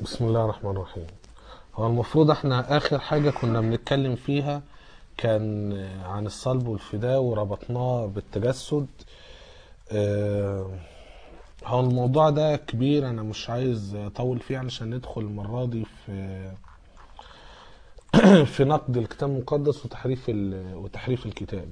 بسم الله الرحمن الرحيم هو المفروض احنا اخر حاجة كنا بنتكلم فيها كان عن الصلب والفداء وربطناه بالتجسد آه، هو الموضوع ده كبير انا مش عايز اطول فيه علشان ندخل المرة دي في في نقد الكتاب المقدس وتحريف ال- وتحريف الكتاب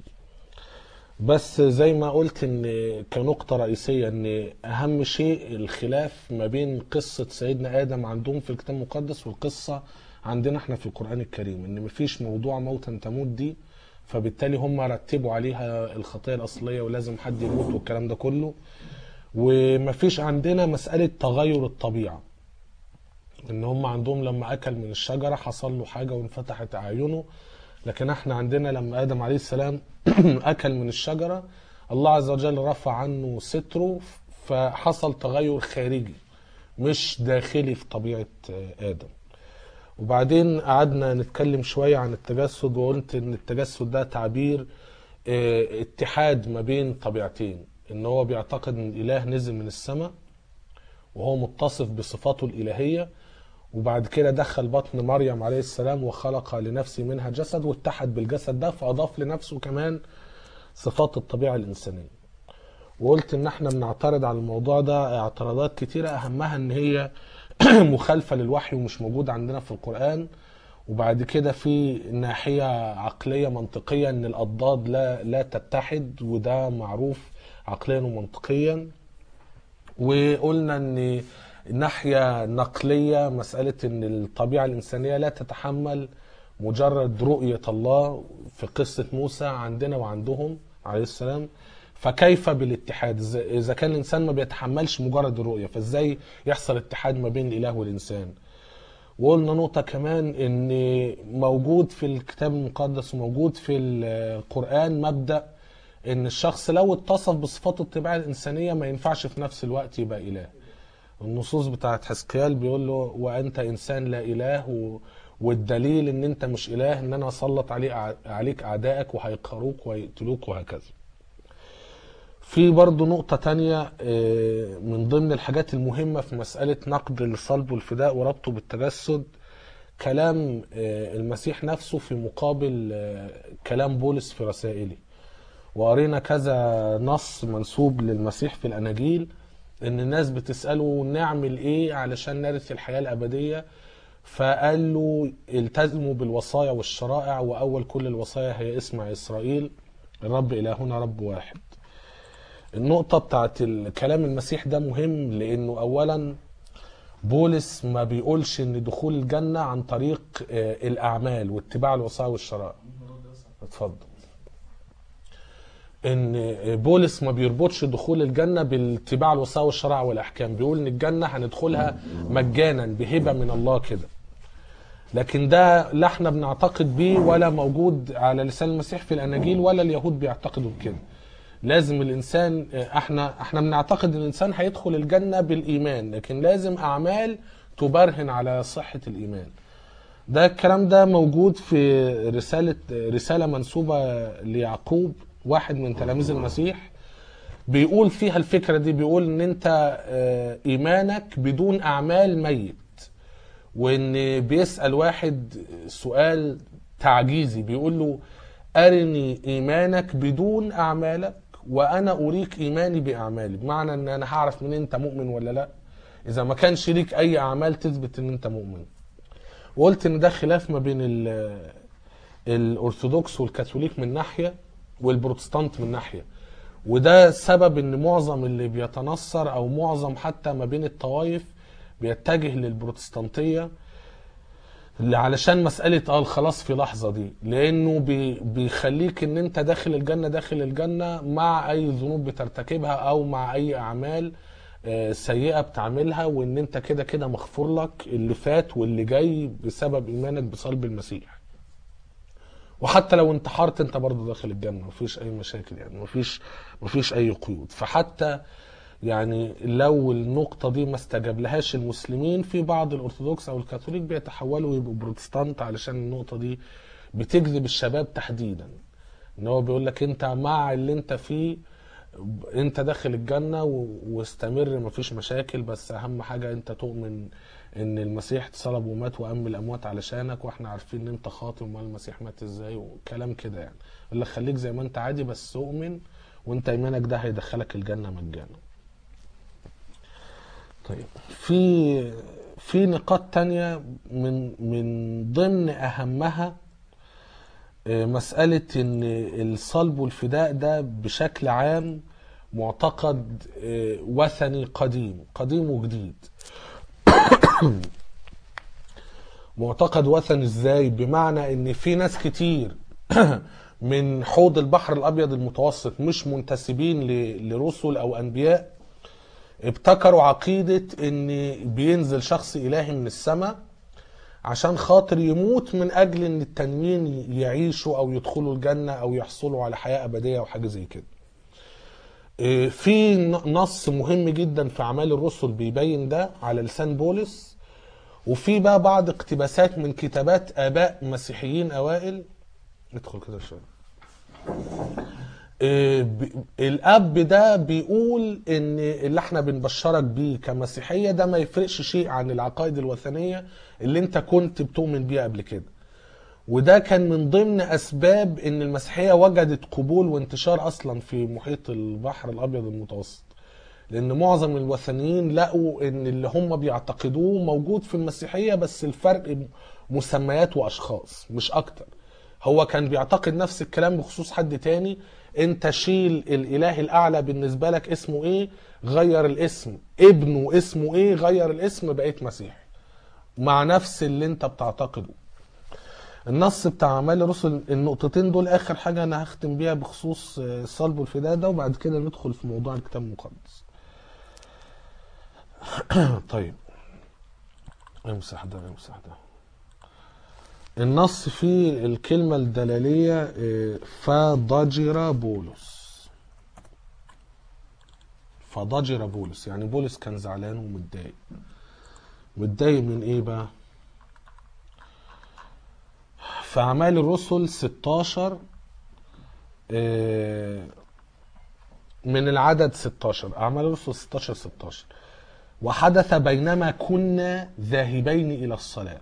بس زي ما قلت ان كنقطة رئيسية ان اهم شيء الخلاف ما بين قصة سيدنا ادم عندهم في الكتاب المقدس والقصة عندنا احنا في القرآن الكريم ان مفيش موضوع موتا تموت دي فبالتالي هم رتبوا عليها الخطية الاصلية ولازم حد يموت والكلام ده كله ومفيش عندنا مسألة تغير الطبيعة ان هم عندهم لما اكل من الشجرة حصل له حاجة وانفتحت اعينه لكن احنا عندنا لما ادم عليه السلام اكل من الشجرة الله عز وجل رفع عنه ستره فحصل تغير خارجي مش داخلي في طبيعة ادم وبعدين قعدنا نتكلم شوية عن التجسد وقلت ان التجسد ده تعبير اه، اتحاد ما بين طبيعتين ان هو بيعتقد ان الاله نزل من السماء وهو متصف بصفاته الالهيه وبعد كده دخل بطن مريم عليه السلام وخلق لنفسه منها جسد واتحد بالجسد ده فاضاف لنفسه كمان صفات الطبيعه الانسانيه وقلت ان احنا بنعترض على الموضوع ده اعتراضات كتيره اهمها ان هي مخالفه للوحي ومش موجوده عندنا في القران وبعد كده في ناحيه عقليه منطقيه ان الاضداد لا لا تتحد وده معروف عقليا ومنطقيا وقلنا ان ناحية نقلية مسألة ان الطبيعة الإنسانية لا تتحمل مجرد رؤية الله في قصة موسى عندنا وعندهم عليه السلام فكيف بالاتحاد إذا- إذا كان الإنسان ما بيتحملش مجرد الرؤية فإزاي يحصل اتحاد ما بين الإله والإنسان وقلنا نقطة كمان ان موجود في الكتاب المقدس وموجود في القرآن مبدأ ان الشخص لو اتصف بصفات الطبيعة الإنسانية ما ينفعش في نفس الوقت يبقى إله النصوص بتاعت حزقيال بيقول له وأنت إنسان لا إله و... والدليل ان انت مش اله ان انا اسلط عليك عليك اعدائك وهيقهروك ويقتلوك وهكذا في برضو نقطة تانية آه، من ضمن الحاجات المهمة في مسألة نقد الصلب والفداء وربطه بالتجسد كلام آه، المسيح نفسه في مقابل آه، كلام بولس في رسائله وقرينا كذا نص منسوب للمسيح في الأناجيل إن الناس بتسأله نعمل إيه علشان نرث الحياة الأبدية فقال له التزموا بالوصايا والشرائع وأول كل الوصايا هي اسمع إسرائيل الرب إلهنا رب واحد النقطة بتاعت الكلام المسيح ده مهم لأنه أولا بولس ما بيقولش إن دخول الجنة عن طريق آه، الأعمال واتباع الوصايا والشرائع اتفضل ان بولس ما بيربطش دخول الجنه باتباع الوصايا والشرع والاحكام بيقول ان الجنه هندخلها مجانا بهبه من الله كده لكن ده لا احنا بنعتقد بيه ولا موجود على لسان المسيح في الاناجيل ولا اليهود بيعتقدوا بكده لازم الانسان احنا احنا بنعتقد ان الانسان هيدخل الجنه بالايمان لكن لازم اعمال تبرهن على صحه الايمان ده الكلام ده موجود في رسالة رسالة منسوبة ليعقوب واحد من تلاميذ المسيح بيقول فيها الفكرة دي بيقول ان انت آه، ايمانك بدون اعمال ميت وان بيسأل واحد سؤال تعجيزي بيقول له ارني ايمانك بدون اعمالك وانا اريك ايماني باعمالي بمعنى ان انا هعرف من انت مؤمن ولا لا اذا ما كانش ليك اي اعمال تثبت ان انت مؤمن وقلت ان ده خلاف ما بين ال- الارثوذكس والكاثوليك من ناحيه والبروتستانت من ناحيه وده سبب ان معظم اللي بيتنصر او معظم حتى ما بين الطوائف بيتجه للبروتستانتيه اللي علشان مسألة اه الخلاص في لحظة دي لأنه بي بيخليك إن أنت داخل الجنة داخل الجنة مع أي ذنوب بترتكبها أو مع أي أعمال آه، سيئة بتعملها وإن أنت كده كده مغفور لك اللي فات واللي جاي بسبب إيمانك بصلب المسيح وحتى لو انتحرت انت برضه داخل الجنه مفيش اي مشاكل يعني مفيش مفيش اي قيود فحتى يعني لو النقطة دي ما استجاب لهاش المسلمين في بعض الأرثوذكس أو الكاثوليك بيتحولوا يبقوا بروتستانت علشان النقطة دي بتجذب الشباب تحديدا إن هو بيقول لك أنت مع اللي أنت فيه انت داخل الجنة و- واستمر مفيش مشاكل بس اهم حاجة انت تؤمن ان المسيح اتصلب ومات وقام الاموات علشانك واحنا عارفين ان انت خاطئ وما المسيح مات ازاي وكلام كده يعني يقول لك خليك زي ما انت عادي بس اؤمن وانت ايمانك ده هيدخلك الجنة مجانا طيب في في نقاط تانية من من ضمن اهمها آه، مسألة إن الصلب والفداء ده بشكل عام معتقد آه، وثني قديم قديم وجديد معتقد وثني ازاي بمعنى ان في ناس كتير من حوض البحر الابيض المتوسط مش منتسبين ل- لرسل او انبياء ابتكروا عقيدة ان بينزل شخص الهي من السماء عشان خاطر يموت من اجل ان التانيين يعيشوا او يدخلوا الجنة او يحصلوا على حياة ابدية او حاجة زي كده إيه، في ن- نص مهم جدا في اعمال الرسل بيبين ده على لسان بولس وفي بقى بعض اقتباسات من كتابات اباء مسيحيين اوائل ادخل كده شويه إيه، ب- الاب ده بيقول ان اللي احنا بنبشرك بيه كمسيحيه ده ما يفرقش شيء عن العقائد الوثنيه اللي انت كنت بتؤمن بيها قبل كده وده كان من ضمن اسباب ان المسيحيه وجدت قبول وانتشار اصلا في محيط البحر الابيض المتوسط لان معظم الوثنيين لقوا ان اللي هم بيعتقدوه موجود في المسيحيه بس الفرق مسميات واشخاص مش اكتر هو كان بيعتقد نفس الكلام بخصوص حد تاني انت شيل الاله الاعلى بالنسبه لك اسمه ايه غير الاسم ابنه اسمه ايه غير الاسم بقيت مسيحي مع نفس اللي انت بتعتقده النص بتاع اعمال الرسل النقطتين دول اخر حاجه انا هختم بيها بخصوص آه، الصلب والفداء ده وبعد كده ندخل في موضوع الكتاب المقدس طيب امسح ده امسح ده النص فيه الكلمة الدلالية آه، فضجر بولس فضجر بولس يعني بولس كان زعلان ومتضايق متضايق من ايه بقى في أعمال الرسل 16 آه، من العدد 16 أعمال الرسل 16 16 وحدث بينما كنا ذاهبين إلى الصلاة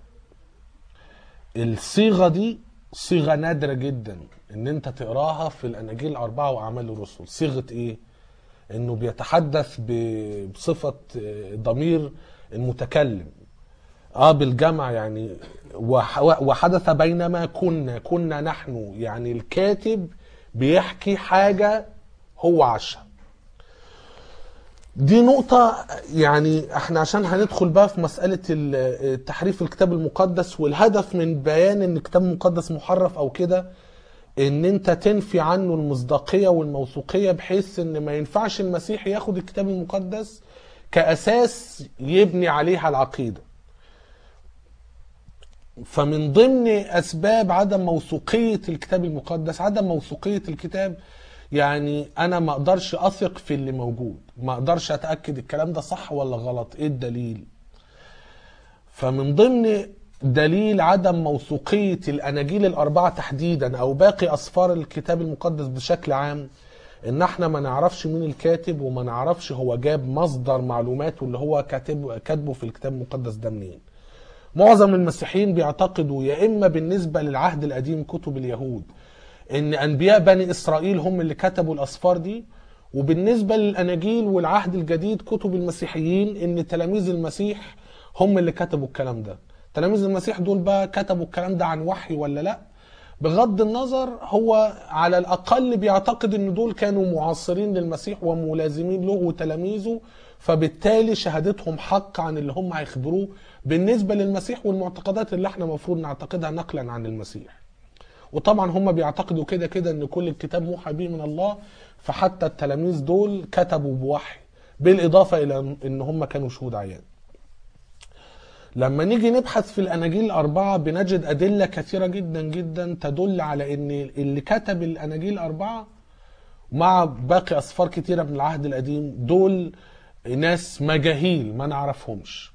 الصيغة دي صيغة نادرة جدا ان انت تقراها في الاناجيل الاربعة واعمال الرسل صيغة ايه انه بيتحدث ب- بصفة آه، ضمير المتكلم اه بالجمع يعني وح- وحدث بينما كنا كنا نحن يعني الكاتب بيحكي حاجة هو عاشها دي نقطة يعني احنا عشان هندخل بقى في مسألة ال- تحريف الكتاب المقدس والهدف من بيان ان الكتاب المقدس محرف او كده ان انت تنفي عنه المصداقية والموثوقية بحيث ان ما ينفعش المسيح ياخد الكتاب المقدس كأساس يبني عليها العقيدة فمن ضمن اسباب عدم موثوقيه الكتاب المقدس عدم موثوقيه الكتاب يعني انا ما اقدرش اثق في اللي موجود ما اقدرش اتاكد الكلام ده صح ولا غلط ايه الدليل فمن ضمن دليل عدم موثوقيه الاناجيل الاربعه تحديدا او باقي اسفار الكتاب المقدس بشكل عام ان احنا ما نعرفش مين الكاتب وما نعرفش هو جاب مصدر معلوماته اللي هو كاتب كاتبه في الكتاب المقدس ده منين معظم المسيحيين بيعتقدوا يا اما بالنسبه للعهد القديم كتب اليهود ان انبياء بني اسرائيل هم اللي كتبوا الاسفار دي وبالنسبه للاناجيل والعهد الجديد كتب المسيحيين ان تلاميذ المسيح هم اللي كتبوا الكلام ده تلاميذ المسيح دول بقى كتبوا الكلام ده عن وحي ولا لا بغض النظر هو على الاقل بيعتقد ان دول كانوا معاصرين للمسيح وملازمين له وتلاميذه فبالتالي شهادتهم حق عن اللي هم هيخبروه بالنسبه للمسيح والمعتقدات اللي احنا المفروض نعتقدها نقلا عن المسيح وطبعا هم بيعتقدوا كده كده ان كل الكتاب موحى به من الله فحتى التلاميذ دول كتبوا بوحي بالاضافه الى ان هم كانوا شهود عيان لما نيجي نبحث في الاناجيل الاربعه بنجد ادله كثيره جدا جدا تدل على ان اللي كتب الاناجيل الاربعه مع باقي اسفار كتيره من العهد القديم دول ناس مجاهيل ما نعرفهمش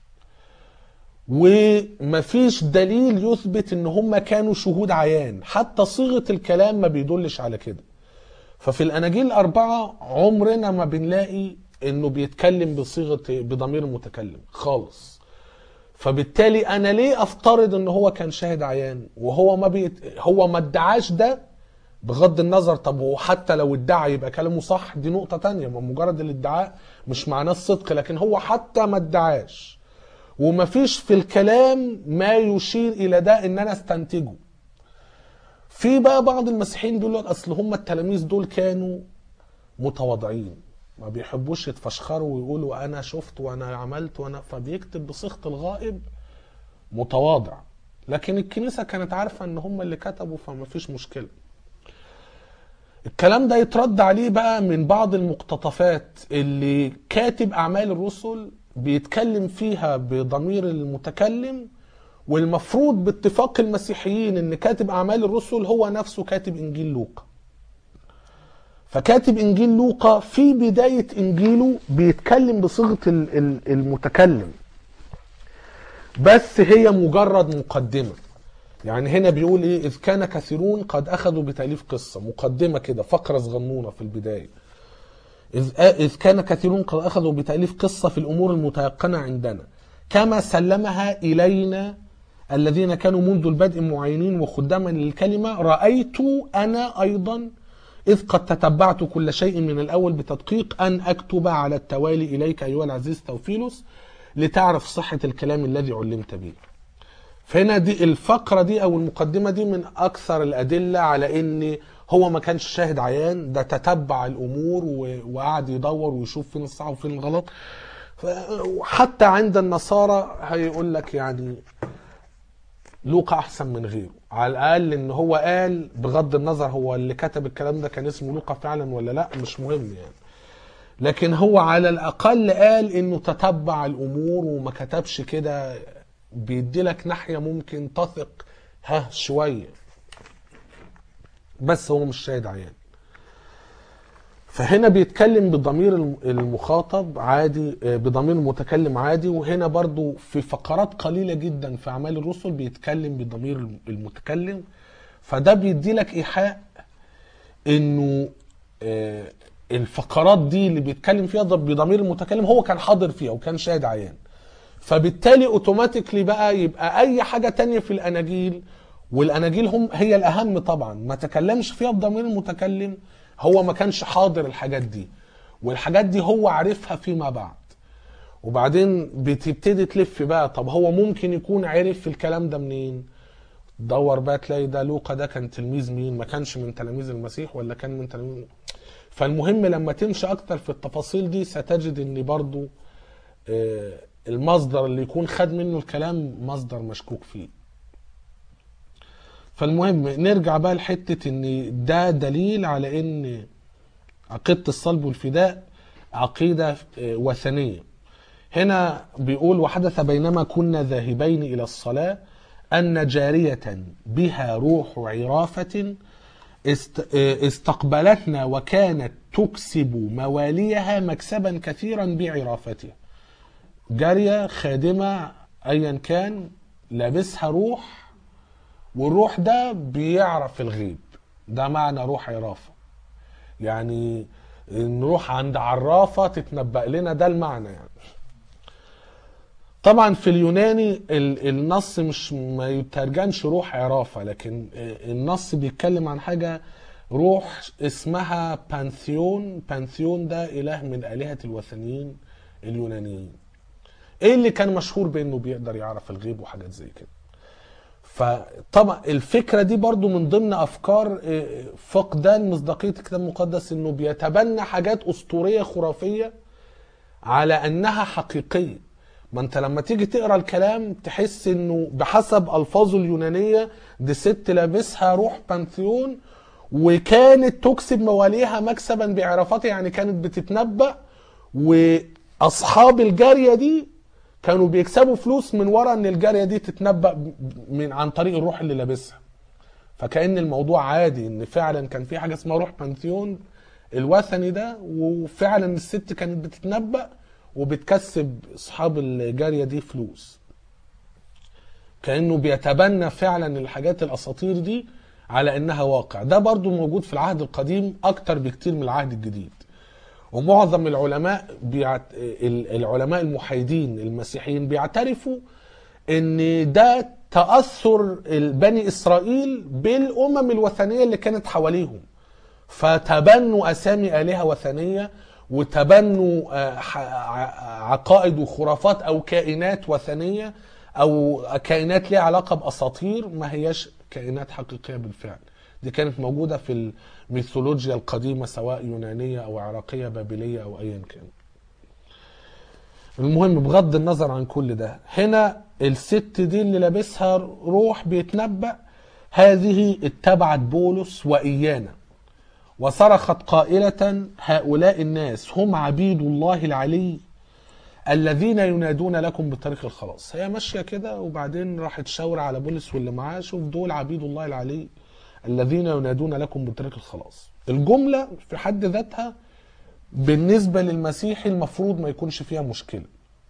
ومفيش دليل يثبت ان هم كانوا شهود عيان حتى صيغه الكلام ما بيدلش على كده ففي الاناجيل الاربعه عمرنا ما بنلاقي انه بيتكلم بصيغه بضمير المتكلم خالص فبالتالي انا ليه افترض ان هو كان شاهد عيان وهو ما بيت... هو ما ادعاش ده بغض النظر طب هو حتى لو ادعى يبقى كلامه صح دي نقطة تانية ما مجرد الادعاء مش معناه الصدق لكن هو حتى ما ادعاش ومفيش في الكلام ما يشير الى ده ان انا استنتجه في بقى بعض المسيحيين بيقول لك اصل هم التلاميذ دول كانوا متواضعين ما بيحبوش يتفشخروا ويقولوا انا شفت وانا عملت وانا فبيكتب بصيغه الغائب متواضع لكن الكنيسه كانت عارفه ان هم اللي كتبوا فما فيش مشكله الكلام ده يترد عليه بقى من بعض المقتطفات اللي كاتب اعمال الرسل بيتكلم فيها بضمير المتكلم والمفروض باتفاق المسيحيين ان كاتب اعمال الرسل هو نفسه كاتب انجيل لوقا فكاتب انجيل لوقا في بدايه انجيله بيتكلم بصيغه ال- ال- المتكلم بس هي مجرد مقدمه يعني هنا بيقول ايه اذ كان كثيرون قد اخذوا بتاليف قصه مقدمه كده فقره صغنونه في البدايه إذ, إذ كان كثيرون قد أخذوا بتأليف قصة في الأمور المتيقنة عندنا كما سلمها إلينا الذين كانوا منذ البدء معينين وخداما للكلمة رأيت أنا أيضا إذ قد تتبعت كل شيء من الأول بتدقيق أن أكتب على التوالي إليك أيها العزيز توفيلوس لتعرف صحة الكلام الذي علمت به فهنا دي الفقرة دي أو المقدمة دي من أكثر الأدلة على إن هو ما كانش شاهد عيان ده تتبع الأمور و- وقعد يدور ويشوف فين الصح وفين الغلط ف- وحتى عند النصارى هيقول لك يعني لوقا أحسن من غيره على الأقل إن هو قال بغض النظر هو اللي كتب الكلام ده كان اسمه لوقا فعلا ولا لأ مش مهم يعني لكن هو على الأقل قال إنه تتبع الأمور وما كتبش كده بيدي لك ناحية ممكن تثق ها شوية بس هو مش شاهد عيان فهنا بيتكلم بضمير الم- المخاطب عادي آه، بضمير المتكلم عادي وهنا برضو في فقرات قليلة جدا في أعمال الرسل بيتكلم بضمير الم- المتكلم فده بيدي لك إيحاء إنه آه، الفقرات دي اللي بيتكلم فيها ض- بضمير المتكلم هو كان حاضر فيها وكان شاهد عيان فبالتالي اوتوماتيكلي بقى يبقى اي حاجه تانية في الاناجيل والاناجيل هم هي الاهم طبعا ما تكلمش فيها بضمير المتكلم هو ما كانش حاضر الحاجات دي والحاجات دي هو عارفها فيما بعد وبعدين بتبتدي تلف بقى طب هو ممكن يكون عرف الكلام ده منين دور بقى تلاقي ده لوقا ده كان تلميذ مين ما كانش من تلاميذ المسيح ولا كان من تلاميذ فالمهم لما تمشي اكتر في التفاصيل دي ستجد ان برضو آه، المصدر اللي يكون خد منه الكلام مصدر مشكوك فيه فالمهم نرجع بقى لحتة ان ده دليل على ان عقيدة الصلب والفداء عقيدة آه، وثنية هنا بيقول وحدث بينما كنا ذاهبين إلى الصلاة أن جارية بها روح عرافة است- آه، استقبلتنا وكانت تكسب مواليها مكسبا كثيرا بعرافتها جارية خادمة أيا كان لابسها روح والروح ده بيعرف الغيب ده معنى روح عرافة يعني نروح عند عرافة تتنبأ لنا ده المعنى يعني طبعا في اليوناني ال- النص مش ما يترجمش روح عرافة لكن النص بيتكلم عن حاجة روح اسمها بانثيون بانثيون ده إله من آلهة الوثنيين اليونانيين ايه اللي كان مشهور بانه بيقدر يعرف الغيب وحاجات زي كده فطبعا الفكره دي برضو من ضمن افكار آه، فقدان مصداقيه الكتاب المقدس انه بيتبنى حاجات اسطوريه خرافيه على انها حقيقيه ما انت لما تيجي تقرا الكلام تحس انه بحسب الفاظه اليونانيه دي ست لابسها روح بانثيون وكانت تكسب مواليها مكسبا بعرافتها يعني كانت بتتنبأ واصحاب الجاريه دي كانوا بيكسبوا فلوس من ورا ان الجاريه دي تتنبأ ب- من عن طريق الروح اللي لابسها فكأن الموضوع عادي ان فعلا كان في حاجه اسمها روح بانثيون الوثني ده وفعلا الست كانت بتتنبأ وبتكسب اصحاب الجاريه دي فلوس كانه بيتبنى فعلا الحاجات الاساطير دي على انها واقع ده برضو موجود في العهد القديم اكتر بكتير من العهد الجديد ومعظم العلماء بيعت... ال- العلماء المحايدين المسيحيين بيعترفوا ان ده تاثر بني اسرائيل بالامم الوثنيه اللي كانت حواليهم فتبنوا اسامي الهه وثنيه وتبنوا آه، ح- ع- عقائد وخرافات او كائنات وثنيه او كائنات ليها علاقه باساطير ما هياش كائنات حقيقيه بالفعل دي كانت موجوده في الميثولوجيا القديمه سواء يونانيه او عراقيه بابليه او ايا كان المهم بغض النظر عن كل ده هنا الست دي اللي لابسها روح بيتنبأ هذه اتبعت بولس وإيانا وصرخت قائلة هؤلاء الناس هم عبيد الله العلي الذين ينادون لكم بطريق الخلاص هي ماشية كده وبعدين راحت تشاور على بولس واللي معاه شوف دول عبيد الله العلي الذين ينادون لكم بطريق الخلاص الجملة في حد ذاتها بالنسبة للمسيحي المفروض ما يكونش فيها مشكلة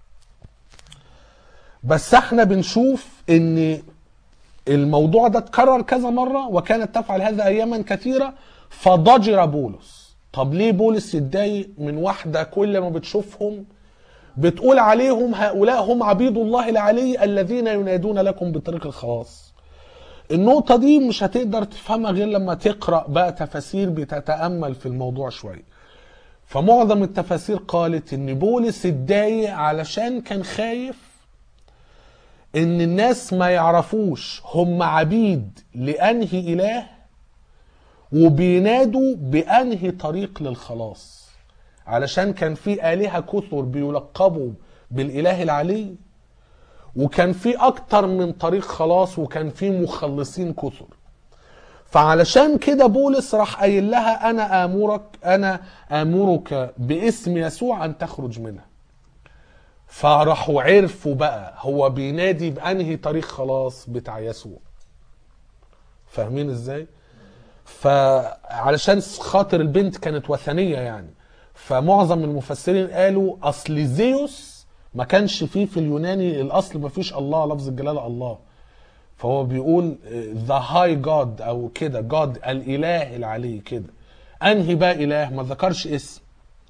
بس احنا بنشوف ان الموضوع ده اتكرر كذا مرة وكانت تفعل هذا اياما كثيرة فضجر بولس طب ليه بولس يتضايق من واحدة كل ما بتشوفهم بتقول عليهم هؤلاء هم عبيد الله العلي الذين ينادون لكم بطريق الخلاص النقطة دي مش هتقدر تفهمها غير لما تقرأ بقى تفاسير بتتأمل في الموضوع شوية فمعظم التفاسير قالت ان بولس اتضايق علشان كان خايف ان الناس ما يعرفوش هم عبيد لانهي اله وبينادوا بانهي طريق للخلاص علشان كان في الهه كثر بيلقبوا بالاله العلي وكان في اكتر من طريق خلاص وكان في مخلصين كثر فعلشان كده بولس راح قايل لها انا امرك انا امرك باسم يسوع ان تخرج منها فراحوا عرفوا بقى هو بينادي بانهي طريق خلاص بتاع يسوع فاهمين ازاي فعلشان خاطر البنت كانت وثنيه يعني فمعظم المفسرين قالوا اصل زيوس ما كانش فيه في اليوناني الاصل ما فيش الله لفظ الجلاله الله فهو بيقول ذا هاي جاد او كده جاد الاله العلي كده انهي بقى اله ما ذكرش اسم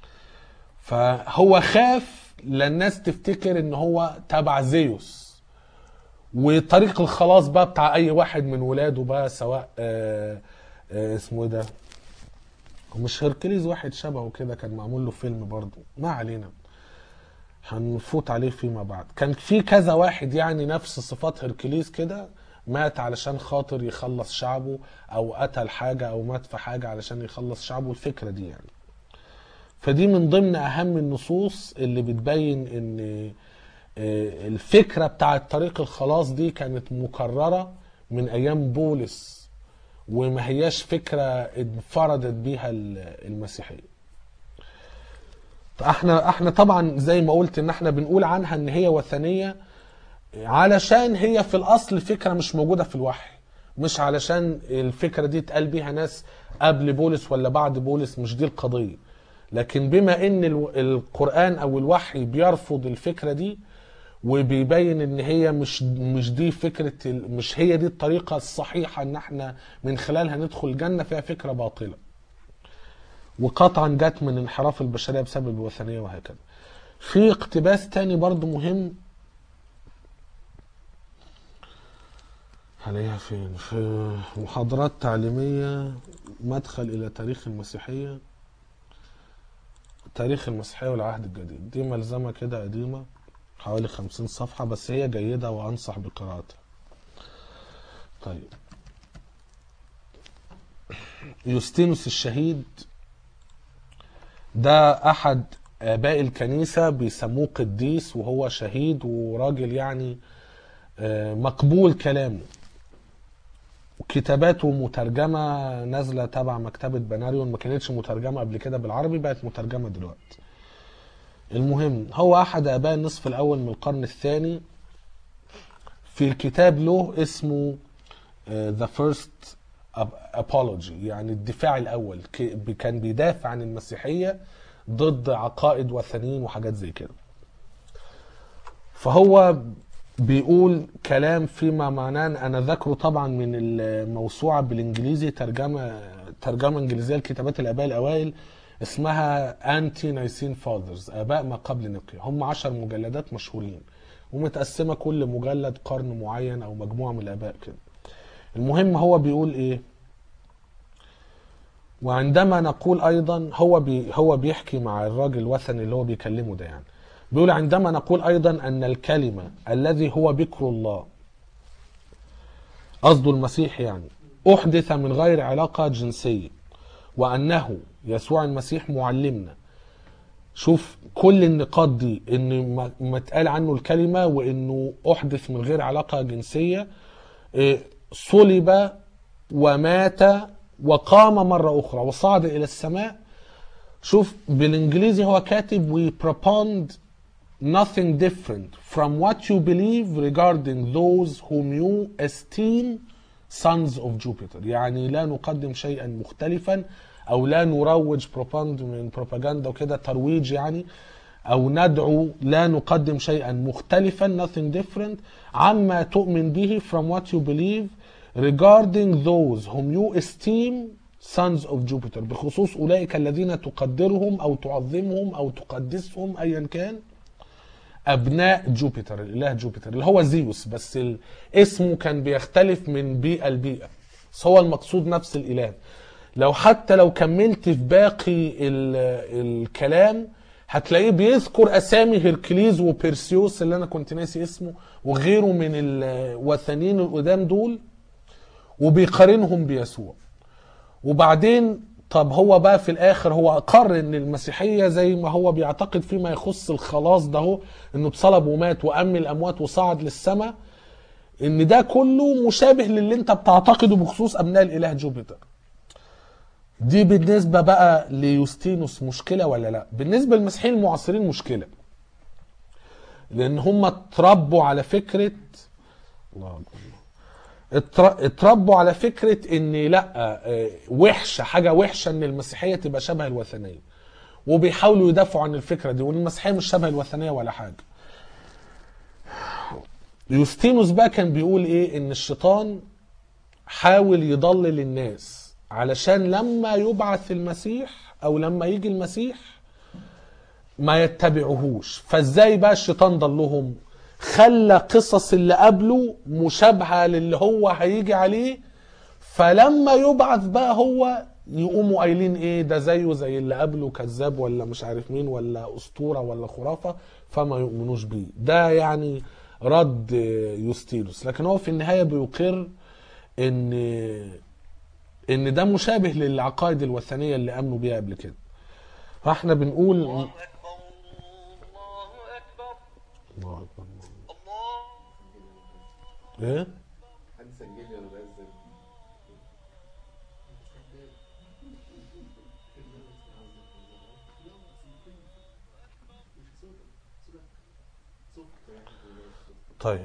فهو خاف للناس تفتكر ان هو تبع زيوس وطريق الخلاص بقى بتاع اي واحد من ولاده بقى سواء آه آه اسمه ايه ده ومش هركليز واحد شبهه كده كان معمول له فيلم برضه ما علينا هنفوت عليه فيما بعد كان في كذا واحد يعني نفس صفات هركليز كده مات علشان خاطر يخلص شعبه او قتل حاجة او مات في حاجة علشان يخلص شعبه الفكرة دي يعني فدي من ضمن اهم النصوص اللي بتبين ان الفكرة بتاعت طريق الخلاص دي كانت مكررة من ايام بولس وما هياش فكرة انفردت بيها المسيحية احنا احنا طبعا زي ما قلت ان احنا بنقول عنها ان هي وثنيه علشان هي في الاصل فكره مش موجوده في الوحي مش علشان الفكره دي اتقال بيها ناس قبل بولس ولا بعد بولس مش دي القضيه لكن بما ان القران او الوحي بيرفض الفكره دي وبيبين ان هي مش مش دي فكره مش هي دي الطريقه الصحيحه ان احنا من خلالها ندخل الجنه فيها فكره باطله وقطعا جت من انحراف البشريه بسبب الوثنيه وهكذا. في اقتباس تاني برضو مهم هلاقيها فين؟ في محاضرات تعليميه مدخل الى تاريخ المسيحيه تاريخ المسيحيه والعهد الجديد دي ملزمه كده قديمه حوالي خمسين صفحه بس هي جيده وانصح بقراءتها. طيب يوستينوس الشهيد ده احد اباء الكنيسه بيسموه قديس وهو شهيد وراجل يعني مقبول كلامه كتاباته مترجمه نازله تبع مكتبه بناريون ما كانتش مترجمه قبل كده بالعربي بقت مترجمه دلوقتي المهم هو احد اباء النصف الاول من القرن الثاني في كتاب له اسمه ذا فيرست apology يعني الدفاع الاول كان بيدافع عن المسيحيه ضد عقائد وثنيين وحاجات زي كده فهو بيقول كلام فيما معناه انا ذاكره طبعا من الموسوعه بالانجليزي ترجمه ترجمه انجليزيه لكتابات الاباء الاوائل اسمها انتي نايسين فاذرز اباء ما قبل نقيا هم عشر مجلدات مشهورين ومتقسمه كل مجلد قرن معين او مجموعه من الاباء كده المهم هو بيقول ايه وعندما نقول ايضا هو بي هو بيحكي مع الراجل الوثني اللي هو بيكلمه ده يعني بيقول عندما نقول ايضا ان الكلمه الذي هو بكر الله قصده المسيح يعني احدث من غير علاقه جنسيه وانه يسوع المسيح معلمنا شوف كل النقاط دي ان ما- ما اتقال عنه الكلمه وانه احدث من غير علاقه جنسيه إيه، صلب ومات وقام مره اخرى وصعد الى السماء شوف بالانجليزي هو كاتب we propound nothing different from what you believe regarding those whom you esteem sons of Jupiter يعني لا نقدم شيئا مختلفا او لا نروج بروباند من بروباغندا وكده ترويج يعني او ندعو لا نقدم شيئا مختلفا nothing different عما تؤمن به from what you believe regarding those whom you esteem sons of Jupiter بخصوص اولئك الذين تقدرهم او تعظمهم او تقدسهم ايا كان ابناء جوبيتر الاله جوبيتر اللي هو زيوس بس ال- اسمه كان بيختلف من بيئه لبيئه بس هو المقصود نفس الاله لو حتى لو كملت في باقي ال- الكلام هتلاقيه بيذكر اسامي هيركليز وبيرسيوس اللي انا كنت ناسي اسمه وغيره من الوثنيين القدام دول وبيقارنهم بيسوع وبعدين طب هو بقى في الاخر هو اقر ان المسيحيه زي ما هو بيعتقد فيما يخص الخلاص ده هو انه اتصلب ومات وام الاموات وصعد للسماء ان ده كله مشابه للي انت بتعتقده بخصوص ابناء الاله جوبيتر دي بالنسبه بقى ليوستينوس مشكله ولا لا بالنسبه للمسيحيين المعاصرين مشكله لان هم اتربوا على فكره الله اكبر اتر- اتربوا على فكره ان لا آه، وحشه حاجه وحشه ان المسيحيه تبقى شبه الوثنيه وبيحاولوا يدافعوا عن الفكره دي وان المسيحيه مش شبه الوثنيه ولا حاجه يوستينوس بقى كان بيقول ايه ان الشيطان حاول يضلل الناس علشان لما يبعث المسيح او لما يجي المسيح ما يتبعوهوش فازاي بقى الشيطان ضلهم خلى قصص اللي قبله مشابهة للي هو هيجي عليه فلما يبعث بقى هو يقوموا قايلين ايه ده زيه زي اللي قبله كذاب ولا مش عارف مين ولا اسطوره ولا خرافه فما يؤمنوش بيه ده يعني رد يوستينوس لكن هو في النهايه بيقر ان ان ده مشابه للعقائد الوثنيه اللي امنوا بيها قبل كده فاحنا بنقول الله أكبر الله أكبر الله أكبر. الله ايه حد سجل لي وانا بنزل طيب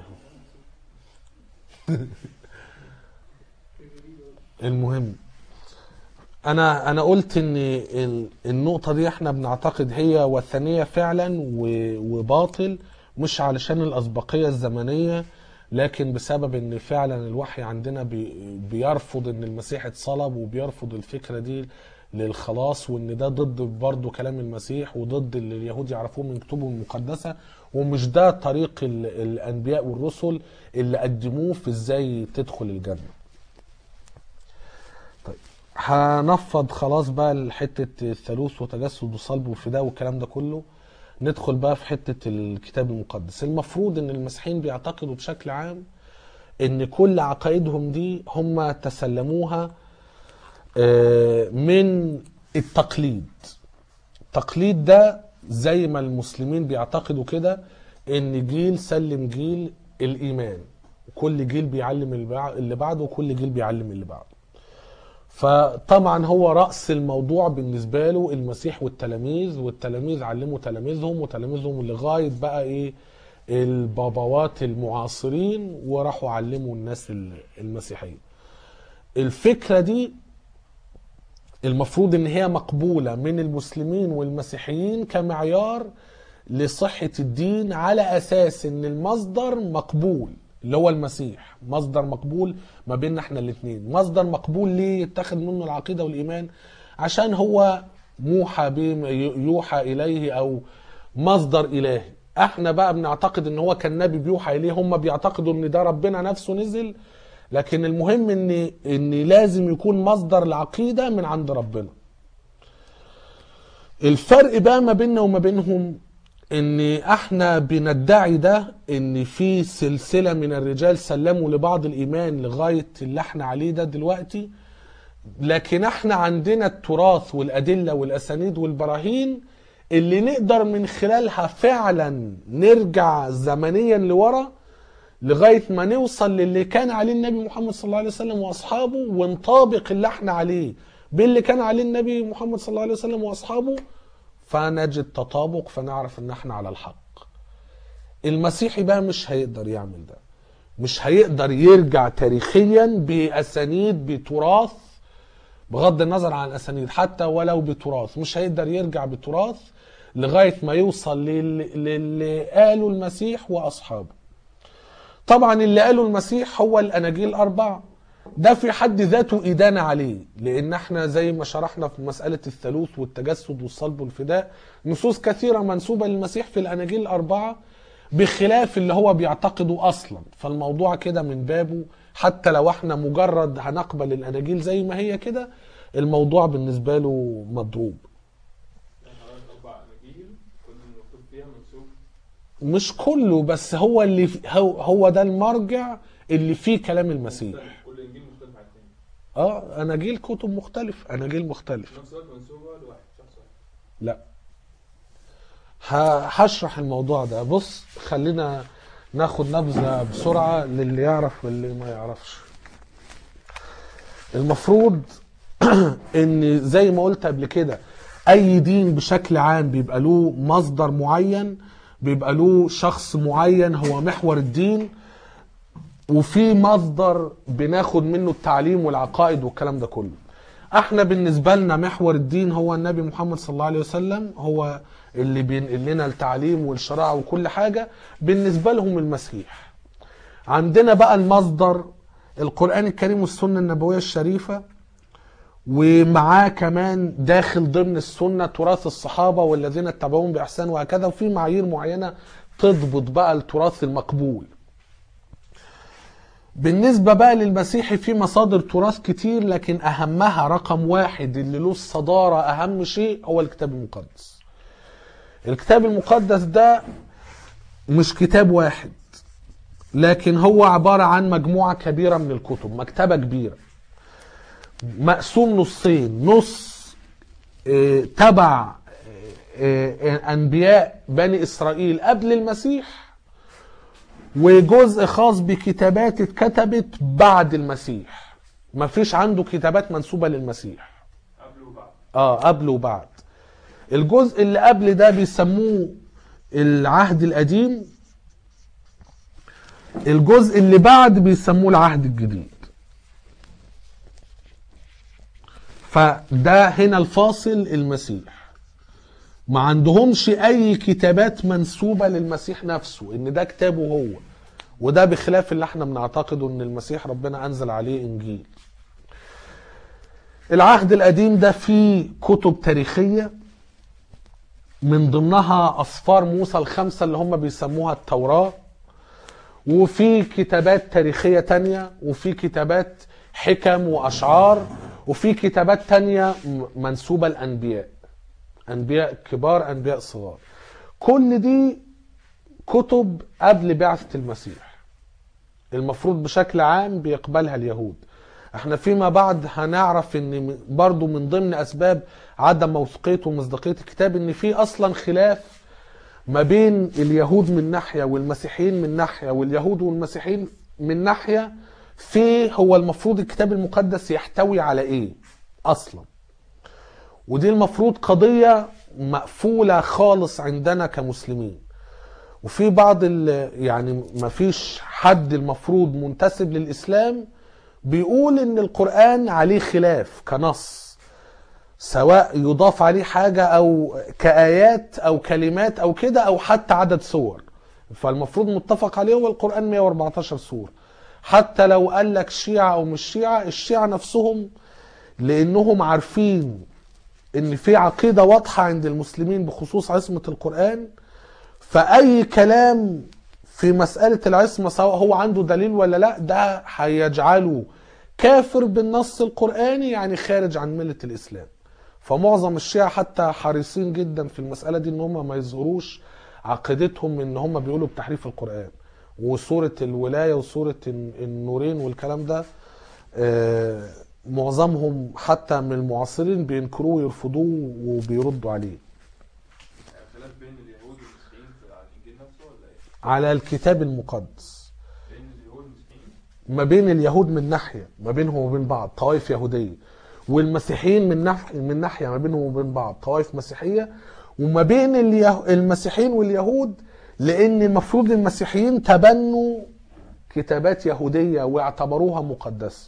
المهم انا انا قلت ان ال- النقطه دي احنا بنعتقد هي وثنيه فعلا و- وباطل مش علشان الاسبقيه الزمنيه لكن بسبب ان فعلا الوحي عندنا بي- بيرفض ان المسيح اتصلب وبيرفض الفكره دي للخلاص وان ده ضد برضه كلام المسيح وضد اللي اليهود يعرفوه من كتبهم المقدسه ومش ده طريق ال- الانبياء والرسل اللي قدموه في ازاي تدخل الجنه طيب هنفض خلاص بقى حتة الثالوث وتجسد وصلب وفداء والكلام ده كله ندخل بقى في حتة الكتاب المقدس المفروض ان المسيحيين بيعتقدوا بشكل عام ان كل عقائدهم دي هم تسلموها آه، من التقليد التقليد ده زي ما المسلمين بيعتقدوا كده ان جيل سلم جيل الايمان كل جيل بيعلم البع- اللي بعده وكل جيل بيعلم اللي بعده فطبعا هو رأس الموضوع بالنسبة له المسيح والتلاميذ والتلاميذ علموا تلاميذهم وتلاميذهم لغاية بقى ايه البابوات المعاصرين وراحوا علموا الناس ال- المسيحية الفكرة دي المفروض ان هي مقبولة من المسلمين والمسيحيين كمعيار لصحة الدين على أساس إن المصدر مقبول اللي هو المسيح مصدر مقبول ما بيننا احنا الاثنين مصدر مقبول ليه يتخذ منه العقيدة والإيمان عشان هو موحى به يوحى إليه أو مصدر إلهي احنا بقى بنعتقد ان هو كان نبي بيوحى اليه هم بيعتقدوا ان ده ربنا نفسه نزل لكن المهم ان ان لازم يكون مصدر العقيده من عند ربنا الفرق بقى ما بيننا وما بينهم ان احنا بندعي ده ان في سلسله من الرجال سلموا لبعض الايمان لغايه اللي احنا عليه ده دلوقتي لكن احنا عندنا التراث والادله والاسانيد والبراهين اللي نقدر من خلالها فعلا نرجع زمنيا لورا لغايه ما نوصل للي كان عليه النبي محمد صلى الله عليه وسلم واصحابه ونطابق اللي احنا عليه باللي كان عليه النبي محمد صلى الله عليه وسلم واصحابه فنجد تطابق فنعرف ان احنا على الحق المسيحي بقى مش هيقدر يعمل ده مش هيقدر يرجع تاريخيا باسانيد بتراث بغض النظر عن الاسانيد حتى ولو بتراث مش هيقدر يرجع بتراث لغايه ما يوصل لل- للي قاله المسيح واصحابه طبعا اللي قاله المسيح هو الاناجيل الاربعه ده في حد ذاته ادانه عليه لان احنا زي ما شرحنا في مساله الثالوث والتجسد والصلب والفداء نصوص كثيره منسوبه للمسيح في الاناجيل الاربعه بخلاف اللي هو بيعتقده اصلا فالموضوع كده من بابه حتى لو احنا مجرد هنقبل الاناجيل زي ما هي كده الموضوع بالنسبه له مضروب يعني حضرتك أربع أناجيل كل المكتوب فيها منسوب مش كله بس هو اللي هو, هو ده المرجع اللي فيه كلام المسيح مختلف كل إنجيل مختلف عن التاني اه اناجيل كتب مختلف اناجيل مختلف في نفس الوقت منسوبة لواحد شخص واحد لا ه- هشرح الموضوع ده بص خلينا ناخد نبذة بسرعة للي يعرف واللي ما يعرفش المفروض ان زي ما قلت قبل كده اي دين بشكل عام بيبقى له مصدر معين بيبقى له شخص معين هو محور الدين وفي مصدر بناخد منه التعليم والعقائد والكلام ده كله احنا بالنسبة لنا محور الدين هو النبي محمد صلى الله عليه وسلم هو اللي بينقل لنا التعليم والشرائع وكل حاجة بالنسبة لهم المسيح عندنا بقى المصدر القرآن الكريم والسنة النبوية الشريفة ومعاه كمان داخل ضمن السنة تراث الصحابة والذين اتبعوهم بإحسان وهكذا وفي معايير معينة تضبط بقى التراث المقبول بالنسبة بقى للمسيحي في مصادر تراث كتير لكن أهمها رقم واحد اللي له الصدارة أهم شيء هو الكتاب المقدس الكتاب المقدس ده مش كتاب واحد لكن هو عبارة عن مجموعة كبيرة من الكتب مكتبة كبيرة مقسوم نصين نص آه، تبع آه، آه، أنبياء بني إسرائيل قبل المسيح وجزء خاص بكتابات اتكتبت بعد المسيح مفيش عنده كتابات منسوبة للمسيح قبل وبعد اه قبل وبعد الجزء اللي قبل ده بيسموه العهد القديم الجزء اللي بعد بيسموه العهد الجديد فده هنا الفاصل المسيح ما عندهمش اي كتابات منسوبة للمسيح نفسه ان ده كتابه هو وده بخلاف اللي احنا بنعتقده ان المسيح ربنا انزل عليه انجيل العهد القديم ده فيه كتب تاريخية من ضمنها أسفار موسى الخمسة اللي هم بيسموها التوراة وفي كتابات تاريخية تانية وفي كتابات حكم وأشعار وفي كتابات تانية م- منسوبة لأنبياء أنبياء كبار أنبياء صغار كل دي كتب قبل بعثة المسيح المفروض بشكل عام بيقبلها اليهود احنا فيما بعد هنعرف ان م- برضو من ضمن اسباب عدم موثوقية ومصداقية الكتاب ان في اصلا خلاف ما بين اليهود من ناحية والمسيحيين من ناحية واليهود والمسيحيين من ناحية في هو المفروض الكتاب المقدس يحتوي على ايه اصلا ودي المفروض قضية مقفولة خالص عندنا كمسلمين وفي بعض ال يعني ما فيش حد المفروض منتسب للإسلام بيقول إن القرآن عليه خلاف كنص سواء يضاف عليه حاجة أو كآيات أو كلمات أو كده أو حتى عدد سور فالمفروض متفق عليه هو القرآن 114 سورة حتى لو قال لك شيعة أو مش شيعة الشيعة نفسهم لأنهم عارفين إن في عقيدة واضحة عند المسلمين بخصوص عصمة القرآن فأي كلام في مسألة العصمة سواء هو عنده دليل ولا لا ده هيجعله كافر بالنص القرآني يعني خارج عن ملة الإسلام فمعظم الشيعة حتى حريصين جدا في المسألة دي ان هم ما يظهروش عقيدتهم ان هم بيقولوا بتحريف القرآن وسورة الولاية وسورة النورين والكلام ده آه، معظمهم حتى من المعاصرين بينكروه ويرفضوه وبيردوا عليه خلاف بين اليهود والمسيحيين في على الانجيل نفسه ولا ايه؟ على الكتاب المقدس بين اليهود والمسيحيين ما بين اليهود من ناحيه ما بينهم وبين بعض طوائف يهوديه والمسيحيين من ناحيه من ناحيه ما بينهم وبين بعض طوائف مسيحيه وما بين اليه... المسيحيين واليهود لان المفروض المسيحيين تبنوا كتابات يهوديه واعتبروها مقدسه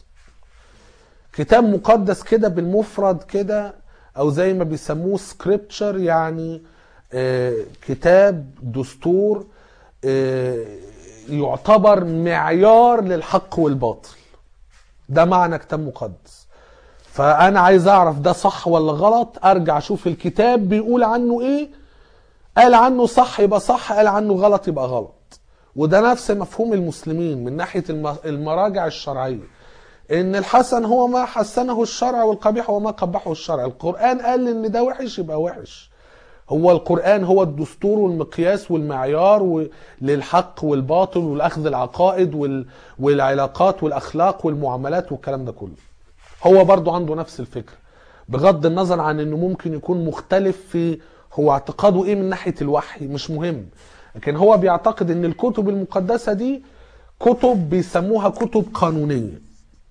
كتاب مقدس كده بالمفرد كده او زي ما بيسموه سكريبتشر يعني آه، كتاب دستور آه، يعتبر معيار للحق والباطل ده معنى كتاب مقدس فانا عايز اعرف ده صح ولا غلط ارجع اشوف الكتاب بيقول عنه ايه قال عنه صح يبقى صح قال عنه غلط يبقى غلط وده نفس مفهوم المسلمين من ناحية الم- المراجع الشرعية ان الحسن هو ما حسنه الشرع والقبيح هو ما قبحه الشرع القرآن قال ان ده وحش يبقى وحش هو القرآن هو الدستور والمقياس والمعيار و- للحق والباطل والأخذ العقائد وال- والعلاقات والأخلاق والمعاملات والكلام ده كله هو برضو عنده نفس الفكرة بغض النظر عن انه ممكن يكون مختلف في هو اعتقاده ايه من ناحية الوحي مش مهم لكن هو بيعتقد ان الكتب المقدسة دي كتب بيسموها كتب قانونية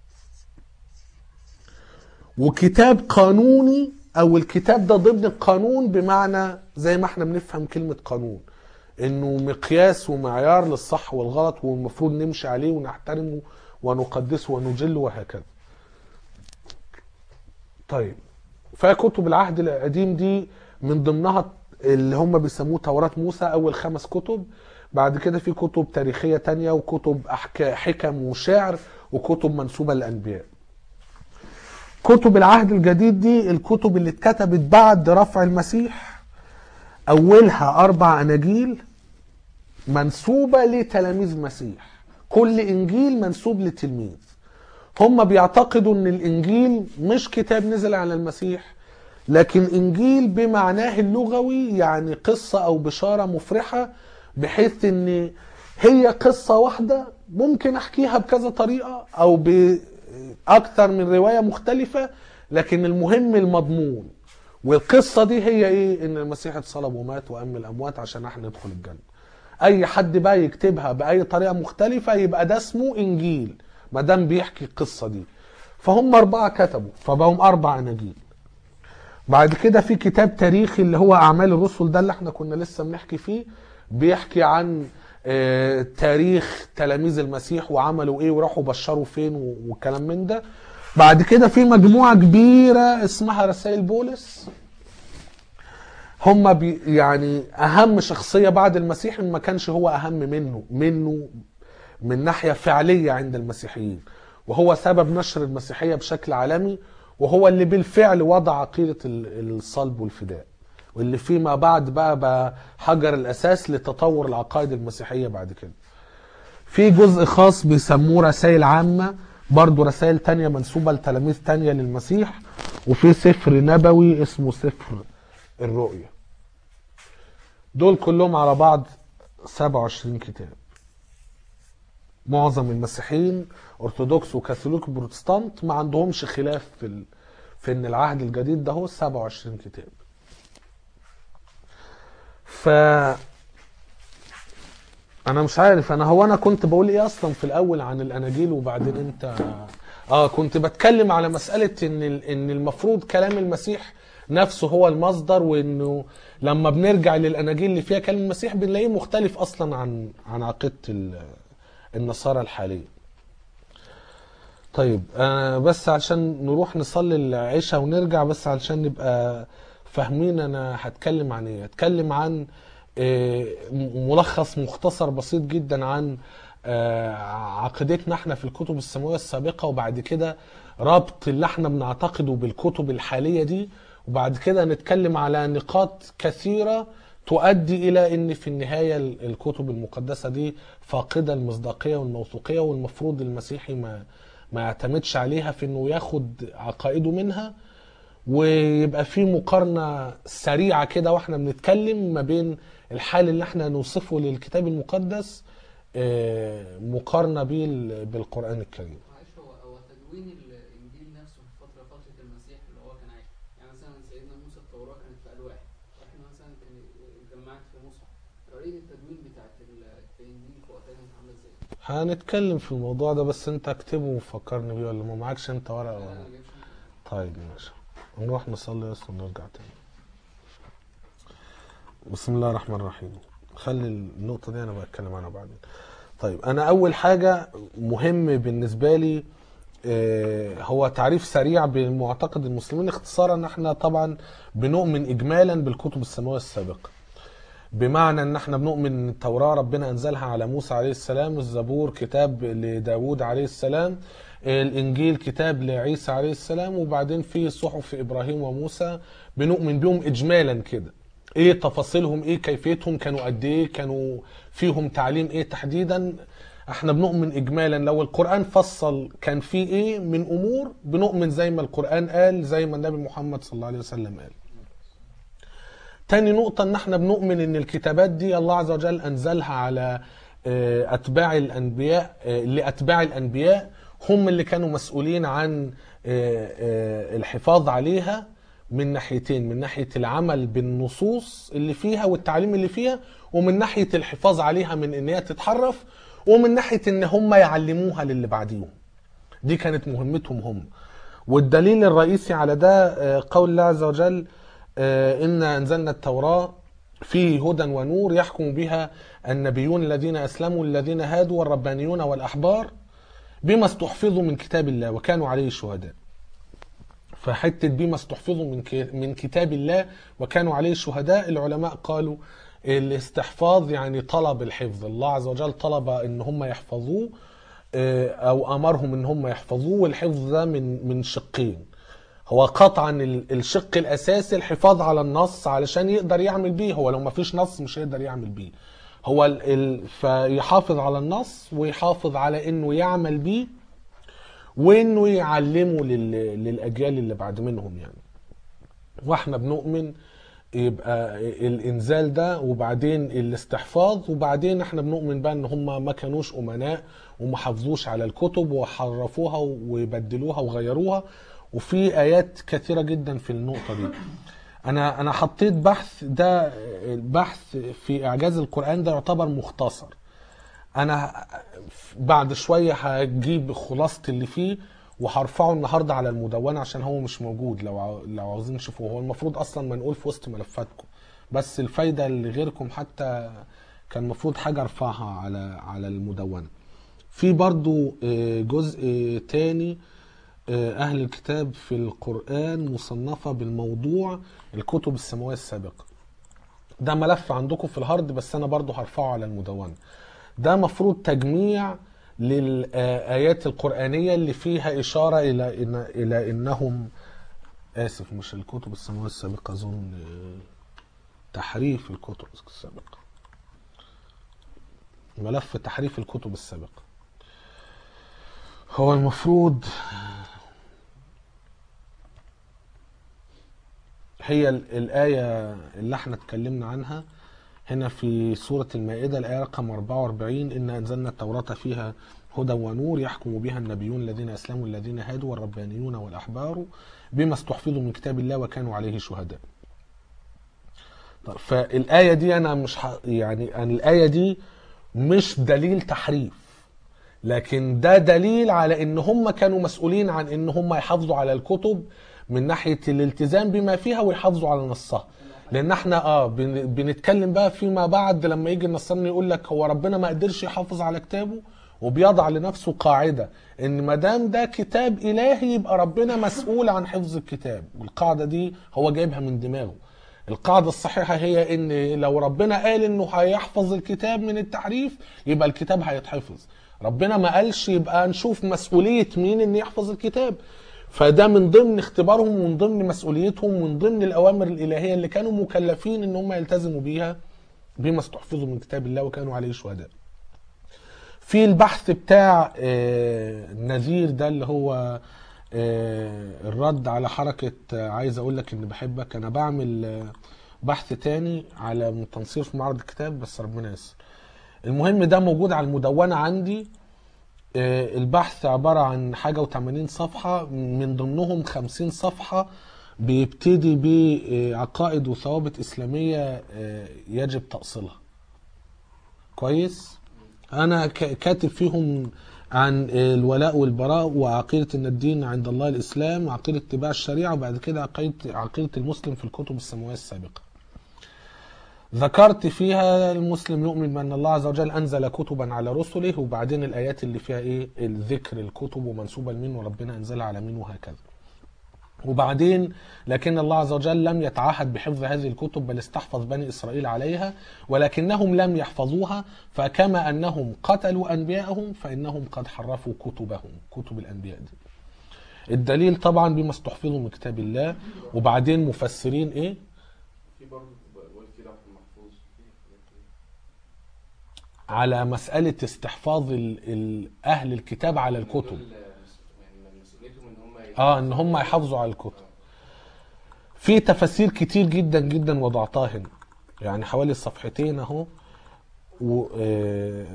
وكتاب قانوني او الكتاب ده ضمن القانون بمعنى زي ما احنا بنفهم كلمة قانون انه مقياس ومعيار للصح والغلط والمفروض نمشي عليه ونحترمه ونقدسه ونجله وهكذا طيب فكتب العهد القديم دي من ضمنها اللي هم بيسموه توراة موسى أول خمس كتب بعد كده في كتب تاريخية تانية وكتب أحكا حكم وشعر وكتب منسوبة للأنبياء كتب العهد الجديد دي الكتب اللي اتكتبت بعد رفع المسيح أولها أربع أناجيل منسوبة لتلاميذ المسيح كل إنجيل منسوب لتلميذ هم بيعتقدوا ان الانجيل مش كتاب نزل على المسيح لكن انجيل بمعناه اللغوي يعني قصة او بشارة مفرحة بحيث ان هي قصة واحدة ممكن احكيها بكذا طريقة او باكثر من رواية مختلفة لكن المهم المضمون والقصة دي هي ايه ان المسيح اتصلب ومات وقام من الاموات عشان احنا ندخل الجنة اي حد بقى يكتبها باي طريقة مختلفة يبقى ده اسمه انجيل ما دام بيحكي القصة دي فهم أربعة كتبوا فبقوا أربع أناجيل بعد كده في كتاب تاريخي اللي هو أعمال الرسل ده اللي احنا كنا لسه بنحكي فيه بيحكي عن آه، تاريخ تلاميذ المسيح وعملوا ايه وراحوا بشروا فين و- والكلام من ده بعد كده في مجموعة كبيرة اسمها رسائل بولس هم بي يعني اهم شخصية بعد المسيح ما كانش هو اهم منه منه من ناحية فعلية عند المسيحيين وهو سبب نشر المسيحية بشكل عالمي وهو اللي بالفعل وضع عقيدة ال- الصلب والفداء واللي فيما بعد بقى, بقى حجر الأساس لتطور العقائد المسيحية بعد كده في جزء خاص بيسموه رسائل عامة برضو رسائل تانية منسوبة لتلاميذ تانية للمسيح وفي سفر نبوي اسمه سفر الرؤيا دول كلهم على بعض 27 كتاب معظم المسيحيين ارثوذكس وكاثوليك وبروتستانت ما عندهمش خلاف في ال... في ان العهد الجديد ده هو 27 كتاب ف انا مش عارف انا هو انا كنت بقول ايه اصلا في الاول عن الاناجيل وبعدين انت اه كنت بتكلم على مساله ان ال- ان المفروض كلام المسيح نفسه هو المصدر وانه لما بنرجع للاناجيل اللي فيها كلام المسيح بنلاقيه مختلف اصلا عن عن عقيده ال- النصارى الحاليه طيب آه بس عشان نروح نصلي العشاء ونرجع بس علشان نبقى فاهمين انا هتكلم عن ايه هتكلم عن آه م- ملخص مختصر بسيط جدا عن آه عقيدتنا احنا في الكتب السماوية السابقة وبعد كده ربط اللي احنا بنعتقده بالكتب الحالية دي وبعد كده نتكلم على نقاط كثيرة تؤدي الى ان في النهايه ال- الكتب المقدسه دي فاقده المصداقيه والموثوقيه والمفروض المسيحي ما ما يعتمدش عليها في انه ياخد عقائده منها ويبقى في مقارنه سريعه كده واحنا بنتكلم ما بين الحال اللي احنا نوصفه للكتاب المقدس آه، مقارنه بيه ال- بالقران الكريم معلش هو هو تدوين الانجيل نفسه في فتره فتره المسيح اللي هو كان عايش يعني مثلا سيدنا موسى التوراه كانت في الواح احنا مثلا كان اتجمعت في مصحف طريقه التدوين بتاعت ال- الانجيل في وقتها كانت عامله ازاي؟ هنتكلم في الموضوع ده بس انت اكتبه وفكرني بيه ولا ما معكش انت ورقه انا ولا ما جايبش طيب ماشي نروح نصلي بس ونرجع تاني بسم الله الرحمن الرحيم خلي النقطة دي أنا بتكلم عنها بعدين طيب أنا أول حاجة مهم بالنسبة لي آه، هو تعريف سريع بمعتقد المسلمين اختصارا احنا طبعا بنؤمن إجمالا بالكتب السماوية السابقة بمعنى ان احنا بنؤمن ان التوراة ربنا انزلها على موسى عليه السلام الزبور كتاب لداود عليه السلام الانجيل كتاب لعيسى عليه السلام وبعدين في صحف ابراهيم وموسى بنؤمن بيهم اجمالا كده ايه تفاصيلهم ايه كيفيتهم كانوا قد ايه كانوا فيهم تعليم ايه تحديدا احنا بنؤمن اجمالا لو القران فصل كان فيه ايه من امور بنؤمن زي ما القران قال زي ما النبي محمد صلى الله عليه وسلم قال تاني نقطة ان احنا بنؤمن ان الكتابات دي الله عز وجل انزلها على آه، اتباع الانبياء آه، لاتباع الانبياء هم اللي كانوا مسؤولين عن آه، آه، الحفاظ عليها من ناحيتين من ناحية العمل بالنصوص اللي فيها والتعليم اللي فيها ومن ناحية الحفاظ عليها من ان هي تتحرف ومن ناحية ان هم يعلموها للي بعديهم دي كانت مهمتهم هم والدليل الرئيسي على ده آه، قول الله عز وجل آه، إنا أنزلنا التوراة فيه هدى ونور يحكم بها النبيون الذين أسلموا الذين هادوا والربانيون والأحبار بما استحفظوا من كتاب الله وكانوا عليه شهداء فحتة بما استحفظوا من ك- من كتاب الله وكانوا عليه شهداء العلماء قالوا الاستحفاظ يعني طلب الحفظ الله عز وجل طلب ان هم يحفظوه آه، او امرهم ان هم يحفظوه والحفظ ده من من شقين هو قطعا ال- الشق الاساسي الحفاظ على النص علشان يقدر يعمل بيه هو لو ما فيش نص مش هيقدر يعمل بيه هو ال... ال... فيحافظ على النص ويحافظ على انه يعمل بيه وانه يعلمه لل... للاجيال اللي بعد منهم يعني واحنا بنؤمن يبقى الانزال ده وبعدين الاستحفاظ وبعدين احنا بنؤمن بقى ان هم ما كانوش امناء وما حافظوش على الكتب وحرفوها وبدلوها وغيروها وفي ايات كثيره جدا في النقطه دي انا انا حطيت بحث ده البحث في اعجاز القران ده يعتبر مختصر انا بعد شويه هجيب خلاصه اللي فيه وهرفعه النهارده على المدونه عشان هو مش موجود لو عاو- لو عاوزين تشوفوه هو المفروض اصلا منقول في وسط ملفاتكم بس الفايده اللي غيركم حتى كان المفروض حاجه ارفعها على على المدونه في برضو آه، جزء تاني آه، أهل الكتاب في القرآن مصنفة بالموضوع الكتب السماوية السابقة ده ملف عندكم في الهارد بس أنا برضو هرفعه على المدونة ده مفروض تجميع للآيات القرآنية اللي فيها إشارة إلى إن إلى إنهم آسف مش الكتب السماوية السابقة أظن آه، تحريف الكتب السابقة ملف تحريف الكتب السابقة هو المفروض هي ال- الآية اللي احنا اتكلمنا عنها هنا في سورة المائدة الآية رقم 44 إن أنزلنا التوراة فيها هدى ونور يحكم بها النبيون الذين أسلموا الذين هادوا والربانيون والأحبار بما استحفظوا من كتاب الله وكانوا عليه شهداء طيب فالآية دي أنا مش ح... يعني أنا الآية دي مش دليل تحريف لكن ده دليل على ان هم كانوا مسؤولين عن ان هم يحافظوا على الكتب من ناحيه الالتزام بما فيها ويحافظوا على نصها لان احنا اه بن- بنتكلم بقى فيما بعد لما يجي النصراني يقول لك هو ربنا ما قدرش يحافظ على كتابه وبيضع لنفسه قاعده ان ما دام ده كتاب الهي يبقى ربنا مسؤول عن حفظ الكتاب والقاعده دي هو جايبها من دماغه القاعده الصحيحه هي ان لو ربنا قال انه هيحفظ الكتاب من التحريف يبقى الكتاب هيتحفظ ربنا ما قالش يبقى نشوف مسؤوليه مين ان يحفظ الكتاب فده من ضمن اختبارهم ومن ضمن مسؤوليتهم ومن ضمن الاوامر الالهيه اللي كانوا مكلفين ان هم يلتزموا بيها بما استحفظوا من كتاب الله وكانوا عليه شهداء في البحث بتاع آه، نذير ده اللي هو آه، الرد على حركة آه، عايز اقول لك اني بحبك انا بعمل آه، بحث تاني على من تنصير في معرض الكتاب بس ربنا يسر المهم ده موجود على المدونة عندي آه، البحث عبارة عن حاجة و80 صفحة من ضمنهم 50 صفحة بيبتدي بعقائد وثوابت إسلامية آه، يجب تأصيلها كويس أنا ك- كاتب فيهم عن الولاء والبراء وعقيدة أن الدين عند الله الإسلام وعقيدة اتباع الشريعة وبعد كده عقيدة عقيدة المسلم في الكتب السماوية السابقة ذكرت فيها المسلم يؤمن بأن الله عز وجل أنزل كتبا على رسله وبعدين الآيات اللي فيها إيه الذكر الكتب ومنسوبة لمين وربنا أنزلها على مين وهكذا وبعدين لكن الله عز وجل لم يتعهد بحفظ هذه الكتب بل استحفظ بني إسرائيل عليها ولكنهم لم يحفظوها فكما أنهم قتلوا أنبياءهم فإنهم قد حرفوا كتبهم كتب الأنبياء دي الدليل طبعا بما استحفظوا من كتاب الله وبعدين مفسرين إيه في برضه بقول كده في المحفوظ في حاجات كده. على مسألة استحفاظ ال- ال- أهل الكتاب على الكتب دول، آه، مس- يعني من مسؤوليتهم ان هم ي- اه ان هم يحافظوا على الكتب في تفاسير كتير جدا جدا وضعتها هنا يعني حوالي صفحتين اهو و آه،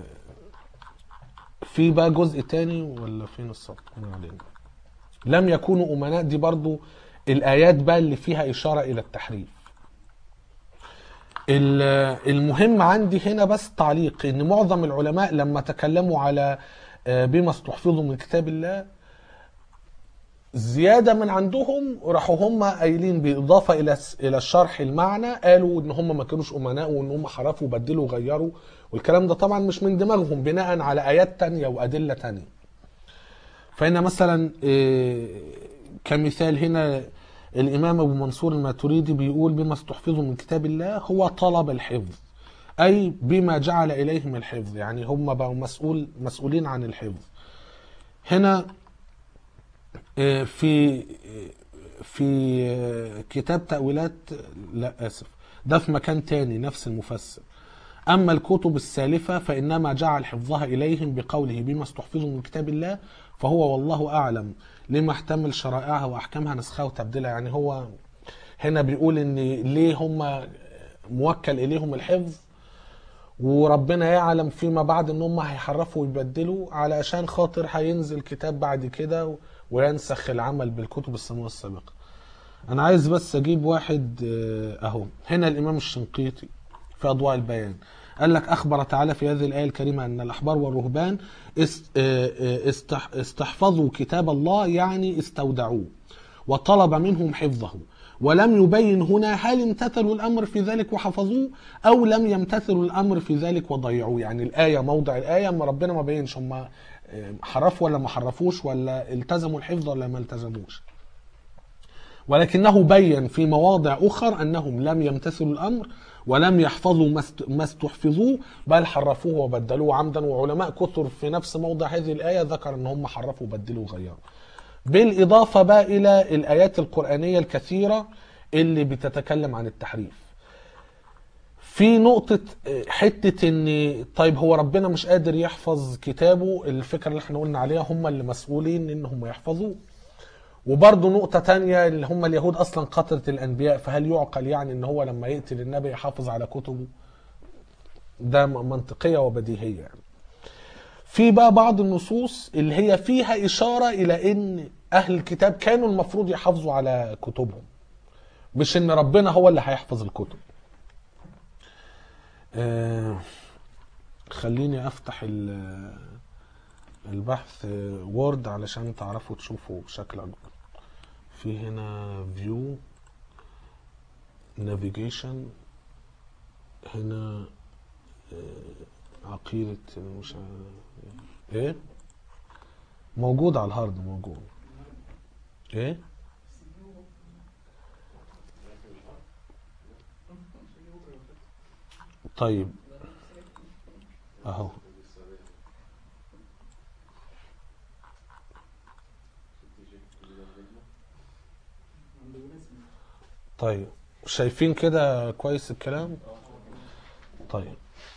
في بقى جزء تاني ولا فين الصفحة ما علينا لم يكونوا امناء دي برضو الايات بقى اللي فيها اشارة الى التحريف ال- المهم عندي هنا بس تعليق ان معظم العلماء لما تكلموا على آه، بما استحفظوا من كتاب الله زياده من عندهم راحوا هم قايلين بالاضافه الى الى الشرح المعنى قالوا ان هم ما كانوش امناء وان هم حرفوا وبدلوا وغيروا والكلام ده طبعا مش من دماغهم بناء على ايات تانية وادله تانية فهنا مثلا إيه، كمثال هنا الامام ابو منصور الماتريدي بيقول بما استحفظوا من كتاب الله هو طلب الحفظ اي بما جعل اليهم الحفظ يعني هم بقوا مسؤول مسؤولين عن الحفظ هنا آه، في في آه، كتاب تأويلات لا آسف ده في مكان تاني نفس المفسر أما الكتب السالفة فإنما جعل حفظها إليهم بقوله بما استحفظوا من كتاب الله فهو والله أعلم لما احتمل شرائعها وأحكامها نسخها وتبديلها يعني هو هنا بيقول إن ليه هم موكل إليهم الحفظ وربنا يعلم فيما بعد ان هم هيحرفوا ويبدلوا علشان خاطر هينزل كتاب بعد كده و- وينسخ العمل بالكتب السماوية السابقة انا عايز بس اجيب واحد آه، اهو هنا الامام الشنقيطي في اضواء البيان قال لك اخبر تعالى في هذه الايه الكريمه ان الاحبار والرهبان است- آه، آه، استح- استحفظوا كتاب الله يعني استودعوه وطلب منهم حفظه ولم يبين هنا هل امتثلوا الامر في ذلك وحفظوه او لم يمتثلوا الامر في ذلك وضيعوه يعني الايه موضع الايه اما ربنا ما بينش هم آه، حرفوا ولا ما حرفوش ولا التزموا الحفظ ولا ما التزموش ولكنه بين في مواضع أخر أنهم لم يمتثلوا الأمر ولم يحفظوا ما است- ما استحفظوه بل حرفوه وبدلوه عمدا وعلماء كثر في نفس موضع هذه الآية ذكر أن هم حرفوا وبدلوا وغيروا بالإضافة بقى إلى الآيات القرآنية الكثيرة اللي بتتكلم عن التحريف في نقطة آه، حتة ان طيب هو ربنا مش قادر يحفظ كتابه الفكرة اللي احنا قلنا عليها هم اللي مسؤولين ان هم يحفظوه وبرضه نقطة تانية اللي هم اليهود أصلا قتلت الأنبياء فهل يعقل يعني إن هو لما يقتل النبي يحافظ على كتبه؟ ده م- منطقية وبديهية يعني. في بقى بعض النصوص اللي هي فيها إشارة إلى إن أهل الكتاب كانوا المفروض يحافظوا على كتبهم مش إن ربنا هو اللي هيحفظ الكتب. آه خليني أفتح ال- البحث وورد علشان تعرفوا تشوفوا بشكل أكبر. في هنا فيو نافيجيشن هنا آه، عقيدة مش عارف- ايه موجود على الهارد موجود ايه طيب اهو طيب شايفين كده كويس الكلام طيب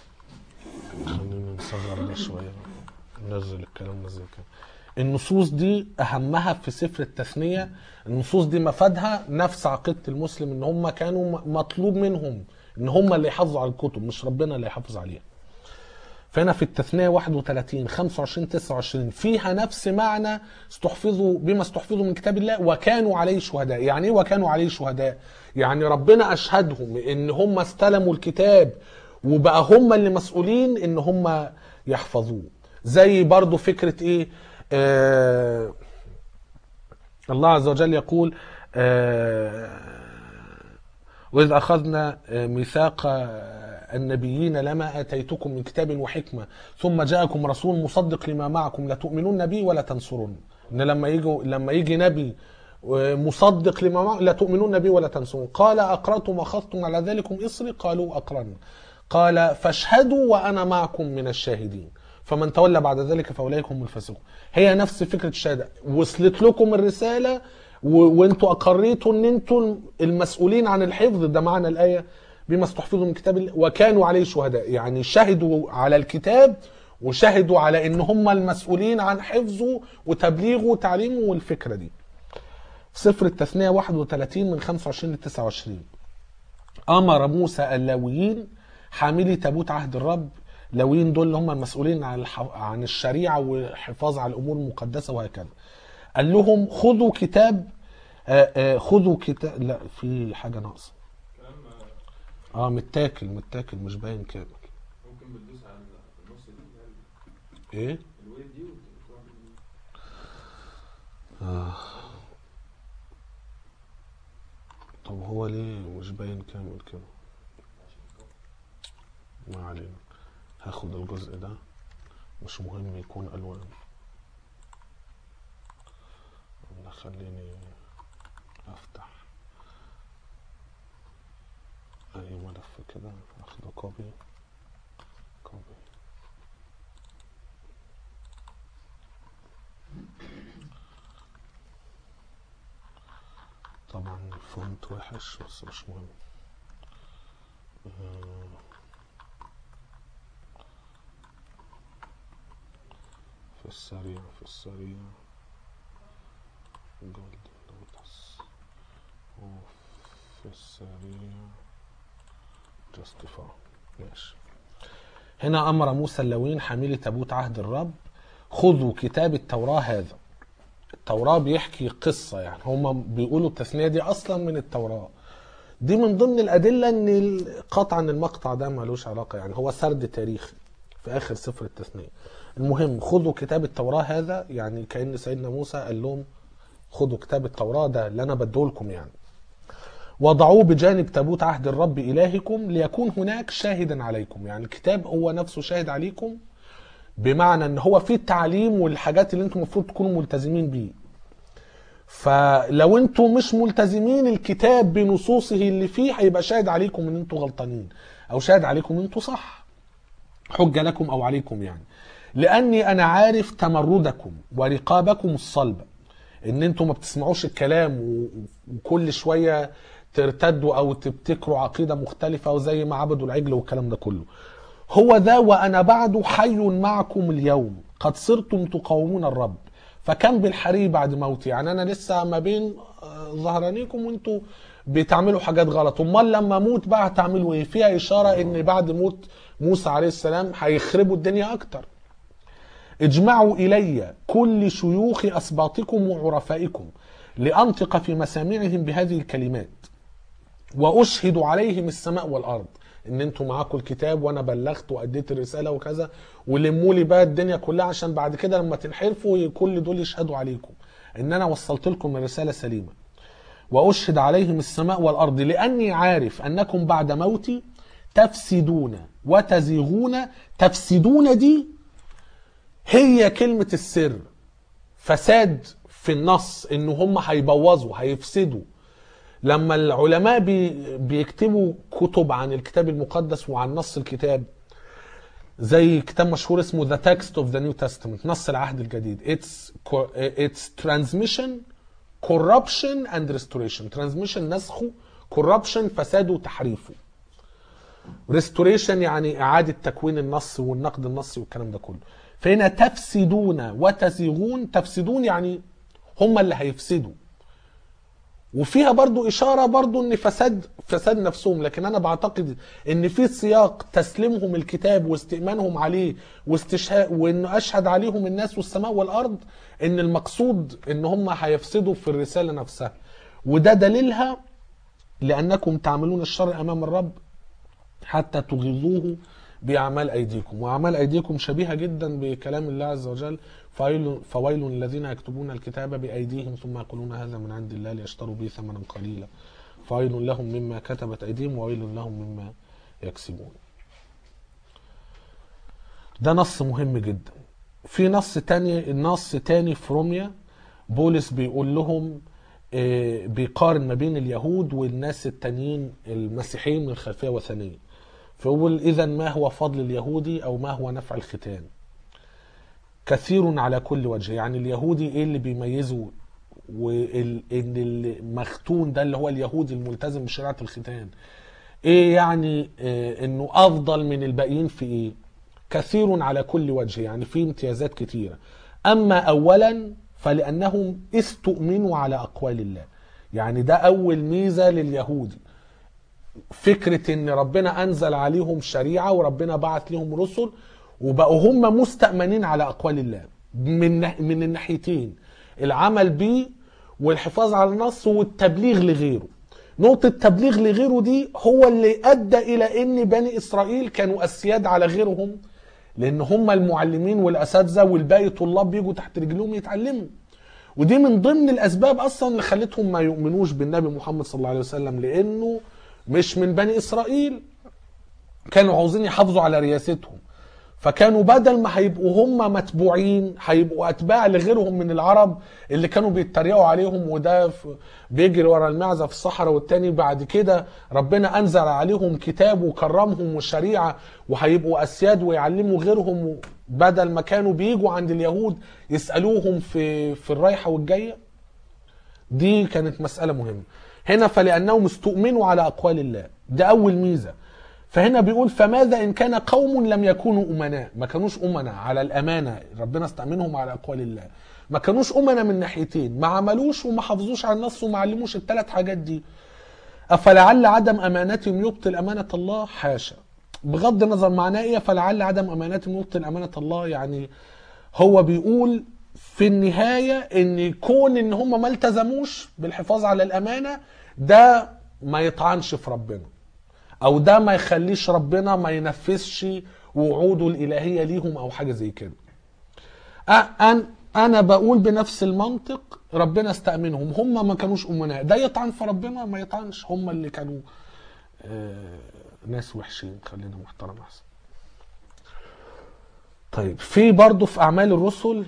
خلينا نصغر ده شويه ننزل الكلام نزل كده النصوص دي اهمها في سفر التثنيه النصوص دي مفادها نفس عقيده المسلم ان هم كانوا م- مطلوب منهم ان هم اللي يحافظوا على الكتب مش ربنا اللي يحافظ عليها فهنا في التثنية 31 25 29 فيها نفس معنى استحفظوا بما استحفظوا من كتاب الله وكانوا عليه شهداء يعني ايه وكانوا عليه شهداء يعني ربنا اشهدهم ان هم استلموا الكتاب وبقى هم اللي مسؤولين ان هم يحفظوه زي برضو فكرة ايه آه الله عز وجل يقول آه وإذ أخذنا ميثاق النبيين لما آتيتكم من كتاب وحكمة ثم جاءكم رسول مصدق لما معكم لتؤمنون به ولا تنصرون إن لما يجي لما يجي نبي مصدق لما معه لا تؤمنون به ولا تنصرون قال أقررتم وأخذتم على ذلكم إصري قالوا أقررنا قال فاشهدوا وأنا معكم من الشاهدين فمن تولى بعد ذلك فأولئك هم الفاسقون هي نفس فكرة الشهادة وصلت لكم الرسالة و- وانتوا اقريتوا ان انتوا المسؤولين عن الحفظ ده معنى الايه بما استحفظوا من كتاب الله وكانوا عليه شهداء يعني شهدوا على الكتاب وشهدوا على ان هم المسؤولين عن حفظه وتبليغه وتعليمه والفكره دي سفر التثنيه 31 من 25 ل 29 امر موسى اللاويين حاملي تابوت عهد الرب لاويين دول اللي هم المسؤولين عن الح- عن الشريعه والحفاظ على الامور المقدسه وهكذا قال لهم خذوا كتاب آه، آه، خذوا كتاب لا في حاجه ناقصه كلام اه متاكل متاكل مش باين كامل ممكن بتدوس على النص دي اللي هي ايه الويف دي وتروح دي. طب هو ليه مش باين كامل كده ما علينا هاخد الجزء ده مش مهم يكون الوان ولا خليني افتح اي ملف كده اخده كوبي كوبي طبعا الفونت وحش بس مش مهم آه. في السريع في السريع جولد لوتس وفي السريع جاستيفاي ماشي هنا أمر موسى اللوين حاملي تابوت عهد الرب خذوا كتاب التوراة هذا التوراة بيحكي قصة يعني هم بيقولوا التثنية دي أصلا من التوراة دي من ضمن الأدلة إن ال- قطعا المقطع ده ملوش علاقة يعني هو سرد تاريخي في آخر سفر التثنية المهم خذوا كتاب التوراة هذا يعني كأن سيدنا موسى قال لهم خذوا كتاب التوراة ده اللي أنا بديهولكم يعني وضعوه بجانب تابوت عهد الرب إلهكم ليكون هناك شاهدا عليكم يعني الكتاب هو نفسه شاهد عليكم بمعنى ان هو فيه التعليم والحاجات اللي انتم المفروض تكونوا ملتزمين بيه فلو انتم مش ملتزمين الكتاب بنصوصه اللي فيه هيبقى شاهد عليكم ان انتم غلطانين او شاهد عليكم ان انتم صح حجة لكم او عليكم يعني لاني انا عارف تمردكم ورقابكم الصلبة ان انتم ما بتسمعوش الكلام و- وكل شوية ترتدوا او تبتكروا عقيدة مختلفة وزي ما عبدوا العجل والكلام ده كله هو ذا وانا بعد حي معكم اليوم قد صرتم تقاومون الرب فكم بالحري بعد موتي يعني انا لسه ما بين آه، ظهرانيكم وانتوا بتعملوا حاجات غلط امال لما اموت بقى هتعملوا ايه فيها اشاره ان بعد موت موسى عليه السلام هيخربوا الدنيا اكتر اجمعوا الي كل شيوخ اسباطكم وعرفائكم لانطق في مسامعهم بهذه الكلمات واشهد عليهم السماء والارض ان انتوا معاكم الكتاب وانا بلغت واديت الرساله وكذا ولموا لي بقى الدنيا كلها عشان بعد كده لما تنحرفوا كل دول يشهدوا عليكم ان انا وصلت لكم الرساله سليمه واشهد عليهم السماء والارض لاني عارف انكم بعد موتي تفسدون وتزيغون تفسدون دي هي كلمة السر فساد في النص ان هم هيبوظوا هيفسدوا لما العلماء بي بيكتبوا كتب عن الكتاب المقدس وعن نص الكتاب زي كتاب مشهور اسمه The Text of the New Testament نص العهد الجديد It's, co- it's transmission corruption and restoration transmission نسخه corruption فساده وتحريفه restoration يعني إعادة تكوين النص والنقد النصي والكلام ده كله فهنا تفسدون وتزيغون تفسدون يعني هم اللي هيفسدوا وفيها برضو إشارة برضو إن فساد فساد نفسهم لكن أنا بعتقد إن في سياق تسليمهم الكتاب واستئمانهم عليه واستشهاد وإنه أشهد عليهم الناس والسماء والأرض إن المقصود إن هم هيفسدوا في الرسالة نفسها وده دليلها لأنكم تعملون الشر أمام الرب حتى تغيظوه بأعمال أيديكم وأعمال أيديكم شبيهة جدا بكلام الله عز وجل فويل, فويل الذين يكتبون الكتاب بأيديهم ثم يقولون هذا من عند الله ليشتروا به ثمنا قليلا فويل لهم مما كتبت أيديهم وويل لهم مما يكسبون ده نص مهم جدا في نص تاني نص تاني في روميا بولس بيقول لهم آه، بيقارن ما بين اليهود والناس التانيين المسيحيين من الخلفيه وثنيه فيقول اذا ما هو فضل اليهودي او ما هو نفع الختان كثير على كل وجه يعني اليهودي ايه اللي بيميزه وان المختون ده اللي هو اليهودي الملتزم بشريعه الختان ايه يعني آه، انه افضل من الباقيين في ايه كثير على كل وجه يعني في امتيازات كثيره اما اولا فلانهم استؤمنوا على اقوال الله يعني ده اول ميزه لليهودي فكره ان ربنا انزل عليهم شريعه وربنا بعث لهم رسل وبقوا هم مستأمنين على اقوال الله من من الناحيتين العمل بيه والحفاظ على النص والتبليغ لغيره نقطة تبليغ لغيره دي هو اللي أدى إلى أن بني إسرائيل كانوا أسياد على غيرهم لأن هم المعلمين والأساتذة والباقي طلاب بيجوا تحت رجلهم يتعلموا ودي من ضمن الأسباب أصلا اللي خلتهم ما يؤمنوش بالنبي محمد صلى الله عليه وسلم لأنه مش من بني إسرائيل كانوا عاوزين يحافظوا على رياستهم فكانوا بدل ما هيبقوا هم متبوعين هيبقوا اتباع لغيرهم من العرب اللي كانوا بيتريقوا عليهم وده ف- بيجري ورا المعزه في الصحراء والتاني بعد كده ربنا انزل عليهم كتاب وكرمهم وشريعه وهيبقوا اسياد ويعلموا غيرهم بدل ما كانوا بيجوا عند اليهود يسالوهم في في الرايحه والجايه دي كانت مسألة مهمة هنا فلأنهم استؤمنوا على أقوال الله ده أول ميزة فهنا بيقول فماذا إن كان قوم لم يكونوا أمناء ما كانوش أمناء على الأمانة ربنا استأمنهم على أقوال الله ما كانوش أمناء من ناحيتين ما عملوش وما حافظوش على النص وما علموش الثلاث حاجات دي أفلعل عدم أمانتهم يبطل أمانة الله حاشا بغض النظر معناه إيه فلعل عدم أمانتهم يبطل أمانة الله يعني هو بيقول في النهاية ان كون ان هم ما التزموش بالحفاظ على الامانة ده ما يطعنش في ربنا او ده ما يخليش ربنا ما ينفذش وعوده الالهية ليهم او حاجة زي كده أ- أن انا بقول بنفس المنطق ربنا استأمنهم هم ما كانوش امناء ده يطعن في ربنا ما يطعنش هم اللي كانوا آه، ناس وحشين خلينا محترم احسن طيب في برضه في اعمال الرسل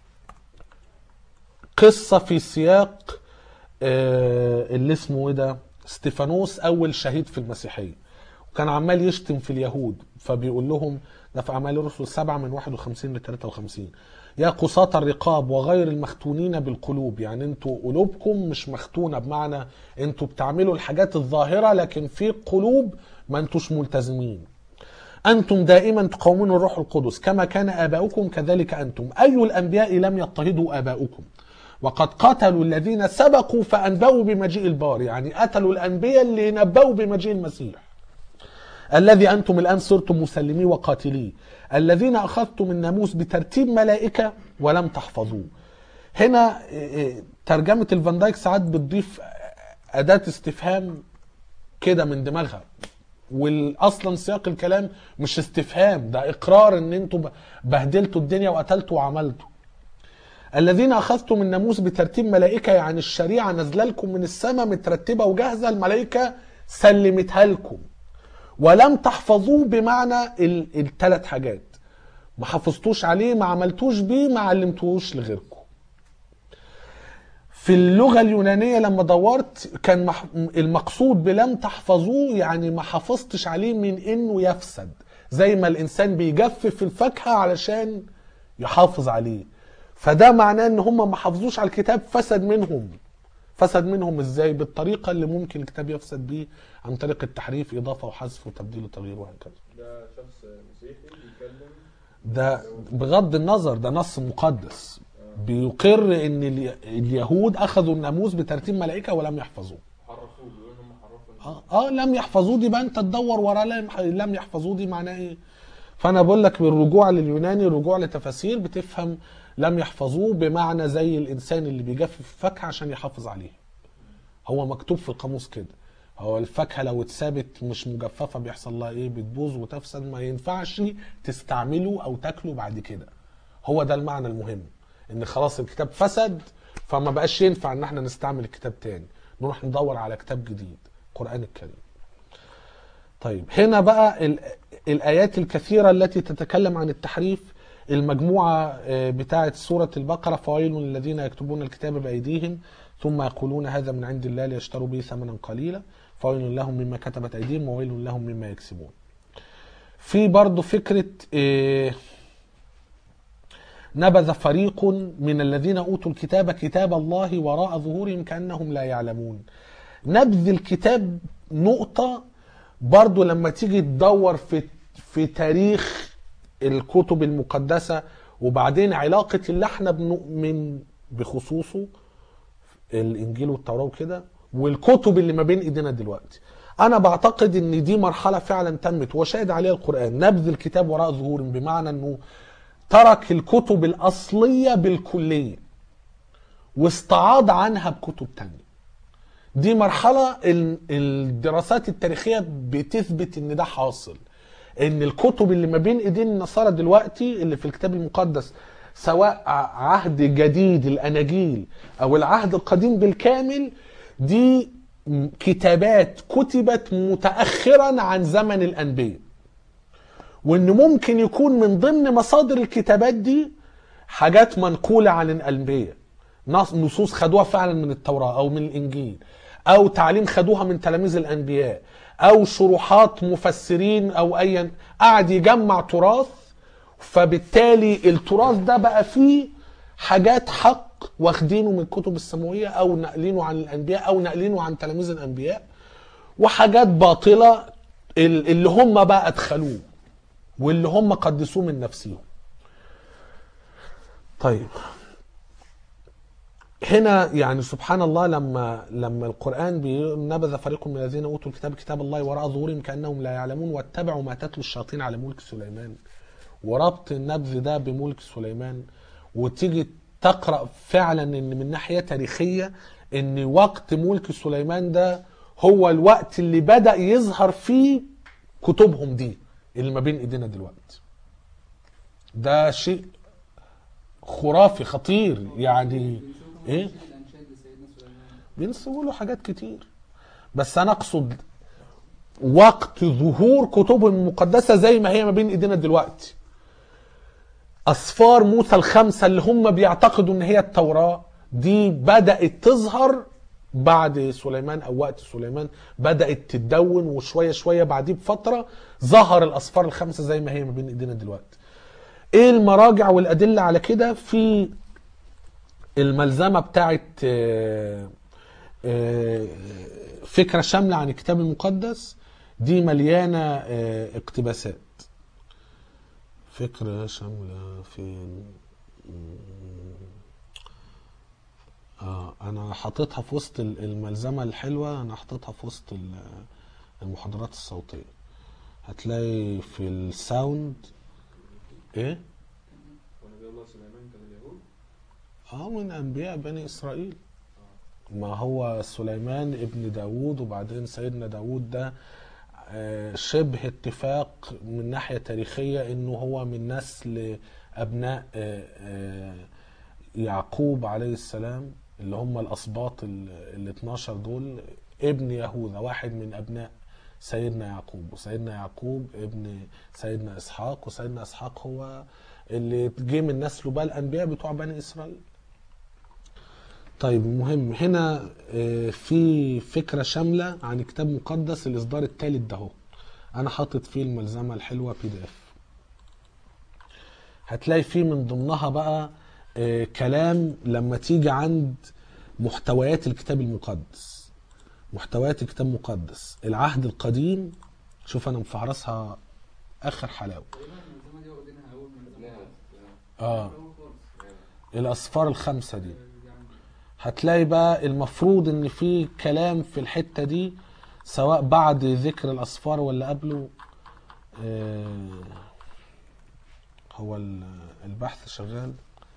قصه في سياق آه، اللي اسمه ايه ده استيفانوس اول شهيد في المسيحيه وكان عمال يشتم في اليهود فبيقول لهم ده في اعمال الرسل سبعة من 51 ل 53 يا قساة الرقاب وغير المختونين بالقلوب يعني انتوا قلوبكم مش مختونه بمعنى انتوا بتعملوا الحاجات الظاهره لكن في قلوب ما انتوش ملتزمين أنتم دائما تقاومون الروح القدس كما كان آباؤكم كذلك أنتم أي الأنبياء لم يضطهدوا آباؤكم وقد قتلوا الذين سبقوا فأنبأوا بمجيء البار يعني قتلوا الأنبياء اللي نبأوا بمجيء المسيح الذي أنتم الآن صرتم مسلميه وقاتليه الذين أخذتم الناموس بترتيب ملائكة ولم تحفظوه هنا إيه، إيه، ترجمة الفان دايك ساعات بتضيف أداة استفهام كده من دماغها واصلا سياق الكلام مش استفهام ده اقرار ان انتوا بهدلتوا الدنيا وقتلتوا وعملتوا الذين اخذتم الناموس بترتيب ملائكه يعني الشريعه نازله لكم من السماء مترتبه وجاهزه الملائكه سلمتها لكم ولم تحفظوه بمعنى الثلاث حاجات ما حافظتوش عليه ما عملتوش بيه ما علمتوش لغيركم في اللغة اليونانية لما دورت كان مح... المقصود بلم تحفظوه يعني ما حافظتش عليه من انه يفسد زي ما الانسان بيجفف الفاكهة علشان يحافظ عليه فده معناه ان هم ما حافظوش على الكتاب فسد منهم فسد منهم ازاي بالطريقة اللي ممكن الكتاب يفسد بيه عن طريق التحريف اضافة وحذف وتبديل وتغيير وهكذا ده شخص مسيحي بيتكلم ده بغض النظر ده نص مقدس بيقر ان ال- اليهود اخذوا الناموس بترتيب ملائكه ولم يحفظوه حرفوه بيقول ان هم حرفوا اه, آه لم يحفظوه دي بقى انت تدور وراه لم, لم يحفظوه دي معناه ايه فانا بقول لك بالرجوع لليوناني رجوع لتفاسير بتفهم لم يحفظوه بمعنى زي الانسان اللي بيجفف الفاكهه عشان يحافظ عليها هو مكتوب في القاموس كده هو الفاكهه لو اتثابت مش مجففه بيحصل لها ايه بتبوظ وتفسد ما ينفعش تستعمله او تاكله بعد كده هو ده المعنى المهم ان خلاص الكتاب فسد فما بقاش ينفع ان احنا نستعمل الكتاب تاني نروح ندور على كتاب جديد القران الكريم طيب هنا بقى ال- الآيات الكثيرة التي تتكلم عن التحريف المجموعة آه، بتاعة سورة البقرة فويل للذين يكتبون الكتاب بأيديهم ثم يقولون هذا من عند الله ليشتروا به ثمنا قليلا فويل لهم مما كتبت أيديهم وويل لهم مما يكسبون في برضو فكرة آه، نبذ فريق من الذين أوتوا الكتاب كتاب الله وراء ظهورهم كأنهم لا يعلمون نبذ الكتاب نقطة برضو لما تيجي تدور في في تاريخ الكتب المقدسة وبعدين علاقة اللي احنا بنؤمن بخصوصه الانجيل والتوراة وكده والكتب اللي ما بين ايدينا دلوقتي انا بعتقد ان دي مرحلة فعلا تمت وشاهد عليها القرآن نبذ الكتاب وراء ظهورهم بمعنى انه ترك الكتب الاصلية بالكلية واستعاض عنها بكتب تانية دي مرحلة ال- الدراسات التاريخية بتثبت ان ده حاصل ان الكتب اللي ما بين ايدين النصارى دلوقتي اللي في الكتاب المقدس سواء ع- عهد جديد الاناجيل او العهد القديم بالكامل دي م- كتابات كتبت متاخرا عن زمن الانبياء وان ممكن يكون من ضمن مصادر الكتابات دي حاجات منقوله عن الانبياء نص- نصوص خدوها فعلا من التوراه او من الانجيل او تعليم خدوها من تلاميذ الانبياء او شروحات مفسرين او ايا قعد يجمع تراث فبالتالي التراث ده بقى فيه حاجات حق واخدينه من الكتب السماويه او ناقلينه عن الانبياء او ناقلينه عن تلاميذ الانبياء وحاجات باطله ال- اللي هم بقى ادخلوه واللي هم قدسوه من نفسهم طيب هنا يعني سبحان الله لما لما القران بيقول نبذ فريق من الذين اوتوا الكتاب كتاب الله وراء ظهورهم كانهم لا يعلمون واتبعوا ما تتلو الشياطين على ملك سليمان وربط النبذ ده بملك سليمان وتيجي تقرا فعلا ان من ناحيه تاريخيه ان وقت ملك سليمان ده هو الوقت اللي بدا يظهر فيه كتبهم دي اللي ما بين ايدينا دلوقتي ده شيء خرافي خطير يعني ايه الانشاد لسيدنا سليمان بينسبوا له حاجات كتير بس انا اقصد وقت ظهور كتبهم المقدسه زي ما هي ما بين ايدينا دلوقتي اسفار موسى الخمسه اللي هم بيعتقدوا ان هي التوراه دي بدات تظهر بعد سليمان او وقت سليمان بدات تتدون وشويه شويه بعديه بفتره ظهر الاسفار الخمسه زي ما هي ما بين ايدينا دلوقتي ايه المراجع والادله على كده في الملزمه بتاعت آه، آه، فكره شامله عن الكتاب المقدس دي مليانه آه، اقتباسات فكره شامله فين اه انا حاططها في وسط ال- الملزمه الحلوه انا حاططها في وسط ال- المحاضرات الصوتيه هتلاقي في الساوند ايه ونبي الله سليمان كان اليهود اه من انبياء بني اسرائيل ما هو سليمان ابن داوود وبعدين سيدنا داوود ده آه، شبه اتفاق من ناحية تاريخية انه هو من نسل ابناء آه، آه، يعقوب عليه السلام اللي هم الاسباط ال ال 12 دول ابن يهوذا واحد من ابناء سيدنا يعقوب وسيدنا يعقوب ابن سيدنا اسحاق وسيدنا اسحاق هو اللي جه من نسله بقى الانبياء بتوع بني اسرائيل طيب المهم هنا آه، في فكره شامله عن كتاب مقدس الاصدار الثالث ده اهو انا حاطط فيه الملزمه الحلوه بي دي اف هتلاقي فيه من ضمنها بقى آه، كلام لما تيجي عند محتويات الكتاب المقدس محتويات الكتاب المقدس العهد القديم شوف انا مفعرسها اخر حلاوه تقريبا المنظومه دي واخدينها اول منظومه نعم خالص. اه أول خالص. الاصفار الخمسه دي يعني هتلاقي بقى المفروض ان في كلام في الحته دي سواء بعد ذكر الاصفار ولا قبله آه، هو ال- البحث شغال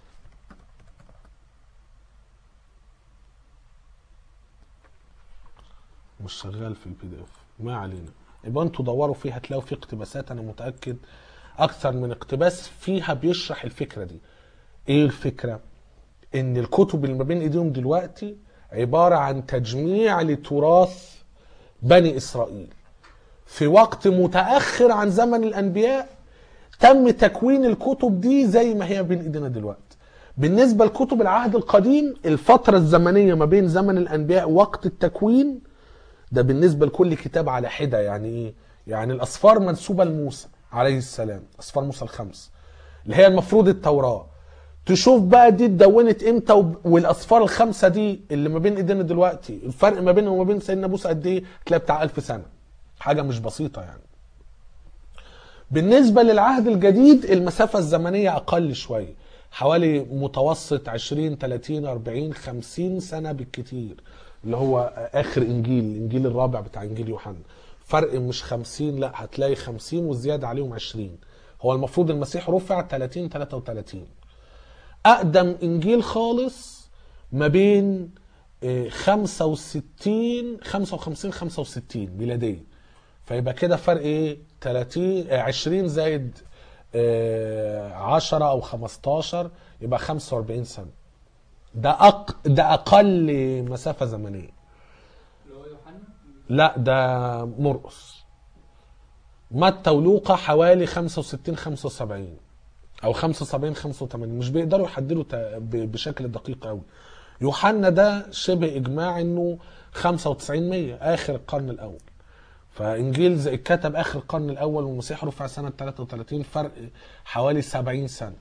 مش شغال في البي دي اف ما علينا يبقى انتوا دوروا فيه هتلاقوا فيه اقتباسات انا متاكد اكثر من اقتباس فيها بيشرح الفكره دي ايه الفكره ان الكتب اللي ما بين ايديهم دلوقتي عباره عن تجميع لتراث بني اسرائيل في وقت متاخر عن زمن الانبياء تم تكوين الكتب دي زي ما هي بين ايدينا دلوقتي بالنسبه لكتب العهد القديم الفتره الزمنيه ما بين زمن الانبياء ووقت التكوين ده بالنسبه لكل كتاب على حده يعني ايه يعني الاصفار منسوبه لموسى عليه السلام اصفار موسى الخمس اللي هي المفروض التوراه تشوف بقى دي اتدونت امتى وب- والاصفار الخمسه دي اللي ما بين ايدينا دلوقتي الفرق ما بينهم وما بين سيدنا موسى قد ايه تلاقي بتاع ألف سنه حاجه مش بسيطه يعني بالنسبه للعهد الجديد المسافه الزمنيه اقل شويه حوالي متوسط 20 30 40 50 سنه بالكتير اللي هو اخر انجيل الانجيل الرابع بتاع انجيل يوحنا فرق مش 50 لا هتلاقي 50 والزياده عليهم 20 هو المفروض المسيح رفع 30 33 اقدم انجيل خالص ما بين آه، 65 55 65 ميلاديه فيبقى كده فرق ايه 30 آه، 20 زائد آه، 10 او 15 يبقى 45 سنه ده أق... ده اقل مسافه زمنيه اللي هو يوحنا لا ده مرقس متى ولوقا حوالي 65 75 او 75 85 مش بيقدروا يحددوا تا- ب- بشكل دقيق قوي يوحنا ده شبه اجماع انه 95 100 اخر القرن الاول فانجيل زي اتكتب اخر القرن الاول والمسيح رفع سنه 33 فرق حوالي 70 سنه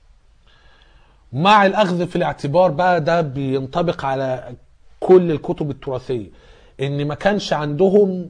مع الاخذ في الاعتبار بقى ده بينطبق على كل الكتب التراثيه ان ما كانش عندهم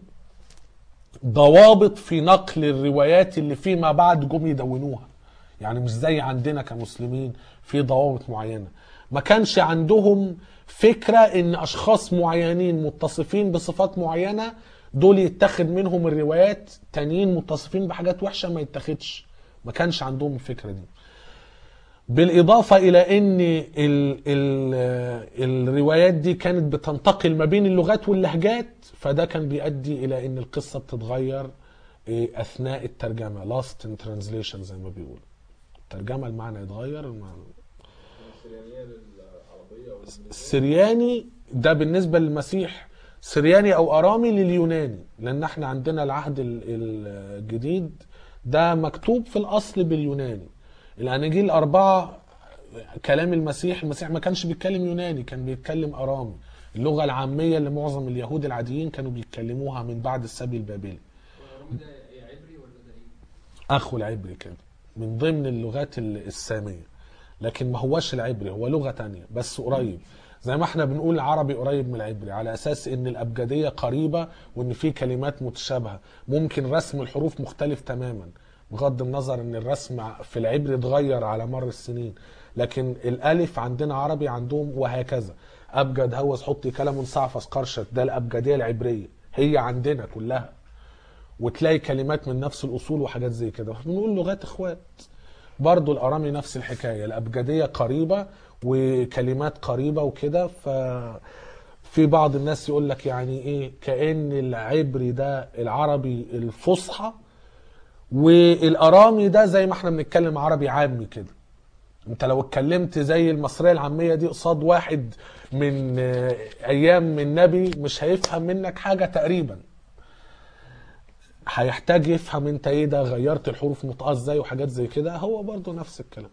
ضوابط في نقل الروايات اللي فيما بعد جم يدونوها يعني مش زي عندنا كمسلمين في ضوابط معينه ما كانش عندهم فكره ان اشخاص معينين متصفين بصفات معينه دول يتخذ منهم الروايات تانيين متصفين بحاجات وحشه ما يتخذش ما كانش عندهم الفكره دي بالإضافة إلى أن ال ال الروايات دي كانت بتنتقل ما بين اللغات واللهجات فده كان بيؤدي إلى أن القصة بتتغير إيه، أثناء الترجمة lost in translation زي ما بيقولوا الترجمة المعنى يتغير المعنى السريانية للعربية والإنجليزية السرياني ده بالنسبة للمسيح سرياني أو أرامي لليوناني لأن احنا عندنا العهد ال- الجديد ده مكتوب في الأصل باليوناني الأناجيل الأربعة كلام المسيح المسيح ما كانش بيتكلم يوناني كان بيتكلم أرامي اللغة العامية اللي معظم اليهود العاديين كانوا بيتكلموها من بعد السبي البابلي والرمي ده يا عبري ولا ده ايه؟ اخو العبري كده من ضمن اللغات ال- الساميه لكن ما هوش العبري هو لغه تانية بس قريب زي ما احنا بنقول العربي قريب من العبري على اساس ان الابجديه قريبه وان في كلمات متشابهه ممكن رسم الحروف مختلف تماما بغض النظر ان الرسم في العبري اتغير على مر السنين لكن الالف عندنا عربي عندهم وهكذا ابجد هوس حطي كلام صعفس قرشت ده الابجديه العبريه هي عندنا كلها وتلاقي كلمات من نفس الاصول وحاجات زي كده بنقول لغات اخوات برضو الارامي نفس الحكايه الابجديه قريبه وكلمات قريبه وكده ف في بعض الناس يقول لك يعني ايه كان العبري ده العربي الفصحى والارامي ده زي ما احنا بنتكلم عربي عامي كده انت لو اتكلمت زي المصريه العاميه دي قصاد واحد من آه، ايام من نبي مش هيفهم منك حاجه تقريبا هيحتاج يفهم انت ايه ده غيرت الحروف نطقها ازاي وحاجات زي كده هو برضو نفس الكلام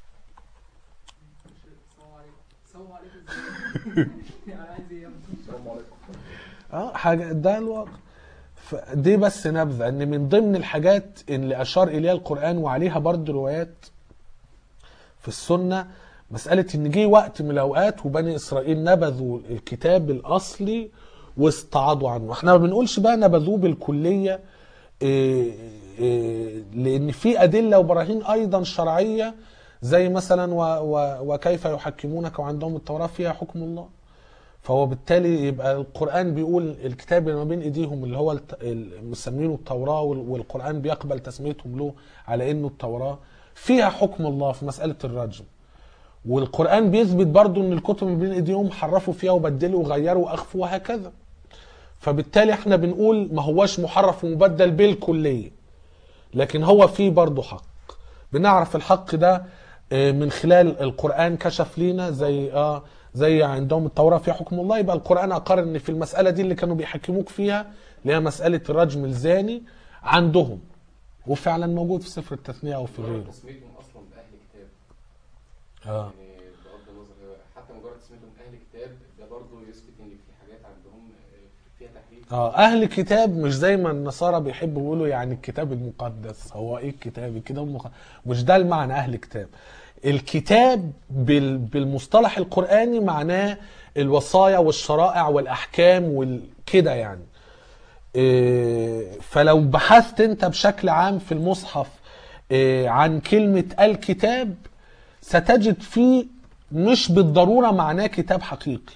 السلام عليكم السلام عليكم يعني عايز ايه يا ابني؟ السلام عليكم اه حاجه ده الواقع ف- دي بس نبذه ان من ضمن الحاجات اللي اشار اليها القران وعليها برضو روايات في السنه مساله ان جه وقت من الاوقات وبني اسرائيل نبذوا الكتاب الاصلي واستعاضوا عنه احنا ما بنقولش بقى نبذوه بالكليه إيه إيه لان في ادله وبراهين ايضا شرعيه زي مثلا و و وكيف يحكمونك وعندهم التوراه فيها حكم الله فهو بالتالي يبقى القرآن بيقول الكتاب اللي ما بين ايديهم اللي هو الت- ال- مسمينه التوراة وال- والقرآن بيقبل تسميتهم له على انه التوراة فيها حكم الله في مسألة الرجم والقرآن بيثبت برضو ان الكتب اللي بين ايديهم حرفوا فيها وبدلوا وغيروا واخفوا وهكذا فبالتالي احنا بنقول ما هواش محرف ومبدل بالكلية لكن هو فيه برضو حق بنعرف الحق ده آه، من خلال القرآن كشف لينا زي اه زي عندهم التوراة فيها حكم الله يبقى القرآن أقر إن في المسألة دي اللي كانوا بيحكموك فيها اللي هي مسألة الرجم الزاني عندهم وفعلا موجود في سفر التثنية أو في مجرد غيره تسميتهم اصلا باهل كتاب اه يعني بغض النظر هو حتى مجرد تسميتهم اهل كتاب ده برضه يثبت ان في حاجات عندهم آه، فيها تحريف اه اهل كتاب مش زي ما النصارى بيحبوا يقولوا يعني الكتاب المقدس هو ايه الكتاب الكتاب المقدس مش ده المعنى اهل كتاب الكتاب بال- بالمصطلح القرآني معناه الوصايا والشرائع والأحكام والكده يعني إيه، فلو بحثت انت بشكل عام في المصحف إيه، عن كلمة الكتاب ستجد فيه مش بالضرورة معناه كتاب حقيقي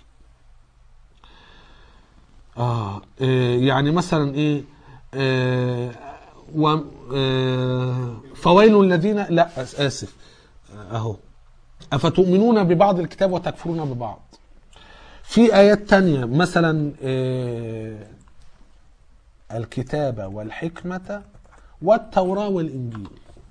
اه إيه، يعني مثلا ايه آه و آه فويل الذين لا أس- اسف اهو افتؤمنون ببعض الكتاب وتكفرون ببعض في ايات تانية مثلا آه الكتابة والحكمة والتوراة والانجيل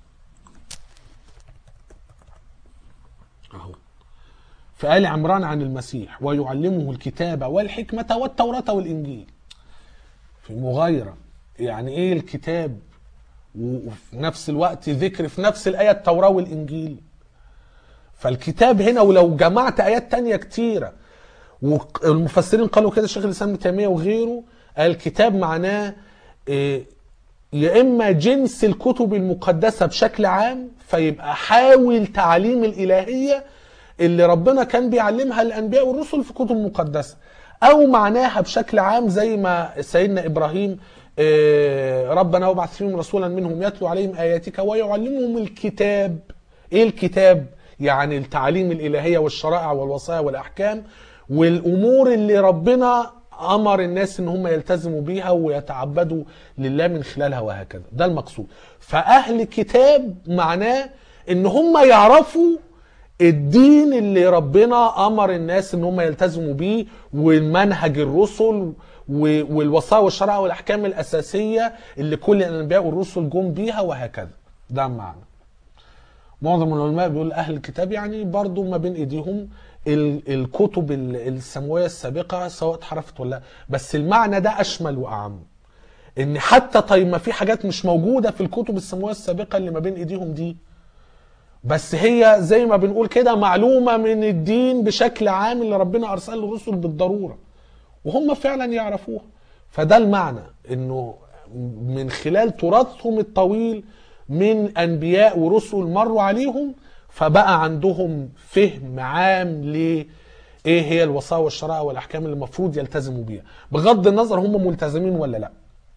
اهو في آل عمران عن المسيح ويعلمه الكتاب والحكمة والتوراة والإنجيل في مغايرة يعني إيه الكتاب و- وفي نفس الوقت ذكر في نفس الآية التوراة والإنجيل فالكتاب هنا ولو جمعت آيات تانية كتيرة والمفسرين قالوا كده الشيخ الإسلام ابن تيمية وغيره الكتاب معناه إيه، يا اما جنس الكتب المقدسه بشكل عام فيبقى حاول تعليم الالهيه اللي ربنا كان بيعلمها الانبياء والرسل في كتب مقدسه او معناها بشكل عام زي ما سيدنا ابراهيم آه، ربنا وابعث فيهم رسولا منهم يتلو عليهم اياتك ويعلمهم الكتاب ايه الكتاب يعني التعاليم الالهيه والشرائع والوصايا والاحكام والامور اللي ربنا امر الناس ان هم يلتزموا بيها ويتعبدوا لله من خلالها وهكذا ده المقصود فاهل كتاب معناه ان هم يعرفوا الدين اللي ربنا امر الناس ان هم يلتزموا بيه والمنهج الرسل و- والوصايا والشرع والاحكام الاساسيه اللي كل الانبياء والرسل جم بيها وهكذا ده المعنى معظم العلماء بيقول اهل الكتاب يعني برضو ما بين ايديهم ال- الكتب ال- السماويه السابقه سواء اتحرفت ولا لا بس المعنى ده اشمل واعم ان حتى طيب ما في حاجات مش موجوده في الكتب السماويه السابقه اللي ما بين ايديهم دي بس هي زي ما بنقول كده معلومه من الدين بشكل عام اللي ربنا ارسل الرسل بالضروره وهم فعلا يعرفوها فده المعنى انه من خلال تراثهم الطويل من انبياء ورسل مروا عليهم فبقى عندهم فهم عام ل ايه هي الوصايا والشرائع والاحكام اللي المفروض يلتزموا بيها بغض النظر هم ملتزمين ولا لا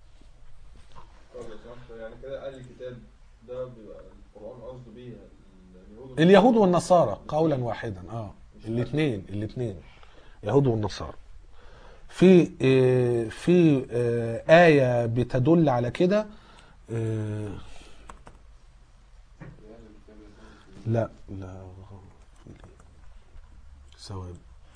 طب لو سمحت يعني كده اهل الكتاب ده بيبقى القران قصده بيه اليهود اليهود والنصارى قولا واحدا اه الاثنين الاثنين يهود والنصارى في آه، في آه، آية بتدل على كده آه، لا لا ثواني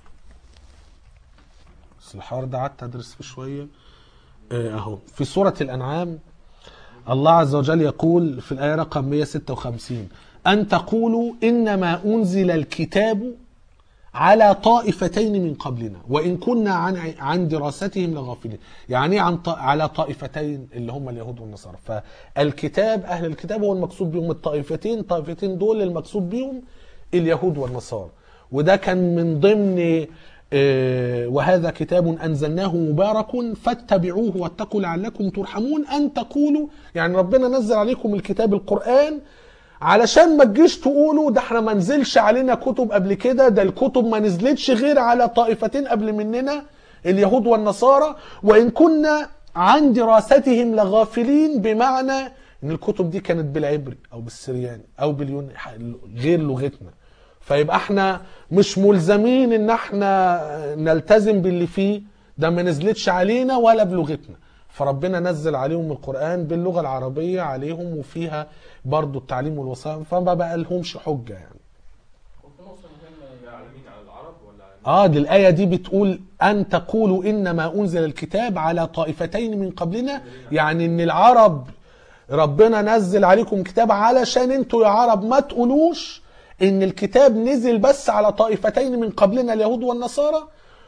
بس الحوار ده قعدت ادرس فيه شويه آه، اهو في سوره الانعام الله عز وجل يقول في الآية رقم 156 أن تقولوا إنما أنزل الكتاب على طائفتين من قبلنا وان كنا عن عن دراستهم لغافلين يعني إيه عن ط- على طائفتين اللي هم اليهود والنصارى فالكتاب اهل الكتاب هو المقصود بهم الطائفتين الطائفتين دول المقصود بهم اليهود والنصارى وده كان من ضمن آه، وهذا كتاب انزلناه مبارك فاتبعوه واتقوا لعلكم ترحمون ان تقولوا يعني ربنا نزل عليكم الكتاب القران علشان ما تجيش تقولوا ده احنا ما نزلش علينا كتب قبل كده ده الكتب ما نزلتش غير على طائفتين قبل مننا اليهود والنصارى وان كنا عن دراستهم لغافلين بمعنى ان الكتب دي كانت بالعبري او بالسرياني او باليوناني غير لغتنا فيبقى احنا مش ملزمين ان احنا نلتزم باللي فيه ده ما نزلتش علينا ولا بلغتنا فربنا نزل عليهم القرآن باللغة العربية عليهم وفيها برضو التعليم والوصايا فما بقى لهمش حجة يعني وفي نقطة مهمة على مين على العرب ولا على اه دي الآية دي بتقول أن تقولوا إنما أنزل الكتاب على طائفتين من قبلنا يعني إن العرب ربنا نزل عليكم كتاب علشان انتوا يا عرب ما تقولوش إن الكتاب نزل بس على طائفتين من قبلنا اليهود والنصارى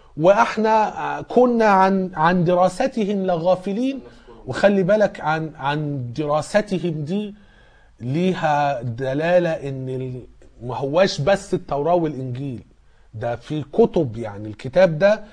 واحنا آه، كنا عن عن دراستهم لغافلين وخلي بالك عن عن دراستهم دي ليها دلاله ان ال- ما هواش بس التوراه والانجيل ده في كتب يعني الكتاب ده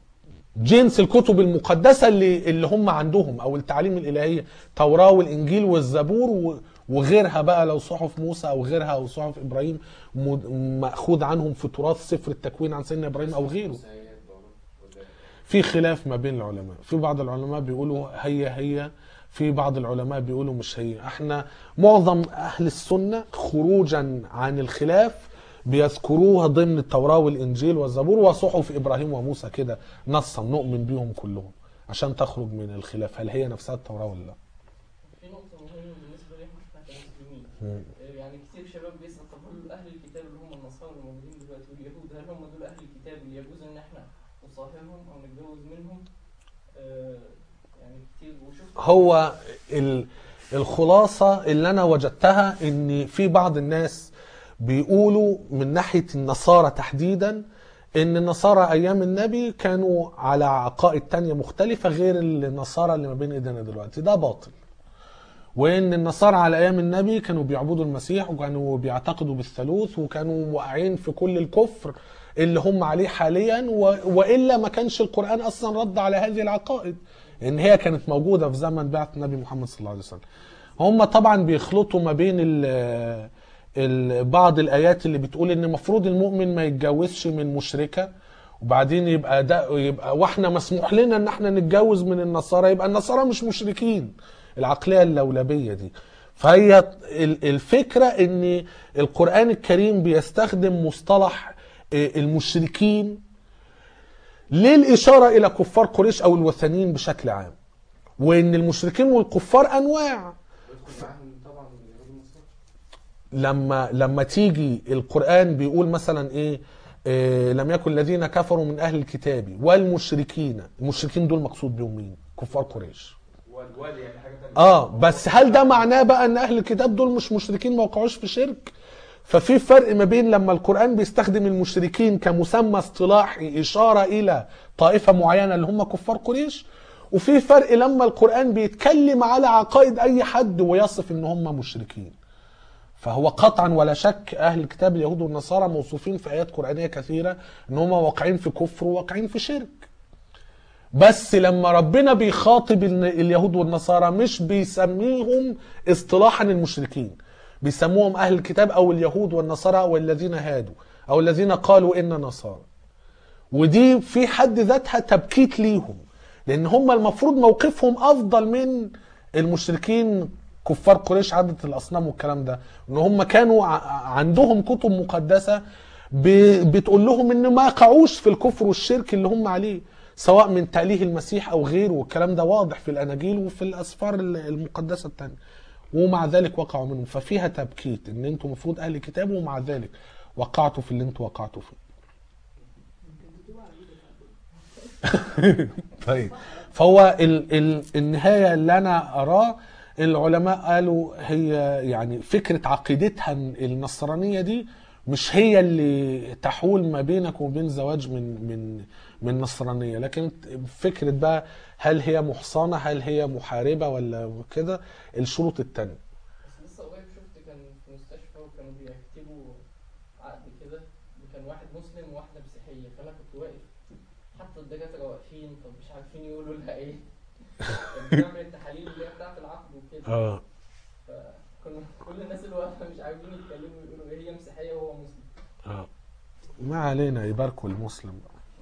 جنس الكتب المقدسه اللي اللي هم عندهم او التعليم الالهيه التوراه والانجيل والزبور و- وغيرها بقى لو صحف موسى او غيرها او صحف ابراهيم م- ماخوذ عنهم في تراث سفر التكوين عن سيدنا ابراهيم او غيره مسيحيات برضه ولا في خلاف ما بين العلماء في بعض العلماء بيقولوا هي هي في بعض العلماء بيقولوا مش هي احنا معظم اهل السنة خروجا عن الخلاف بيذكروها ضمن التوراة والانجيل والزبور وصحف ابراهيم وموسى كده نصا نؤمن بيهم كلهم عشان تخرج من الخلاف هل هي نفسها التوراة ولا لا في نقطة مهمة بالنسبة لي احنا كمسلمين مم. آه، يعني كتير شباب بيسأل طب هل أهل الكتاب اللي هم النصارى اللي موجودين دلوقتي واليهود هل هم دول أهل الكتاب اللي يجوز إن احنا نصاحبهم أو نتجوز منهم؟ آه، يعني كتير وشفت هو ال- الخلاصة اللي أنا وجدتها إن في بعض الناس بيقولوا من ناحية النصارى تحديدا إن النصارى أيام النبي كانوا على عقائد تانية مختلفة غير النصارى اللي ما بين إيدينا دلوقتي ده باطل وإن النصارى على أيام النبي كانوا بيعبدوا المسيح وكانوا بيعتقدوا بالثالوث وكانوا واقعين في كل الكفر اللي هم عليه حاليا و... وإلا ما كانش القرآن أصلا رد على هذه العقائد ان هي كانت موجوده في زمن بعث النبي محمد صلى الله عليه وسلم هم طبعا بيخلطوا ما بين ال ال بعض الايات اللي بتقول ان المفروض المؤمن ما يتجوزش من مشركه وبعدين يبقى ده يبقى واحنا مسموح لنا ان احنا نتجوز من النصارى يبقى النصارى مش مشركين العقليه اللولبيه دي فهي ال- الفكره ان القران الكريم بيستخدم مصطلح آه، المشركين للإشارة إلى كفار قريش أو الوثنيين بشكل عام وإن المشركين والكفار أنواع ويدخل معاهم طبعا اليهود والنصارى لما لما تيجي القرآن بيقول مثلا إيه إيه لم يكن الذين كفروا من أهل الكتاب والمشركين المشركين دول مقصود بهم مين كفار قريش والوالي يعني حاجة تانية اه بس هل ده معناه بقى ان اهل الكتاب دول مش مشركين ما وقعوش في شرك ففي فرق ما بين لما القرآن بيستخدم المشركين كمسمى اصطلاحي إشارة إلى طائفة معينة اللي هم كفار قريش وفي فرق لما القرآن بيتكلم على عقائد أي حد ويصف إن هم مشركين فهو قطعا ولا شك أهل الكتاب اليهود والنصارى موصوفين في آيات قرآنية كثيرة إن هم واقعين في كفر وواقعين في شرك بس لما ربنا بيخاطب ال- اليهود والنصارى مش بيسميهم اصطلاحا المشركين بيسموهم اهل الكتاب او اليهود والنصارى او الذين هادوا او الذين قالوا ان نصارى ودي في حد ذاتها تبكيت ليهم لان هم المفروض موقفهم افضل من المشركين كفار قريش عبدة الاصنام والكلام ده ان هم كانوا ع- عندهم كتب مقدسه ب- بتقول لهم ان ما يقعوش في الكفر والشرك اللي هم عليه سواء من تأليه المسيح او غيره والكلام ده واضح في الاناجيل وفي الاسفار المقدسه الثانيه ومع ذلك وقعوا منهم ففيها تبكيت ان انتم المفروض اهل كتاب ومع ذلك وقعتوا في اللي انتم وقعتوا فيه طيب فهو ال ال النهايه اللي انا اراه العلماء قالوا هي يعني فكره عقيدتها النصرانيه دي مش هي اللي تحول ما بينك وبين زواج من من من نصرانيه لكن فكره بقى هل هي محصنه هل هي محاربه ولا كده الشروط التانية بس لسه قريب شفت كان في مستشفى وكانوا بيكتبوا عقد كده وكان واحد مسلم وواحدة مسيحية فأنا كنت واقف حتى الدكاترة واقفين طب مش عارفين يقولوا لها إيه كانت بتعمل التحاليل اللي هي بتاعت العقد وكده اه فكنا كل الناس اللي واقفة مش عارفين يتكلموا يقولوا إيه هي مسيحية وهو مسلم اه ما علينا يباركوا المسلم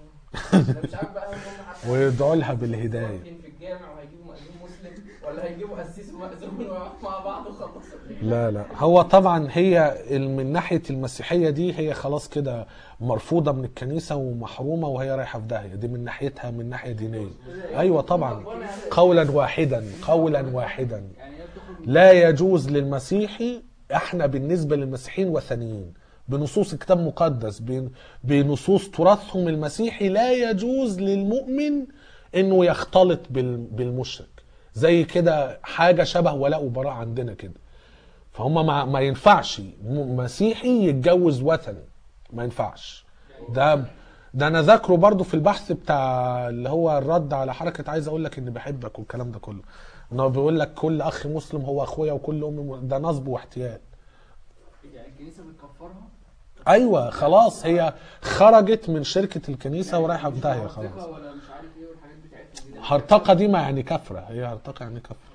أنا مش عارف بقى هم حتى ويدعوا لها بالهدايه واقفين في الجامع وهيجيبوا مأذون مسلم ولا هيجيبوا قسيس ومأذون ويقفوا مع بعض وخلصوا لا لا هو طبعا هي ال- من ناحيه المسيحيه دي هي خلاص كده مرفوضه من الكنيسه ومحرومه وهي رايحه في داهيه دي من ناحيتها من ناحيه دينيه ايوه طبعا قولا واحدا قولا واحدا يعني هي بتخرج لا يجوز للمسيحي احنا بالنسبه للمسيحيين وثنيين بنصوص الكتاب المقدس بن- بنصوص تراثهم المسيحي لا يجوز للمؤمن انه يختلط بال- بالمشرك زي كده حاجه شبه ولاء وبراء عندنا كده فهم ما, ما ينفعش م- مسيحي يتجوز وثني ما ينفعش ده ده انا ذاكره برضو في البحث بتاع اللي هو الرد على حركه عايز اقول لك اني بحبك والكلام ده كله انه بيقول لك كل اخ مسلم هو اخويا وكل ام م- ده نصب واحتيال يعني الكنيسه بتكفرها ايوه خلاص هي خرجت من شركه الكنيسه ورايحه في داهيه هرطقة خلاص ولا مش عارف ايه والحاجات بتاعتهم دي هرطقه دي ما يعني كفره هي هرطقه يعني كفره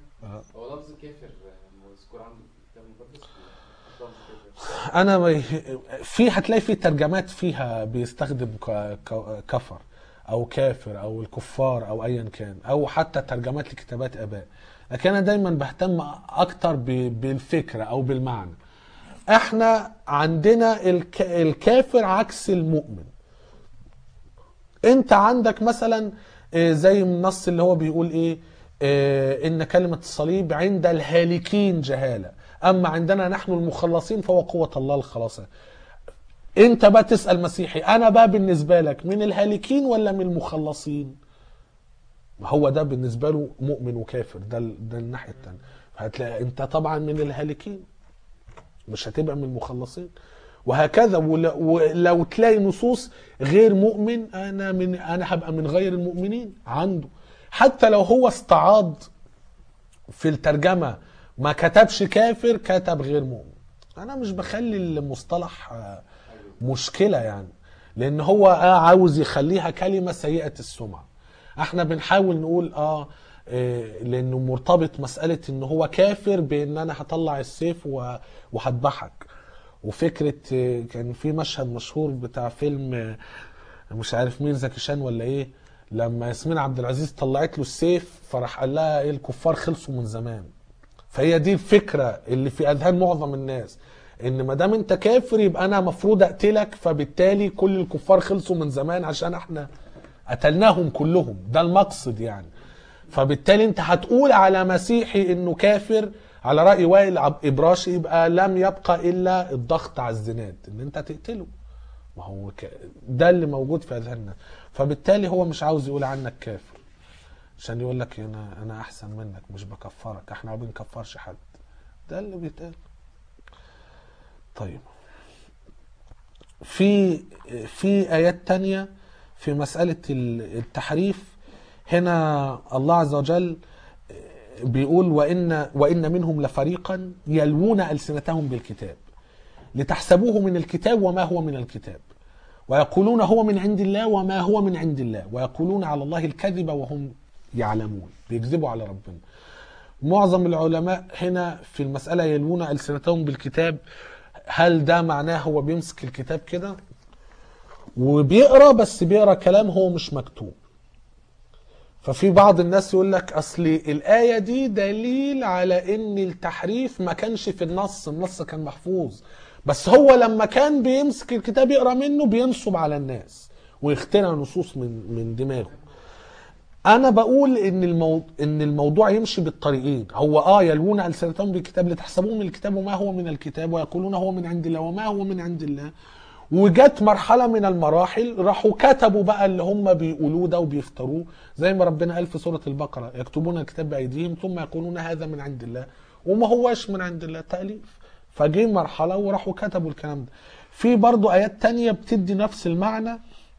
هو لفظ كافر آه، مذكور عنده في الكتاب المقدس ولا لفظ كافر انا ما ي- في هتلاقي في ترجمات فيها بيستخدم ك- ك- كفر او كافر او الكفار او ايا كان او حتى ترجمات لكتابات اباء لكن انا دايما بهتم اكتر ب- بالفكره او بالمعنى احنا عندنا الك- الكافر عكس المؤمن انت عندك مثلا آه، زي النص اللي هو بيقول ايه آه، ان كلمة الصليب عند الهالكين جهالة اما عندنا نحن المخلصين فهو قوة الله الخلاصة انت بقى تسأل مسيحي انا بقى بالنسبة لك من الهالكين ولا من المخلصين هو ده بالنسبة له مؤمن وكافر ده ال- ده الناحية التانية هتلاقي انت طبعا من الهالكين مش هتبقى من المخلصين وهكذا ول- ولو تلاقي نصوص غير مؤمن انا من انا هبقى من غير المؤمنين عنده حتى لو هو استعاض في الترجمه ما كتبش كافر كتب غير مؤمن انا مش بخلي المصطلح آه، مشكله يعني لان هو آه عاوز يخليها كلمه سيئه السمعه احنا بنحاول نقول اه إيه، لانه مرتبط مساله ان هو كافر بان انا هطلع السيف و- وهذبحك وفكره إيه، كان في مشهد مشهور بتاع فيلم آه، مش عارف مين زكي شان ولا ايه لما ياسمين عبد العزيز طلعت له السيف فراح قال لها ايه الكفار خلصوا من زمان فهي دي الفكره اللي في اذهان معظم الناس ان ما دام انت كافر يبقى انا مفروض اقتلك فبالتالي كل الكفار خلصوا من زمان عشان احنا قتلناهم كلهم ده المقصد يعني فبالتالي انت هتقول على مسيحي انه كافر على راي وائل عب- ابراشي يبقى لم يبقى الا الضغط على الزناد ان انت تقتله ما هو ك... ده اللي موجود في اذهاننا فبالتالي هو مش عاوز يقول عنك كافر عشان يقول لك انا انا احسن منك مش بكفرك احنا ما بنكفرش حد ده اللي بيتقال طيب في في ايات تانية في مسألة ال- التحريف هنا الله عز وجل بيقول وإن وإن منهم لفريقا يلوون ألسنتهم بالكتاب لتحسبوه من الكتاب وما هو من الكتاب ويقولون هو من عند الله وما هو من عند الله ويقولون على الله الكذب وهم يعلمون بيكذبوا على ربنا معظم العلماء هنا في المسألة يلوون ألسنتهم بالكتاب هل ده معناه هو بيمسك الكتاب كده وبيقرا بس بيقرا كلام هو مش مكتوب ففي بعض الناس يقول لك اصل الايه دي دليل على ان التحريف ما كانش في النص النص كان محفوظ بس هو لما كان بيمسك الكتاب يقرا منه بينصب على الناس ويخترع نصوص من من دماغه انا بقول ان المو... ان الموضوع يمشي بالطريقين هو اه يلوون السنتهم بالكتاب لتحسبوه من الكتاب وما هو من الكتاب ويقولون هو من عند الله وما هو من عند الله وجت مرحلة من المراحل راحوا كتبوا بقى اللي هم بيقولوه ده وبيفتروه زي ما ربنا قال في سورة البقرة يكتبون الكتاب بأيديهم ثم يقولون هذا من عند الله وما هوش من عند الله تأليف فجه مرحلة وراحوا كتبوا الكلام ده في برضو آيات تانية بتدي نفس المعنى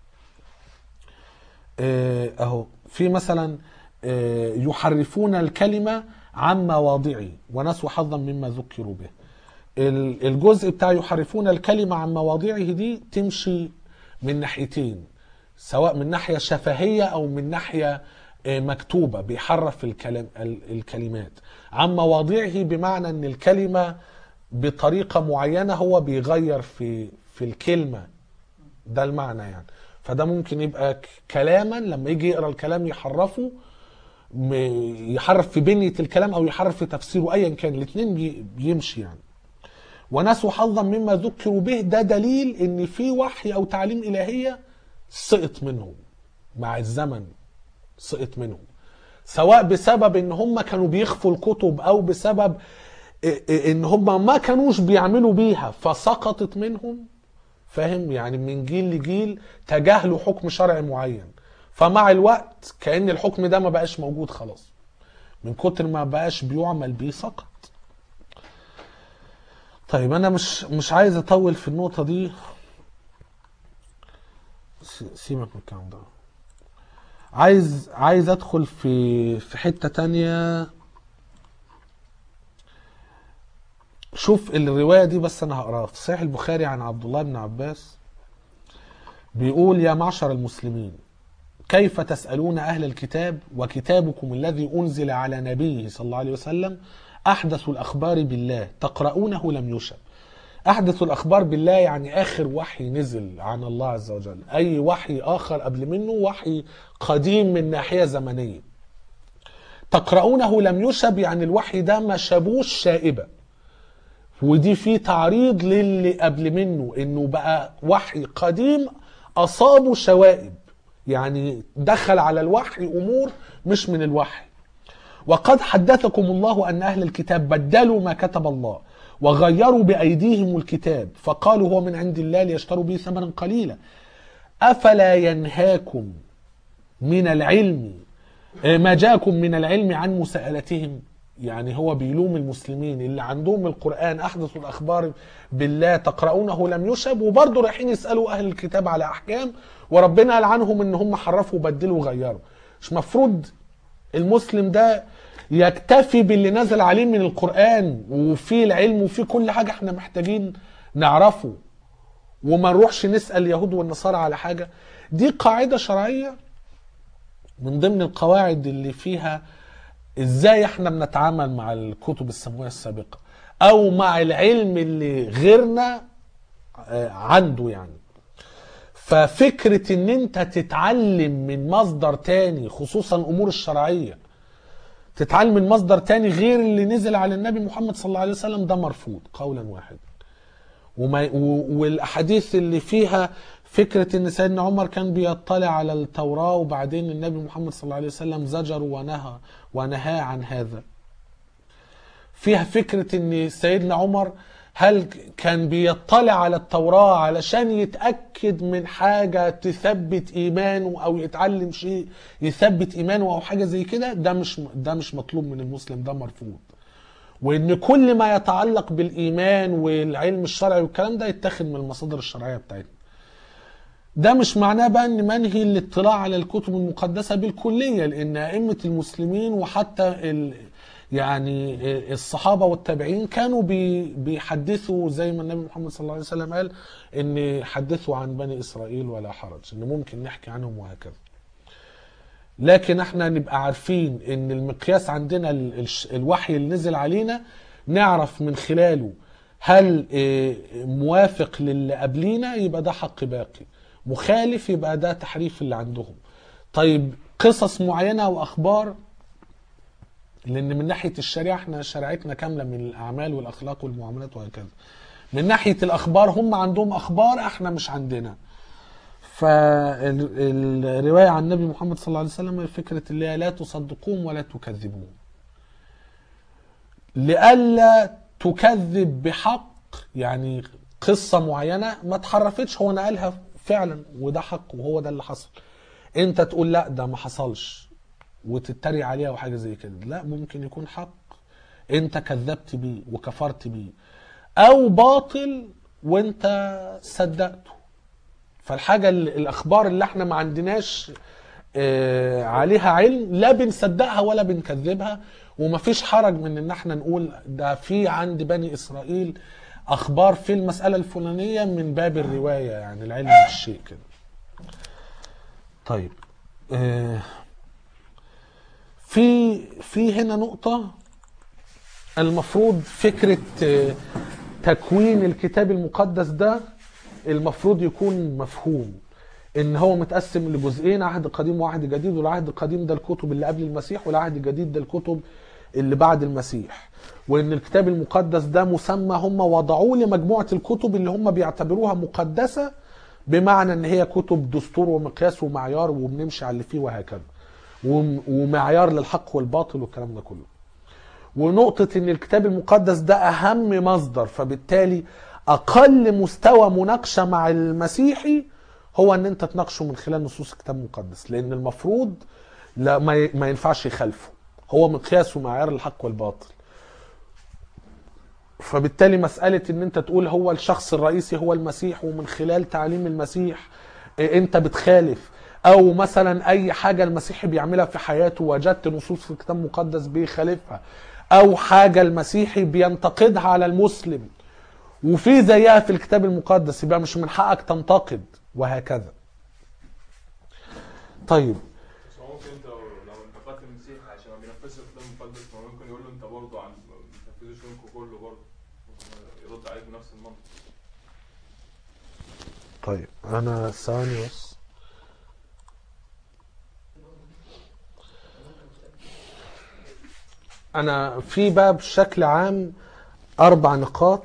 آه، أهو في مثلا آه، يحرفون الكلمة عن مواضعه ونسوا حظا مما ذكروا به ال- الجزء بتاع يحرفون الكلمة عن مواضعه دي تمشي من ناحيتين سواء من ناحية شفهية أو من ناحية آه، مكتوبة بيحرف الكلام ال- الكلمات عن مواضعه بمعنى أن الكلمة بطريقة معينة هو بيغير في في الكلمة ده المعنى يعني فده ممكن يبقى ك- كلاما لما يجي يقرا الكلام يحرفه م- يحرف في بنية الكلام او يحرف في تفسيره ايا كان الاثنين بي- بيمشي يعني ونسوا حظا مما ذكروا به ده دليل ان في وحي او تعليم الهيه سقط منهم مع الزمن سقط منهم سواء بسبب ان هم كانوا بيخفوا الكتب او بسبب إ- إ- ان هم ما كانوش بيعملوا بيها فسقطت منهم فاهم يعني من جيل لجيل تجاهلوا حكم شرعي معين فمع الوقت كأن الحكم ده ما بقاش موجود خلاص من كتر ما بقاش بيعمل بيه سقط طيب انا مش مش عايز اطول في النقطة دي س- سيبك من الكلام ده عايز عايز ادخل في في حتة تانية شوف الرواية دي بس أنا هقراها في صحيح البخاري عن عبد الله بن عباس بيقول يا معشر المسلمين كيف تسألون أهل الكتاب وكتابكم الذي أنزل على نبيه صلى الله عليه وسلم أحدث الأخبار بالله تقرؤونه لم يشب أحدث الأخبار بالله يعني آخر وحي نزل عن الله عز وجل أي وحي آخر قبل منه وحي قديم من ناحية زمنية تقرؤونه لم يشب يعني الوحي ده ما شابوش شائبة ودي في تعريض للي قبل منه انه بقى وحي قديم اصابه شوائب يعني دخل على الوحي امور مش من الوحي وقد حدثكم الله ان اهل الكتاب بدلوا ما كتب الله وغيروا بايديهم الكتاب فقالوا هو من عند الله ليشتروا به ثمنا قليلا افلا ينهاكم من العلم آه، ما جاءكم من العلم عن مساءلتهم يعني هو بيلوم المسلمين اللي عندهم القرآن أحدث الأخبار بالله تقرؤونه لم يشب وبرضه رايحين يسألوا أهل الكتاب على أحكام وربنا قال عنهم إن هم حرفوا وبدلوا وغيروا مش مفروض المسلم ده يكتفي باللي نزل عليه من القرآن وفيه العلم وفيه كل حاجة احنا محتاجين نعرفه وما نروحش نسأل اليهود والنصارى على حاجة دي قاعدة شرعية من ضمن القواعد اللي فيها ازاي احنا بنتعامل مع الكتب السماويه السابقه او مع العلم اللي غيرنا آه، عنده يعني ففكره ان انت تتعلم من مصدر تاني خصوصا الامور الشرعيه تتعلم من مصدر تاني غير اللي نزل على النبي محمد صلى الله عليه وسلم ده مرفوض قولا واحدا وما و- والاحاديث اللي فيها فكره ان سيدنا عمر كان بيطلع على التوراه وبعدين النبي محمد صلى الله عليه وسلم زجر ونهى ونهى عن هذا فيها فكره ان سيدنا عمر هل كان بيطلع على التوراه علشان يتاكد من حاجه تثبت ايمانه او يتعلم شيء يثبت ايمانه او حاجه زي كده ده مش ده مش مطلوب من المسلم ده مرفوض وان كل ما يتعلق بالايمان والعلم الشرعي والكلام ده يتاخد من المصادر الشرعيه بتاعتنا ده مش معناه بقى ان منهي الاطلاع على الكتب المقدسه بالكليه لان ائمه المسلمين وحتى ال يعني الصحابه والتابعين كانوا بي بيحدثوا زي ما النبي محمد صلى الله عليه وسلم قال ان حدثوا عن بني اسرائيل ولا حرج ان ممكن نحكي عنهم وهكذا لكن احنا نبقى عارفين ان المقياس عندنا ال- الش- الوحي اللي نزل علينا نعرف من خلاله هل اه، موافق للي قبلينا يبقى ده حق باقي مخالف يبقى ده تحريف اللي عندهم طيب قصص معينة واخبار لان من ناحية الشريعة احنا شريعتنا كاملة من الاعمال والاخلاق والمعاملات وهكذا من ناحية الاخبار هم عندهم اخبار احنا مش عندنا فالرواية عن النبي محمد صلى الله عليه وسلم فكرة اللي هي لا تصدقون ولا تكذبون لئلا تكذب بحق يعني قصة معينة ما اتحرفتش هو نقلها فعلا وده حق وهو ده اللي حصل انت تقول لا ده ما حصلش وتتريق عليها وحاجة زي كده لا ممكن يكون حق انت كذبت بيه وكفرت بيه او باطل وانت صدقته فالحاجة ال- الأخبار اللي احنا ما عندناش آه، عليها علم لا بنصدقها ولا بنكذبها ومفيش حرج من ان احنا نقول ده في عند بني اسرائيل اخبار في المسألة الفلانية من باب الرواية يعني العلم بالشيء كده طيب آه، في في هنا نقطة المفروض فكرة آه، تكوين الكتاب المقدس ده المفروض يكون مفهوم ان هو متقسم لجزئين عهد قديم وعهد جديد والعهد القديم ده الكتب اللي قبل المسيح والعهد الجديد ده الكتب اللي بعد المسيح وان الكتاب المقدس ده مسمى هم وضعوه لمجموعة الكتب اللي هم بيعتبروها مقدسة بمعنى ان هي كتب دستور ومقياس ومعيار وبنمشي على اللي فيه وهكذا وم- ومعيار للحق والباطل والكلام ده كله ونقطة ان الكتاب المقدس ده اهم مصدر فبالتالي اقل مستوى مناقشة مع المسيحي هو ان انت تناقشه من خلال نصوص الكتاب المقدس لان المفروض لا ما ي- ما ينفعش يخالفه هو مقياس ومعيار الحق والباطل فبالتالي مسألة ان انت تقول هو الشخص الرئيسي هو المسيح ومن خلال تعليم المسيح إيه، انت بتخالف او مثلا اي حاجة المسيحي بيعملها في حياته وجدت نصوص في الكتاب المقدس بيخالفها او حاجة المسيحي بينتقدها على المسلم وفي زيها في الكتاب المقدس يبقى مش من حقك تنتقد وهكذا طيب بس هو ممكن انت لو انتقدت المسيح عشان ما بينفذش الكتاب المقدس ما ممكن يقول له انت برضه عن ما بتنفذش دينكم كله برضه ممكن يرد عليك بنفس المنطق طيب انا ثواني بس انا في بقى بشكل عام اربع نقاط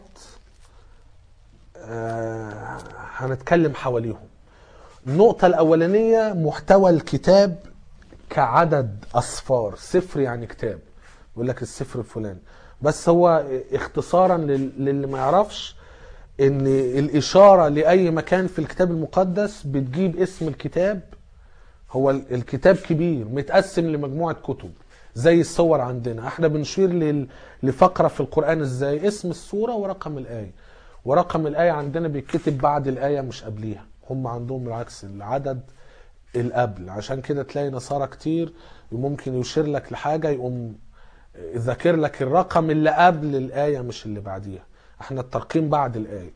آه، هنتكلم حواليهم النقطة الأولانية محتوى الكتاب كعدد أصفار سفر يعني كتاب يقول لك السفر الفلاني بس هو اختصارا لل- للي ما يعرفش ان الاشاره لاي مكان في الكتاب المقدس بتجيب اسم الكتاب هو ال- الكتاب كبير متقسم لمجموعه كتب زي الصور عندنا احنا بنشير لل- لفقره في القران ازاي اسم السوره ورقم الايه ورقم الايه عندنا بيتكتب بعد الايه مش قبليها هم عندهم العكس العدد القبل عشان كده تلاقي نصارى كتير ممكن يشير لك لحاجه يقوم ذاكر لك الرقم اللي قبل الآية مش اللي بعديها احنا الترقيم بعد الآية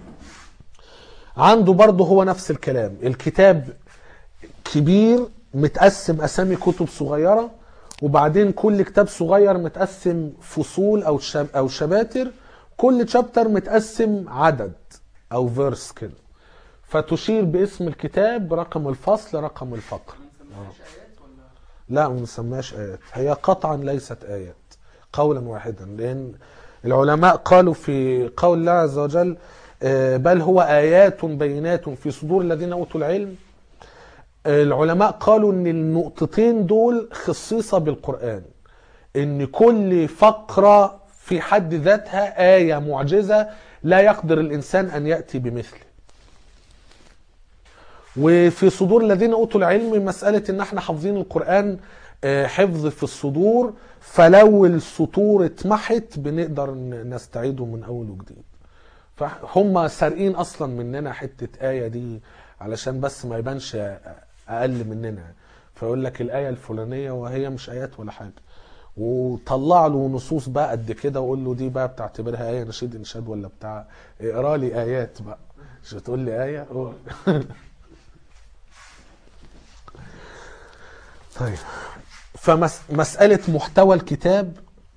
عنده برضه هو نفس الكلام الكتاب كبير متقسم أسامي كتب صغيرة وبعدين كل كتاب صغير متقسم فصول أو شب أو شباتر كل شابتر متقسم عدد أو فيرس كده فتشير باسم الكتاب رقم الفصل رقم الفقرة ما نسميهاش ايات ولا لا ما نسميهاش آيات هي قطعا ليست آيات قولا واحدا لأن العلماء قالوا في قول الله عز وجل آه، بل هو آيات بينات في صدور الذين أوتوا العلم آه، العلماء قالوا أن النقطتين دول خصيصة بالقرآن أن كل فقرة في حد ذاتها آية معجزة لا يقدر الإنسان أن يأتي بمثله وفي صدور الذين اوتوا العلم مساله ان احنا حافظين القران آه، حفظ في الصدور فلو السطور اتمحت بنقدر ن- نستعيده من اول وجديد فهم سارقين اصلا مننا حته ايه دي علشان بس ما يبانش اقل مننا فيقول لك الايه الفلانيه وهي مش ايات ولا حاجه وطلع له نصوص بقى قد كده وقول له دي بقى بتعتبرها ايه نشيد انشاد ولا بتاع اقرا لي ايات بقى مش تقول لي ايه قول. طيب فمسألة محتوى الكتاب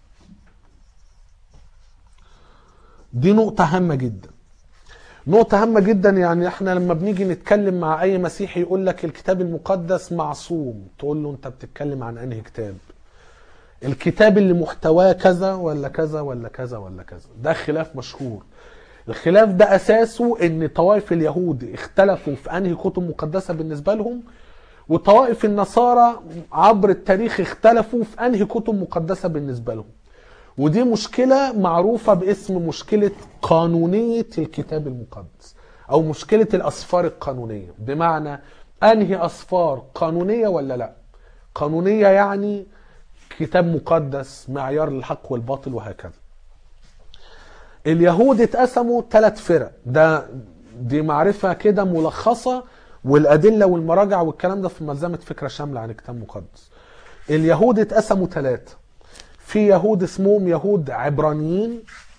دي نقطة هامة جدا نقطة هامة جدا يعني احنا لما بنيجي نتكلم مع اي مسيحي يقول لك الكتاب المقدس معصوم تقول له انت بتتكلم عن انهي كتاب الكتاب اللي محتواه كذا ولا كذا ولا كذا ولا كذا ده خلاف مشهور الخلاف ده اساسه ان طوائف اليهود اختلفوا في انهي كتب مقدسة بالنسبة لهم وطوائف النصارى عبر التاريخ اختلفوا في انهي كتب مقدسه بالنسبه لهم ودي مشكله معروفه باسم مشكله قانونيه الكتاب المقدس او مشكله الاسفار القانونيه بمعنى انهي اسفار قانونيه ولا لا قانونيه يعني كتاب مقدس معيار للحق والباطل وهكذا اليهود اتقسموا ثلاث فرق ده دي معرفة كده ملخصة والأدلة والمراجع والكلام ده في ملزمة فكرة شاملة عن الكتاب المقدس اليهود اتقسموا ثلاثة في يهود اسمهم يهود عبرانيين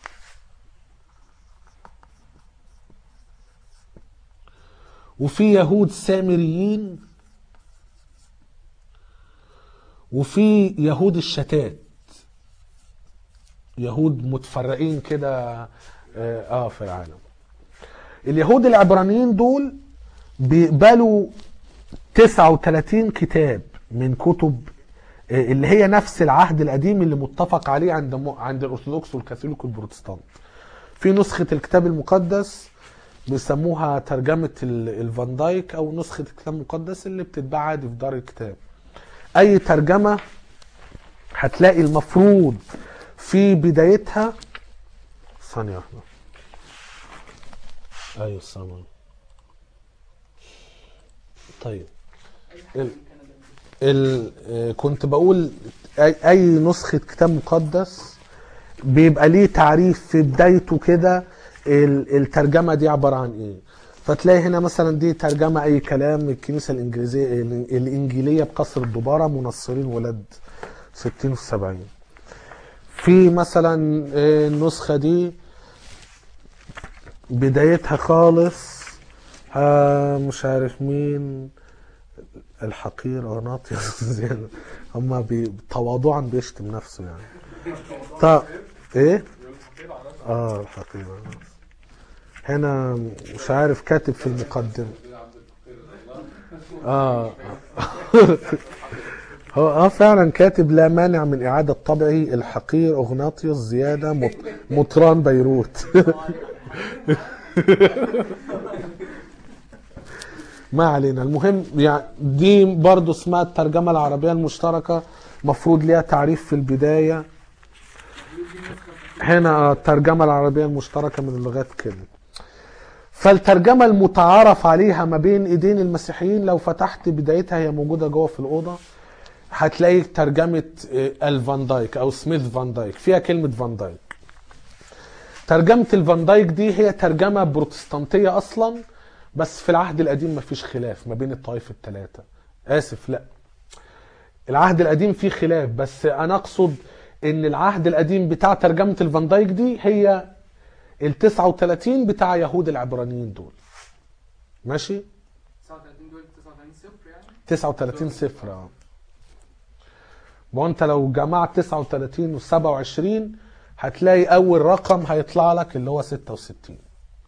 وفي يهود سامريين وفي يهود الشتات يهود متفرقين كده اه آه، في العالم اليهود العبرانيين دول بيقبلوا 39 كتاب من كتب آه، اللي هي نفس العهد القديم اللي متفق عليه عند م- عند الارثوذكس والكاثوليك والبروتستانت في نسخة الكتاب المقدس بيسموها ترجمة ال- الفان دايك او نسخة الكتاب المقدس اللي بتتباع عادي في دار الكتاب اي ترجمة هتلاقي المفروض في بدايتها ثانية واحدة ايوه السلام طيب ال... ال... آه، كنت بقول اي, أي نسخة كتاب مقدس بيبقى ليه تعريف في بدايته كده ال- الترجمة دي عبارة عن ايه فتلاقي هنا مثلا دي ترجمة اي كلام من الكنيسة الانجليزية ال- الانجيلية بقصر الدبارة منصرين ولاد 60 و 70 في مثلا آه، النسخة دي بدايتها خالص آه، مش عارف مين الحقير اغناطيوس زيادة هما بي- تواضعا بيشتم نفسه يعني طب ايه اه الحقير هنا مش عارف كاتب في المقدمة اه هو اه فعلا كاتب لا مانع من اعادة طبعي الحقير اغناطيوس زيادة مط- مطران بيروت ما علينا المهم يعني دي برضو اسمها الترجمة العربية المشتركة مفروض ليها تعريف في البداية هنا الترجمة العربية المشتركة من اللغات كده فالترجمة المتعارف عليها ما بين ايدين المسيحيين لو فتحت بدايتها هي موجودة جوه في الأوضة هتلاقي ترجمة آه، الفان دايك أو سميث فان دايك فيها كلمة فان دايك ترجمة الفان دايك دي هي ترجمة بروتستانتية أصلا بس في العهد القديم مفيش خلاف ما بين الطائف الثلاثة آسف لا العهد القديم فيه خلاف بس أنا أقصد إن العهد القديم بتاع ترجمة الفان دايك دي هي ال 39 بتاع يهود العبرانيين دول ماشي 39 دول 39 صفر يعني 39 صفر اه ما هو انت لو جمعت 39 و 27 هتلاقي اول رقم هيطلع لك اللي هو 66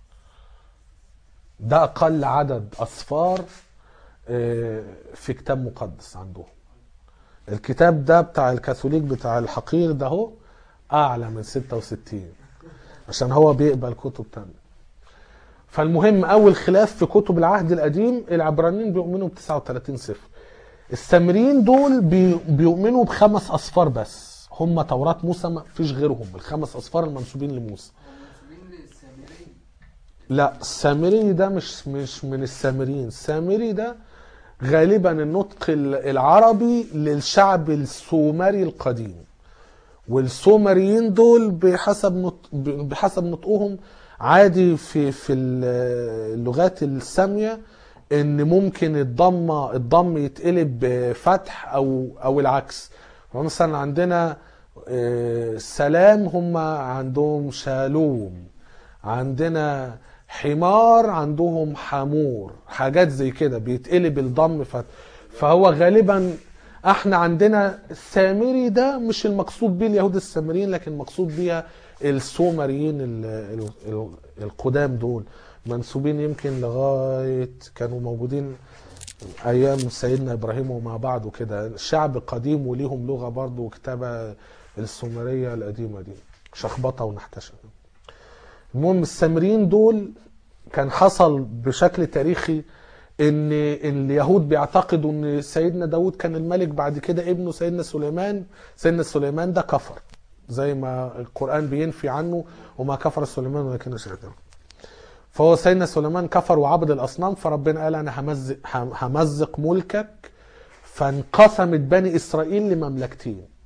ده اقل عدد اصفار آه، في كتاب مقدس عندهم الكتاب ده بتاع الكاثوليك بتاع الحقير ده هو اعلى من 66 عشان هو بيقبل كتب تانية فالمهم اول خلاف في كتب العهد القديم العبرانيين بيؤمنوا ب 39 صفر السامريين دول بي- بيؤمنوا بخمس اصفار بس هم توراة موسى ما فيش غيرهم الخمس اصفار المنسوبين لموسى منسوبين للسامريين لا السامري ده مش مش من السامريين السامري ده غالبا النطق ال- العربي للشعب السومري القديم والسومريين دول بحسب نط... بحسب نطقهم عادي في في ال- اللغات الساميه ان ممكن الضمه الضم يتقلب بفتح او او العكس مثلا عندنا آه، سلام هم عندهم شالوم عندنا حمار عندهم حمور حاجات زي كده بيتقلب الضم فتح فهو غالبا احنا عندنا السامري ده مش المقصود بيه اليهود السامريين لكن المقصود بيها السومريين ال- ال- ال- القدام دول منسوبين يمكن لغايه كانوا موجودين ايام سيدنا ابراهيم ومع بعض وكده شعب قديم وليهم لغه برضه وكتابه السومريه القديمه دي شخبطه ونحتشه المهم السامريين دول كان حصل بشكل تاريخي ان اليهود بيعتقدوا ان سيدنا داود كان الملك بعد كده ابنه سيدنا سليمان سيدنا سليمان ده كفر زي ما القرآن بينفي عنه وما كفر سليمان ولكن شيطان فهو سيدنا سليمان كفر وعبد الاصنام فربنا قال انا همزق همزق ملكك فانقسمت بني اسرائيل لمملكتين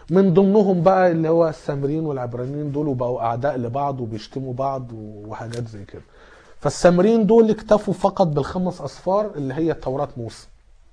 من ضمنهم بقى اللي هو السامريين والعبرانيين دول وبقوا اعداء لبعض وبيشتموا بعض وحاجات زي كده فالسامريين دول اكتفوا فقط بالخمس اصفار اللي هي توراة موسى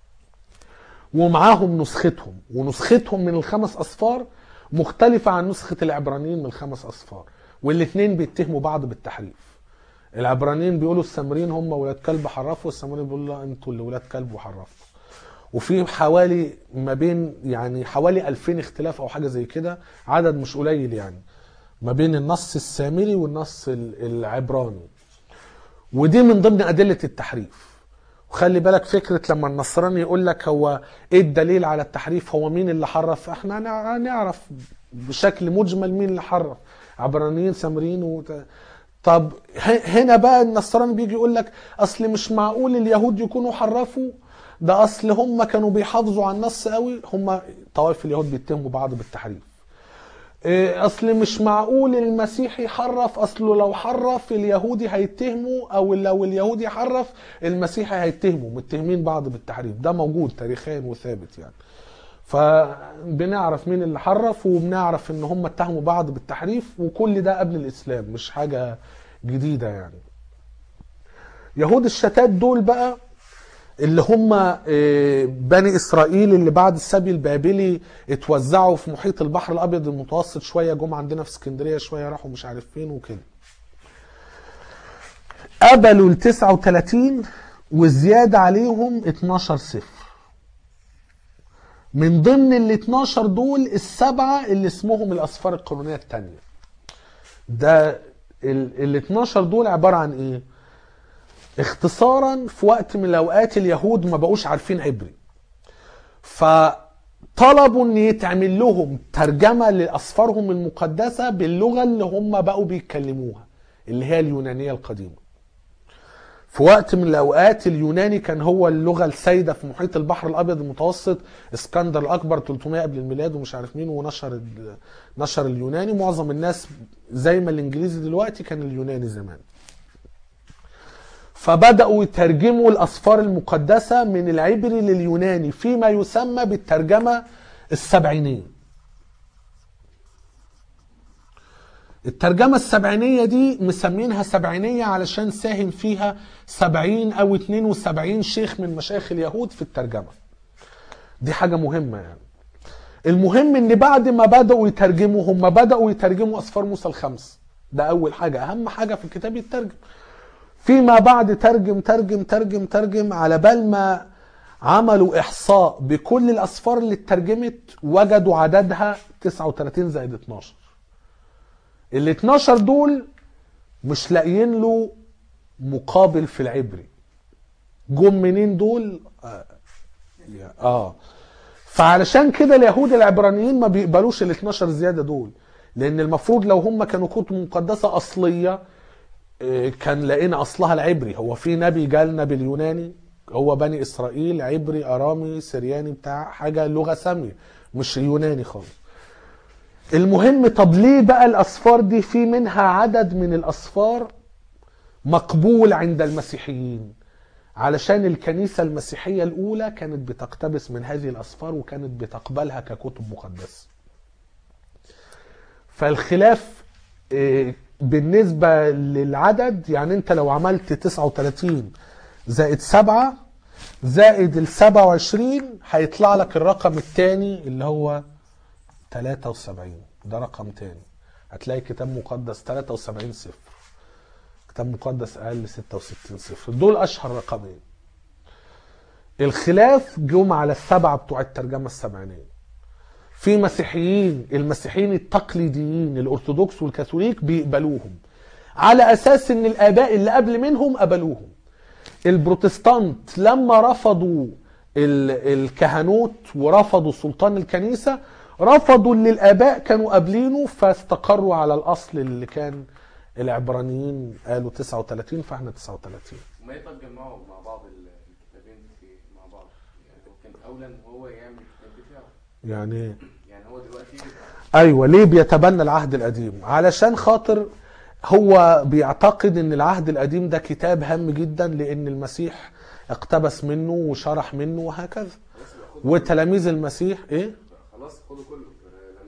ومعاهم نسختهم ونسختهم من الخمس اصفار مختلفة عن نسخة العبرانيين من الخمس اصفار والاثنين بيتهموا بعض بالتحريف العبرانيين بيقولوا السامريين هم ولاد كلب حرفوا والسامريين بيقولوا لا انتوا اللي ولاد كلب وحرفوا وفي حوالي ما بين يعني حوالي 2000 اختلاف او حاجه زي كده عدد مش قليل يعني ما بين النص السامري والنص ال- العبراني ودي من ضمن ادله التحريف وخلي بالك فكره لما النصراني يقول لك هو ايه الدليل على التحريف هو مين اللي حرف احنا هنع- هنعرف بشكل مجمل مين اللي حرف عبرانيين سامريين وت... طب ه- هنا بقى النصراني بيجي يقول لك اصل مش معقول اليهود يكونوا حرفوا ده اصل هم كانوا بيحافظوا على النص قوي هم طوائف اليهود بيتهموا بعض بالتحريف إيه، اصل مش معقول المسيحي يحرف اصله لو حرف اليهودي هيتهموا او لو اليهودي حرف المسيحي هيتهموا متهمين بعض بالتحريف ده موجود تاريخيا وثابت يعني فبنعرف مين اللي حرف وبنعرف ان هم اتهموا بعض بالتحريف وكل ده قبل الاسلام مش حاجه جديده يعني يهود الشتات دول بقى اللي هم آه، بني اسرائيل اللي بعد السبي البابلي اتوزعوا في محيط البحر الابيض المتوسط شويه جم عندنا في اسكندريه شويه راحوا مش عارف فين وكده قبلوا ال 39 وزياده عليهم 12 صفر من ضمن ال 12 دول السبعه اللي اسمهم الاسفار القانونيه الثانيه ده ال ال 12 دول عباره عن ايه؟ اختصارا في وقت من الاوقات اليهود ما بقوش عارفين عبري فطلبوا ان يتعمل لهم ترجمه لاسفارهم المقدسه باللغه اللي هم بقوا بيتكلموها اللي هي اليونانيه القديمه في وقت من الاوقات اليوناني كان هو اللغه السائده في محيط البحر الابيض المتوسط اسكندر الاكبر 300 قبل الميلاد ومش عارف مين ونشر ال- نشر اليوناني معظم الناس زي ما الانجليزي دلوقتي كان اليوناني زمان فبدأوا يترجموا الأسفار المقدسة من العبري لليوناني فيما يسمى بالترجمة السبعينية الترجمة السبعينية دي مسمينها سبعينية علشان ساهم فيها سبعين أو اتنين وسبعين شيخ من مشايخ اليهود في الترجمة دي حاجة مهمة يعني المهم ان بعد ما بدأوا يترجموا هم بدأوا يترجموا أسفار موسى الخمس ده أول حاجة أهم حاجة في الكتاب يترجم فيما بعد ترجم ترجم ترجم ترجم على بال ما عملوا احصاء بكل الاسفار اللي اترجمت وجدوا عددها 39 زائد 12 ال 12 دول مش لاقيين له مقابل في العبري جم منين دول اه, آه. فعلشان كده اليهود العبرانيين ما بيقبلوش ال 12 زياده دول لان المفروض لو هم كانوا كتب مقدسه اصليه إيه، كان لقينا اصلها العبري هو في نبي جالنا باليوناني هو بني اسرائيل عبري ارامي سرياني بتاع حاجه لغه ساميه مش يوناني خالص المهم طب ليه بقى الاسفار دي في منها عدد من الاسفار مقبول عند المسيحيين علشان الكنيسة المسيحية الأولى كانت بتقتبس من هذه الأسفار وكانت بتقبلها ككتب مقدسة فالخلاف إيه، بالنسبة للعدد يعني انت لو عملت 39 زائد 7 زائد ال 27 هيطلع لك الرقم الثاني اللي هو 73 ده رقم تاني هتلاقي كتاب مقدس 73 صفر كتاب مقدس اقل 66 صفر دول اشهر رقمين الخلاف جم على السبعه بتوع الترجمه السبعينيه في مسيحيين المسيحيين التقليديين الارثوذكس والكاثوليك بيقبلوهم على اساس ان الاباء اللي قبل منهم قبلوهم البروتستانت لما رفضوا ال- الكهنوت ورفضوا سلطان الكنيسه رفضوا اللي الاباء كانوا قابلينه فاستقروا على الاصل اللي كان العبرانيين قالوا 39 فاحنا 39 وما يقدر يجمعوا مع بعض ال- الكتابين في مع بعض يعني هو كان اولى ان هو يعمل الكتاب بتاعه يعني إيه؟ يعني هو دلوقتي ايوه ليه بيتبنى العهد القديم علشان خاطر هو بيعتقد ان العهد القديم ده كتاب هام جدا لان المسيح اقتبس منه وشرح منه وهكذا خلاص يبقى خده وتلاميذ المسيح ايه خلاص خده كله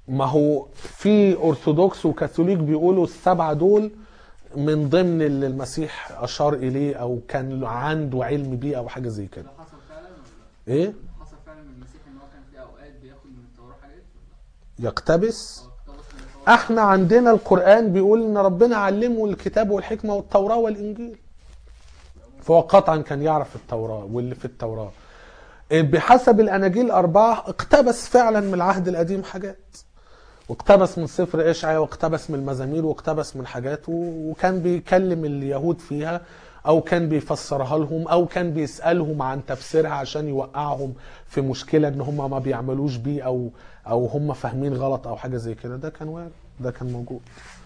ما هو في ارثوذكس وكاثوليك بيقولوا السبعه دول من ضمن اللي المسيح اشار اليه او كان عنده علم بيه او حاجه زي كده ده حصل فعلا ولا ايه حصل فعلا من المسيح ان هو كان في اوقات بياخد من التوراه حاجات ولا يقتبس هو اقتبس من التوراه احنا عندنا القرآن بيقول ان ربنا علمه الكتاب والحكمة والتوراة والانجيل فهو قطعا كان يعرف التوراة واللي في التوراة بحسب الاناجيل الاربعة اقتبس فعلا من العهد القديم حاجات واقتبس من سفر اشعيا واقتبس من المزامير واقتبس من حاجات و- وكان بيكلم اليهود فيها او كان بيفسرها لهم او كان بيسالهم عن تفسيرها عشان يوقعهم في مشكله ان هم ما بيعملوش بيه او او هم فاهمين غلط او حاجه زي كده ده كان وارد ده كان موجود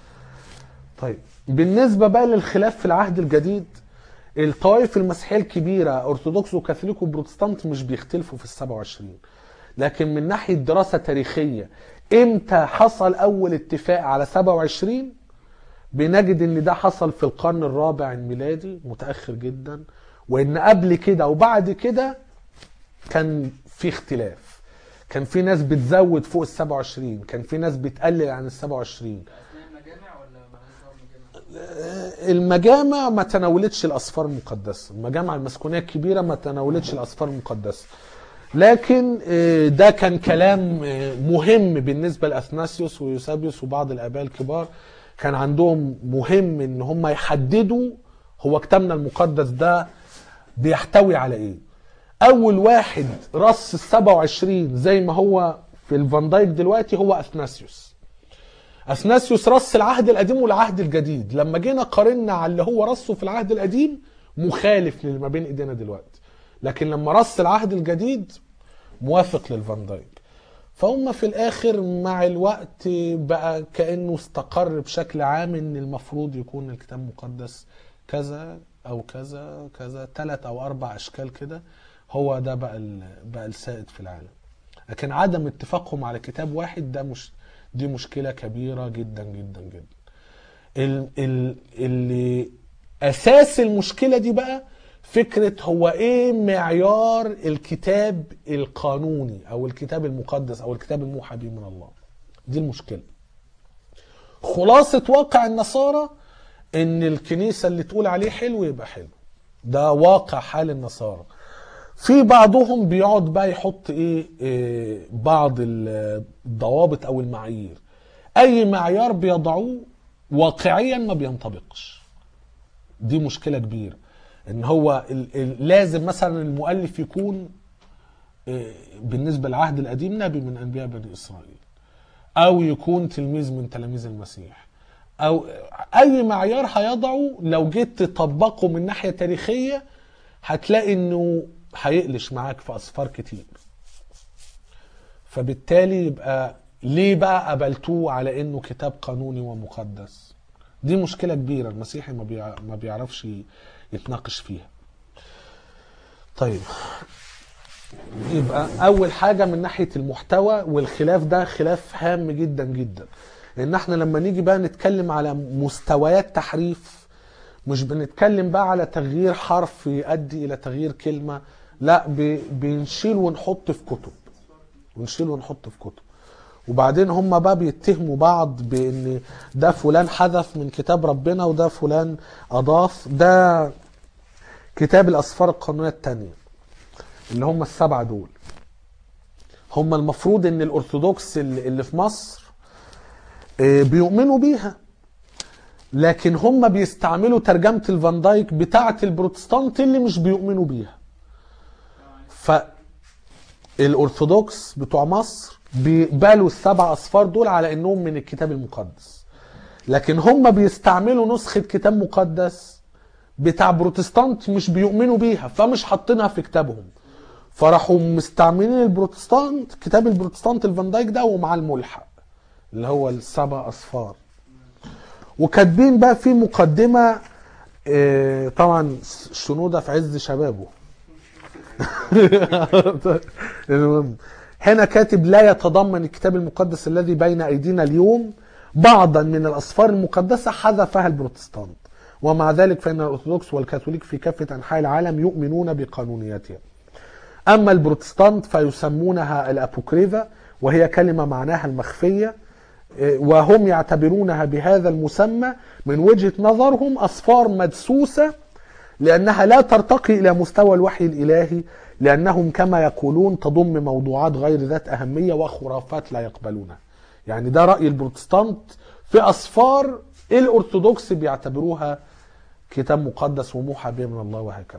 طيب بالنسبه بقى للخلاف في العهد الجديد الطوائف المسيحيه الكبيره ارثوذكس وكاثوليك وبروتستانت مش بيختلفوا في ال 27 لكن من ناحيه دراسه تاريخيه امتى حصل اول اتفاق على 27 بنجد ان ده حصل في القرن الرابع الميلادي متاخر جدا وان قبل كده وبعد كده كان في اختلاف كان في ناس بتزود فوق ال 27 كان في ناس بتقلل عن ال 27 اثناء المجامع ولا مالهاش دعوه بالمجامع؟ المجامع ما تناولتش الاسفار المقدسه المجامع المسكونيه الكبيره ما تناولتش الاسفار المقدسه لكن آه، ده كان كلام آه، مهم بالنسبه لاثناسيوس ويوسابيوس وبعض الاباء الكبار كان عندهم مهم ان هم يحددوا هو كتابنا المقدس ده بيحتوي على ايه اول واحد رص ال 27 زي ما هو في الفان دايك دلوقتي هو اثناسيوس اثناسيوس رص العهد القديم والعهد الجديد لما جينا قارنا على اللي هو رصه في العهد القديم مخالف للي ما بين ايدينا دلوقتي لكن لما رص العهد الجديد موافق للفان دايك فهم في الاخر مع الوقت بقى كانه استقر بشكل عام ان المفروض يكون الكتاب المقدس كذا او كذا كذا ثلاث او اربع اشكال كده هو ده بقى ال- بقى السائد في العالم لكن عدم اتفاقهم على كتاب واحد ده مش دي مشكله كبيره جدا جدا جدا ال ال اللي اساس المشكله دي بقى فكره هو ايه معيار الكتاب القانوني او الكتاب المقدس او الكتاب الموحى به من الله دي المشكله خلاصه واقع النصارى ان الكنيسه اللي تقول عليه حلو يبقى حلو ده واقع حال النصارى في بعضهم بيقعد بقى يحط ايه, إيه بعض الضوابط او المعايير اي معيار بيضعوه واقعيا ما بينطبقش دي مشكله كبيره ان هو ال ال لازم مثلا المؤلف يكون إيه، بالنسبه للعهد القديم نبي من انبياء بني اسرائيل او يكون تلميذ من تلاميذ المسيح او اي معيار هيضعه لو جيت تطبقه من ناحيه تاريخيه هتلاقي انه هيقلش معاك في اسفار كتير فبالتالي يبقى ليه بقى قبلتوه على انه كتاب قانوني ومقدس دي مشكله كبيره المسيحي ما بيع- ما بيعرفش يتناقش فيها طيب يبقى اول حاجه من ناحيه المحتوى والخلاف ده خلاف هام جدا جدا لان احنا لما نيجي بقى نتكلم على مستويات تحريف مش بنتكلم بقى على تغيير حرف يؤدي الى تغيير كلمه لا ب- بنشيل ونحط في كتب ونشيل ونحط في كتب وبعدين هم بقى بيتهموا بعض بان ده فلان حذف من كتاب ربنا وده فلان اضاف ده كتاب الاسفار القانونيه الثانيه اللي هم السبعه دول هم المفروض ان الارثوذكس اللي اللي في مصر آه، بيؤمنوا بيها لكن هم بيستعملوا ترجمه الفان دايك بتاعه البروتستانت اللي مش بيؤمنوا بيها فالارثوذكس بتوع مصر بيقبلوا السبع اصفار دول على انهم من الكتاب المقدس لكن هم بيستعملوا نسخه كتاب مقدس بتاع بروتستانت مش بيؤمنوا بيها فمش حاطينها في كتابهم فراحوا مستعملين البروتستانت كتاب البروتستانت الفان دايك ده ومع الملحق اللي هو السبع اصفار وكاتبين بقى في مقدمه آه، طبعا شنوده في عز شبابه المهم هنا كاتب لا يتضمن الكتاب المقدس الذي بين ايدينا اليوم بعضا من الاسفار المقدسه حذفها البروتستانت ومع ذلك فان الارثوذكس والكاثوليك في كافه انحاء العالم يؤمنون بقانونيتها اما البروتستانت فيسمونها الابوكريفا وهي كلمة معناها المخفية إيه، وهم يعتبرونها بهذا المسمى من وجهة نظرهم أصفار مدسوسة لأنها لا ترتقي إلى مستوى الوحي الإلهي لأنهم كما يقولون تضم موضوعات غير ذات أهمية وخرافات لا يقبلونها يعني ده رأي البروتستانت في أصفار الأرثوذكس بيعتبروها كتاب مقدس وموحى به من الله وهكذا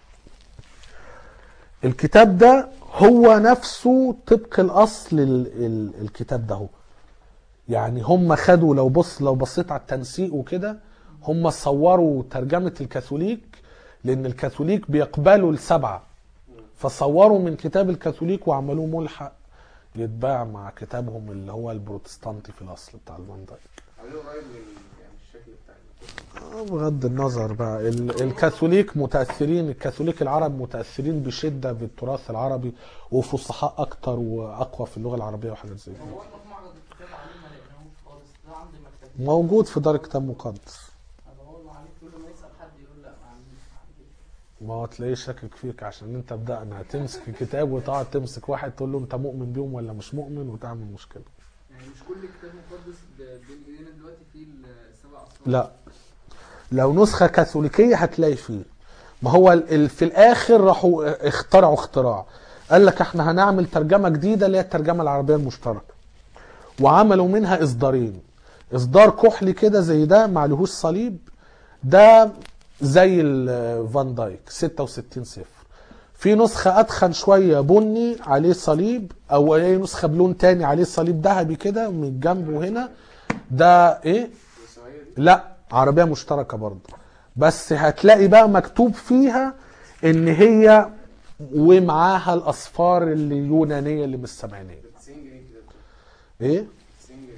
الكتاب ده هو نفسه طبق الأصل ال- ال- الكتاب ده هو يعني هم خدوا لو بص لو بصيت على التنسيق وكده هم صوروا ترجمة الكاثوليك لأن الكاثوليك بيقبلوا السبعة فصوروا من كتاب الكاثوليك وعملوه ملحق يتباع مع كتابهم اللي هو البروتستانتي في الأصل بتاع الفان دايك عملوه قريب من يعني الشكل بتاع الكتب. آه، بغض النظر بقى ال- الكاثوليك متاثرين الكاثوليك العرب متاثرين بشده بالتراث العربي وفصحاء اكتر واقوى في اللغه العربيه وحاجات زي كده هو احنا في معرض الكتاب عليه ما لقيناهوش خالص ده عندي مكتبة موجود في دار كتاب مقدس ادور له عليه كل ما يسال حد يقول لا ما عنديش حد ما هو تلاقيه شاكك فيك عشان انت بدأنا هتمسك كتاب وتقعد تمسك واحد تقول له انت مؤمن بيهم ولا مش مؤمن وتعمل مشكله يعني مش كل كتاب مقدس ب- بين ايدينا دلوقتي فيه السبع اصفار لا لو نسخه كاثوليكيه هتلاقي فيه ما هو ال- ال- في الاخر راحوا اخترعوا اختراع قال لك احنا هنعمل ترجمه جديده اللي هي الترجمه العربيه المشتركه وعملوا منها اصدارين اصدار كحلي كده زي ده معلهوش صليب ده زي الفان دايك 66 صفر في نسخة أدخن شوية بني عليه صليب أو أي نسخة بلون تاني عليه صليب ذهبي كده من الجنب وهنا ده إيه؟ الرسمية دي لا عربية مشتركة برضه بس هتلاقي بقى مكتوب فيها ان هي ومعاها الاصفار اليونانية اللي من السبعينية ب 90 جنيه كده ايه 90 جنيه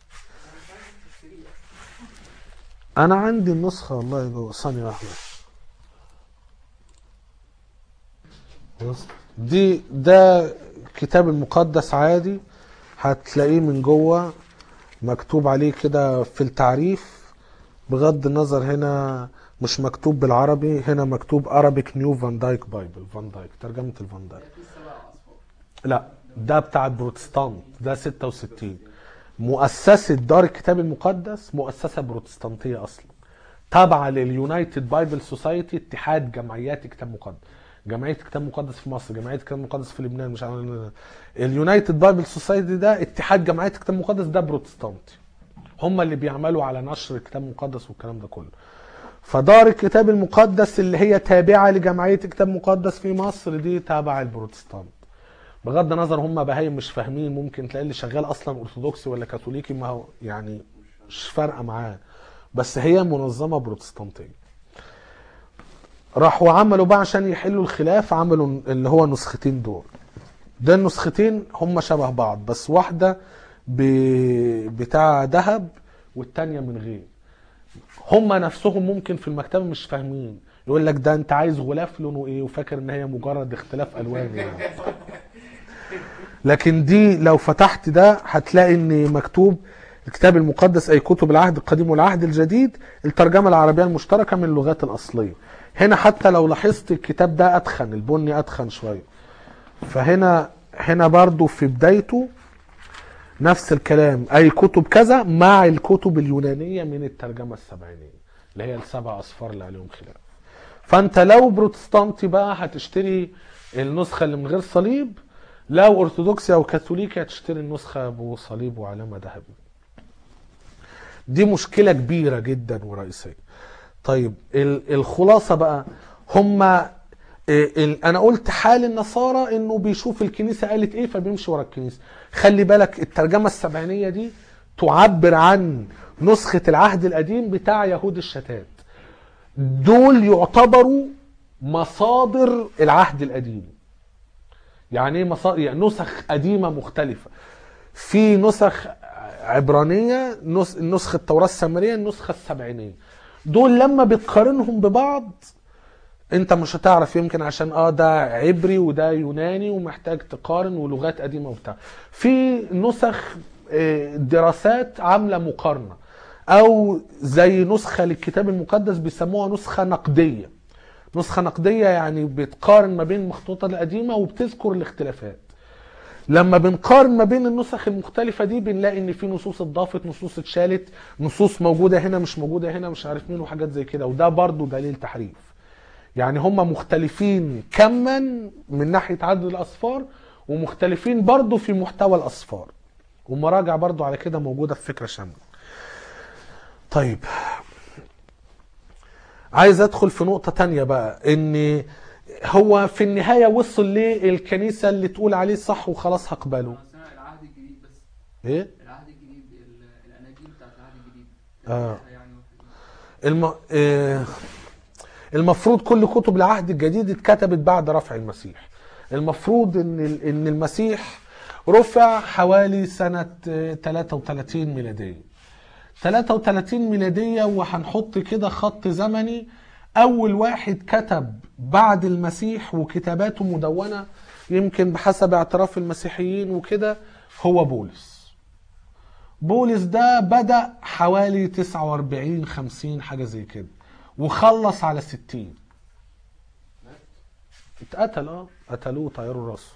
انا عندي النسخة والله جوه ثانية واحدة بص، دي ده كتاب المقدس عادي هتلاقيه من جوه مكتوب عليه كده في التعريف بغض النظر هنا مش مكتوب بالعربي هنا مكتوب Arabic New Van Dyke Bible فان دايك ترجمة الفان دايك فيه السبع اصفار لا ده بتاع البروتستانت ده 66 مؤسسة دار الكتاب المقدس مؤسسة بروتستانتية أصلا تابعة لليونايتد بايبل سوسايتي اتحاد جمعيات الكتاب المقدس جمعية الكتاب المقدس في مصر جمعية الكتاب المقدس في لبنان مش عارف اليونايتد بايبل سوسايتي ده اتحاد جمعيات الكتاب المقدس ده بروتستانتي هم اللي بيعملوا على نشر الكتاب المقدس والكلام ده كله فدار الكتاب المقدس اللي هي تابعة لجمعية الكتاب المقدس في مصر دي تابعة البروتستانت بغض النظر هم بهايم مش فاهمين ممكن تلاقي اللي شغال اصلا ارثوذكسي ولا كاثوليكي ما هو يعني مش فارقه معاه بس هي منظمه بروتستانتيه راحوا عملوا بقى عشان يحلوا الخلاف عملوا اللي هو النسختين دول ده النسختين هم شبه بعض بس واحده ب... بتاع ذهب والتانية من غير هم نفسهم ممكن في المكتبه مش فاهمين يقول لك ده انت عايز غلاف لونه ايه وفاكر ان هي مجرد اختلاف الوان يعني لكن دي لو فتحت ده هتلاقي ان مكتوب الكتاب المقدس اي كتب العهد القديم والعهد الجديد الترجمه العربيه المشتركه من اللغات الاصليه هنا حتى لو لاحظت الكتاب ده اتخن البني اتخن شويه فهنا هنا برضو في بدايته نفس الكلام اي كتب كذا مع الكتب اليونانيه من الترجمه السبعينيه اللي هي السبع اصفار اللي عليهم خلاف فانت لو بروتستانتي بقى هتشتري النسخه اللي من غير صليب لو ارثوذكسي او كاثوليكي هتشتري النسخه ابو صليب وعلامه ذهبي دي مشكله كبيره جدا ورئيسيه طيب ال- الخلاصه بقى هم انا قلت حال النصارى انه بيشوف الكنيسه قالت ايه فبيمشي ورا الكنيسه خلي بالك الترجمه السبعينيه دي تعبر عن نسخه العهد القديم بتاع يهود الشتات دول يعتبروا مصادر العهد القديم يعني ايه مصادر يعني نسخ قديمه مختلفه في نسخ عبرانيه نس... نسخه التوراه السامريه النسخه السبعينيه دول لما بتقارنهم ببعض انت مش هتعرف يمكن عشان اه ده عبري وده يوناني ومحتاج تقارن ولغات قديمه وبتاع في نسخ آه، دراسات عامله مقارنه او زي نسخه للكتاب المقدس بيسموها نسخه نقديه نسخه نقديه يعني بتقارن ما بين المخطوطات القديمه وبتذكر الاختلافات لما بنقارن ما بين النسخ المختلفة دي بنلاقي ان في نصوص اتضافت نصوص اتشالت نصوص موجودة هنا مش موجودة هنا مش عارف مين وحاجات زي كده وده برضو دليل تحريف يعني هم مختلفين كما من ناحية عدد الأصفار ومختلفين برضو في محتوى الأصفار ومراجع برضو على كده موجودة في فكرة شاملة طيب عايز ادخل في نقطة تانية بقى ان هو في النهاية وصل للكنيسة اللي تقول عليه صح وخلاص هقبله بس أنا العهد الجديد بس ايه العهد الجديد ال- الاناجيل بتاعت العهد الجديد آه. يعني واحد- الم... آه، المفروض كل كتب العهد الجديد اتكتبت بعد رفع المسيح المفروض ان ال- ان المسيح رفع حوالي سنة آه، 33 ميلادية 33 ميلادية وهنحط كده خط زمني أول واحد كتب بعد المسيح وكتاباته مدونة يمكن بحسب اعتراف المسيحيين وكده هو بولس بولس ده بدأ حوالي 49 50 حاجة زي كده وخلص على 60 اتقتل اه قتلوه طيروا راسه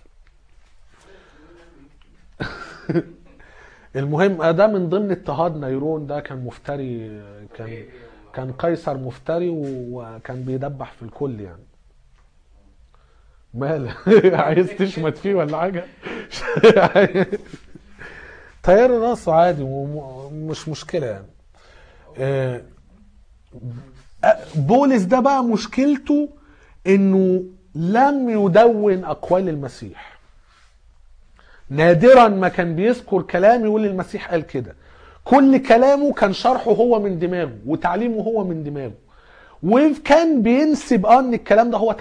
المهم آه، ده من ضمن اضطهاد نيرون ده كان مفتري آه، كان كان قيصر مفتري وكان بيدبح في الكل يعني مال عايز تشمت فيه ولا حاجه طير راسه عادي ومش مشكله يعني آه، آه، بولس ده بقى مشكلته انه لم يدون اقوال المسيح نادرا ما كان بيذكر كلام يقول المسيح قال كده كل كلامه كان شرحه هو من دماغه وتعليمه هو من دماغه وكان بينسب اه ان الكلام ده هو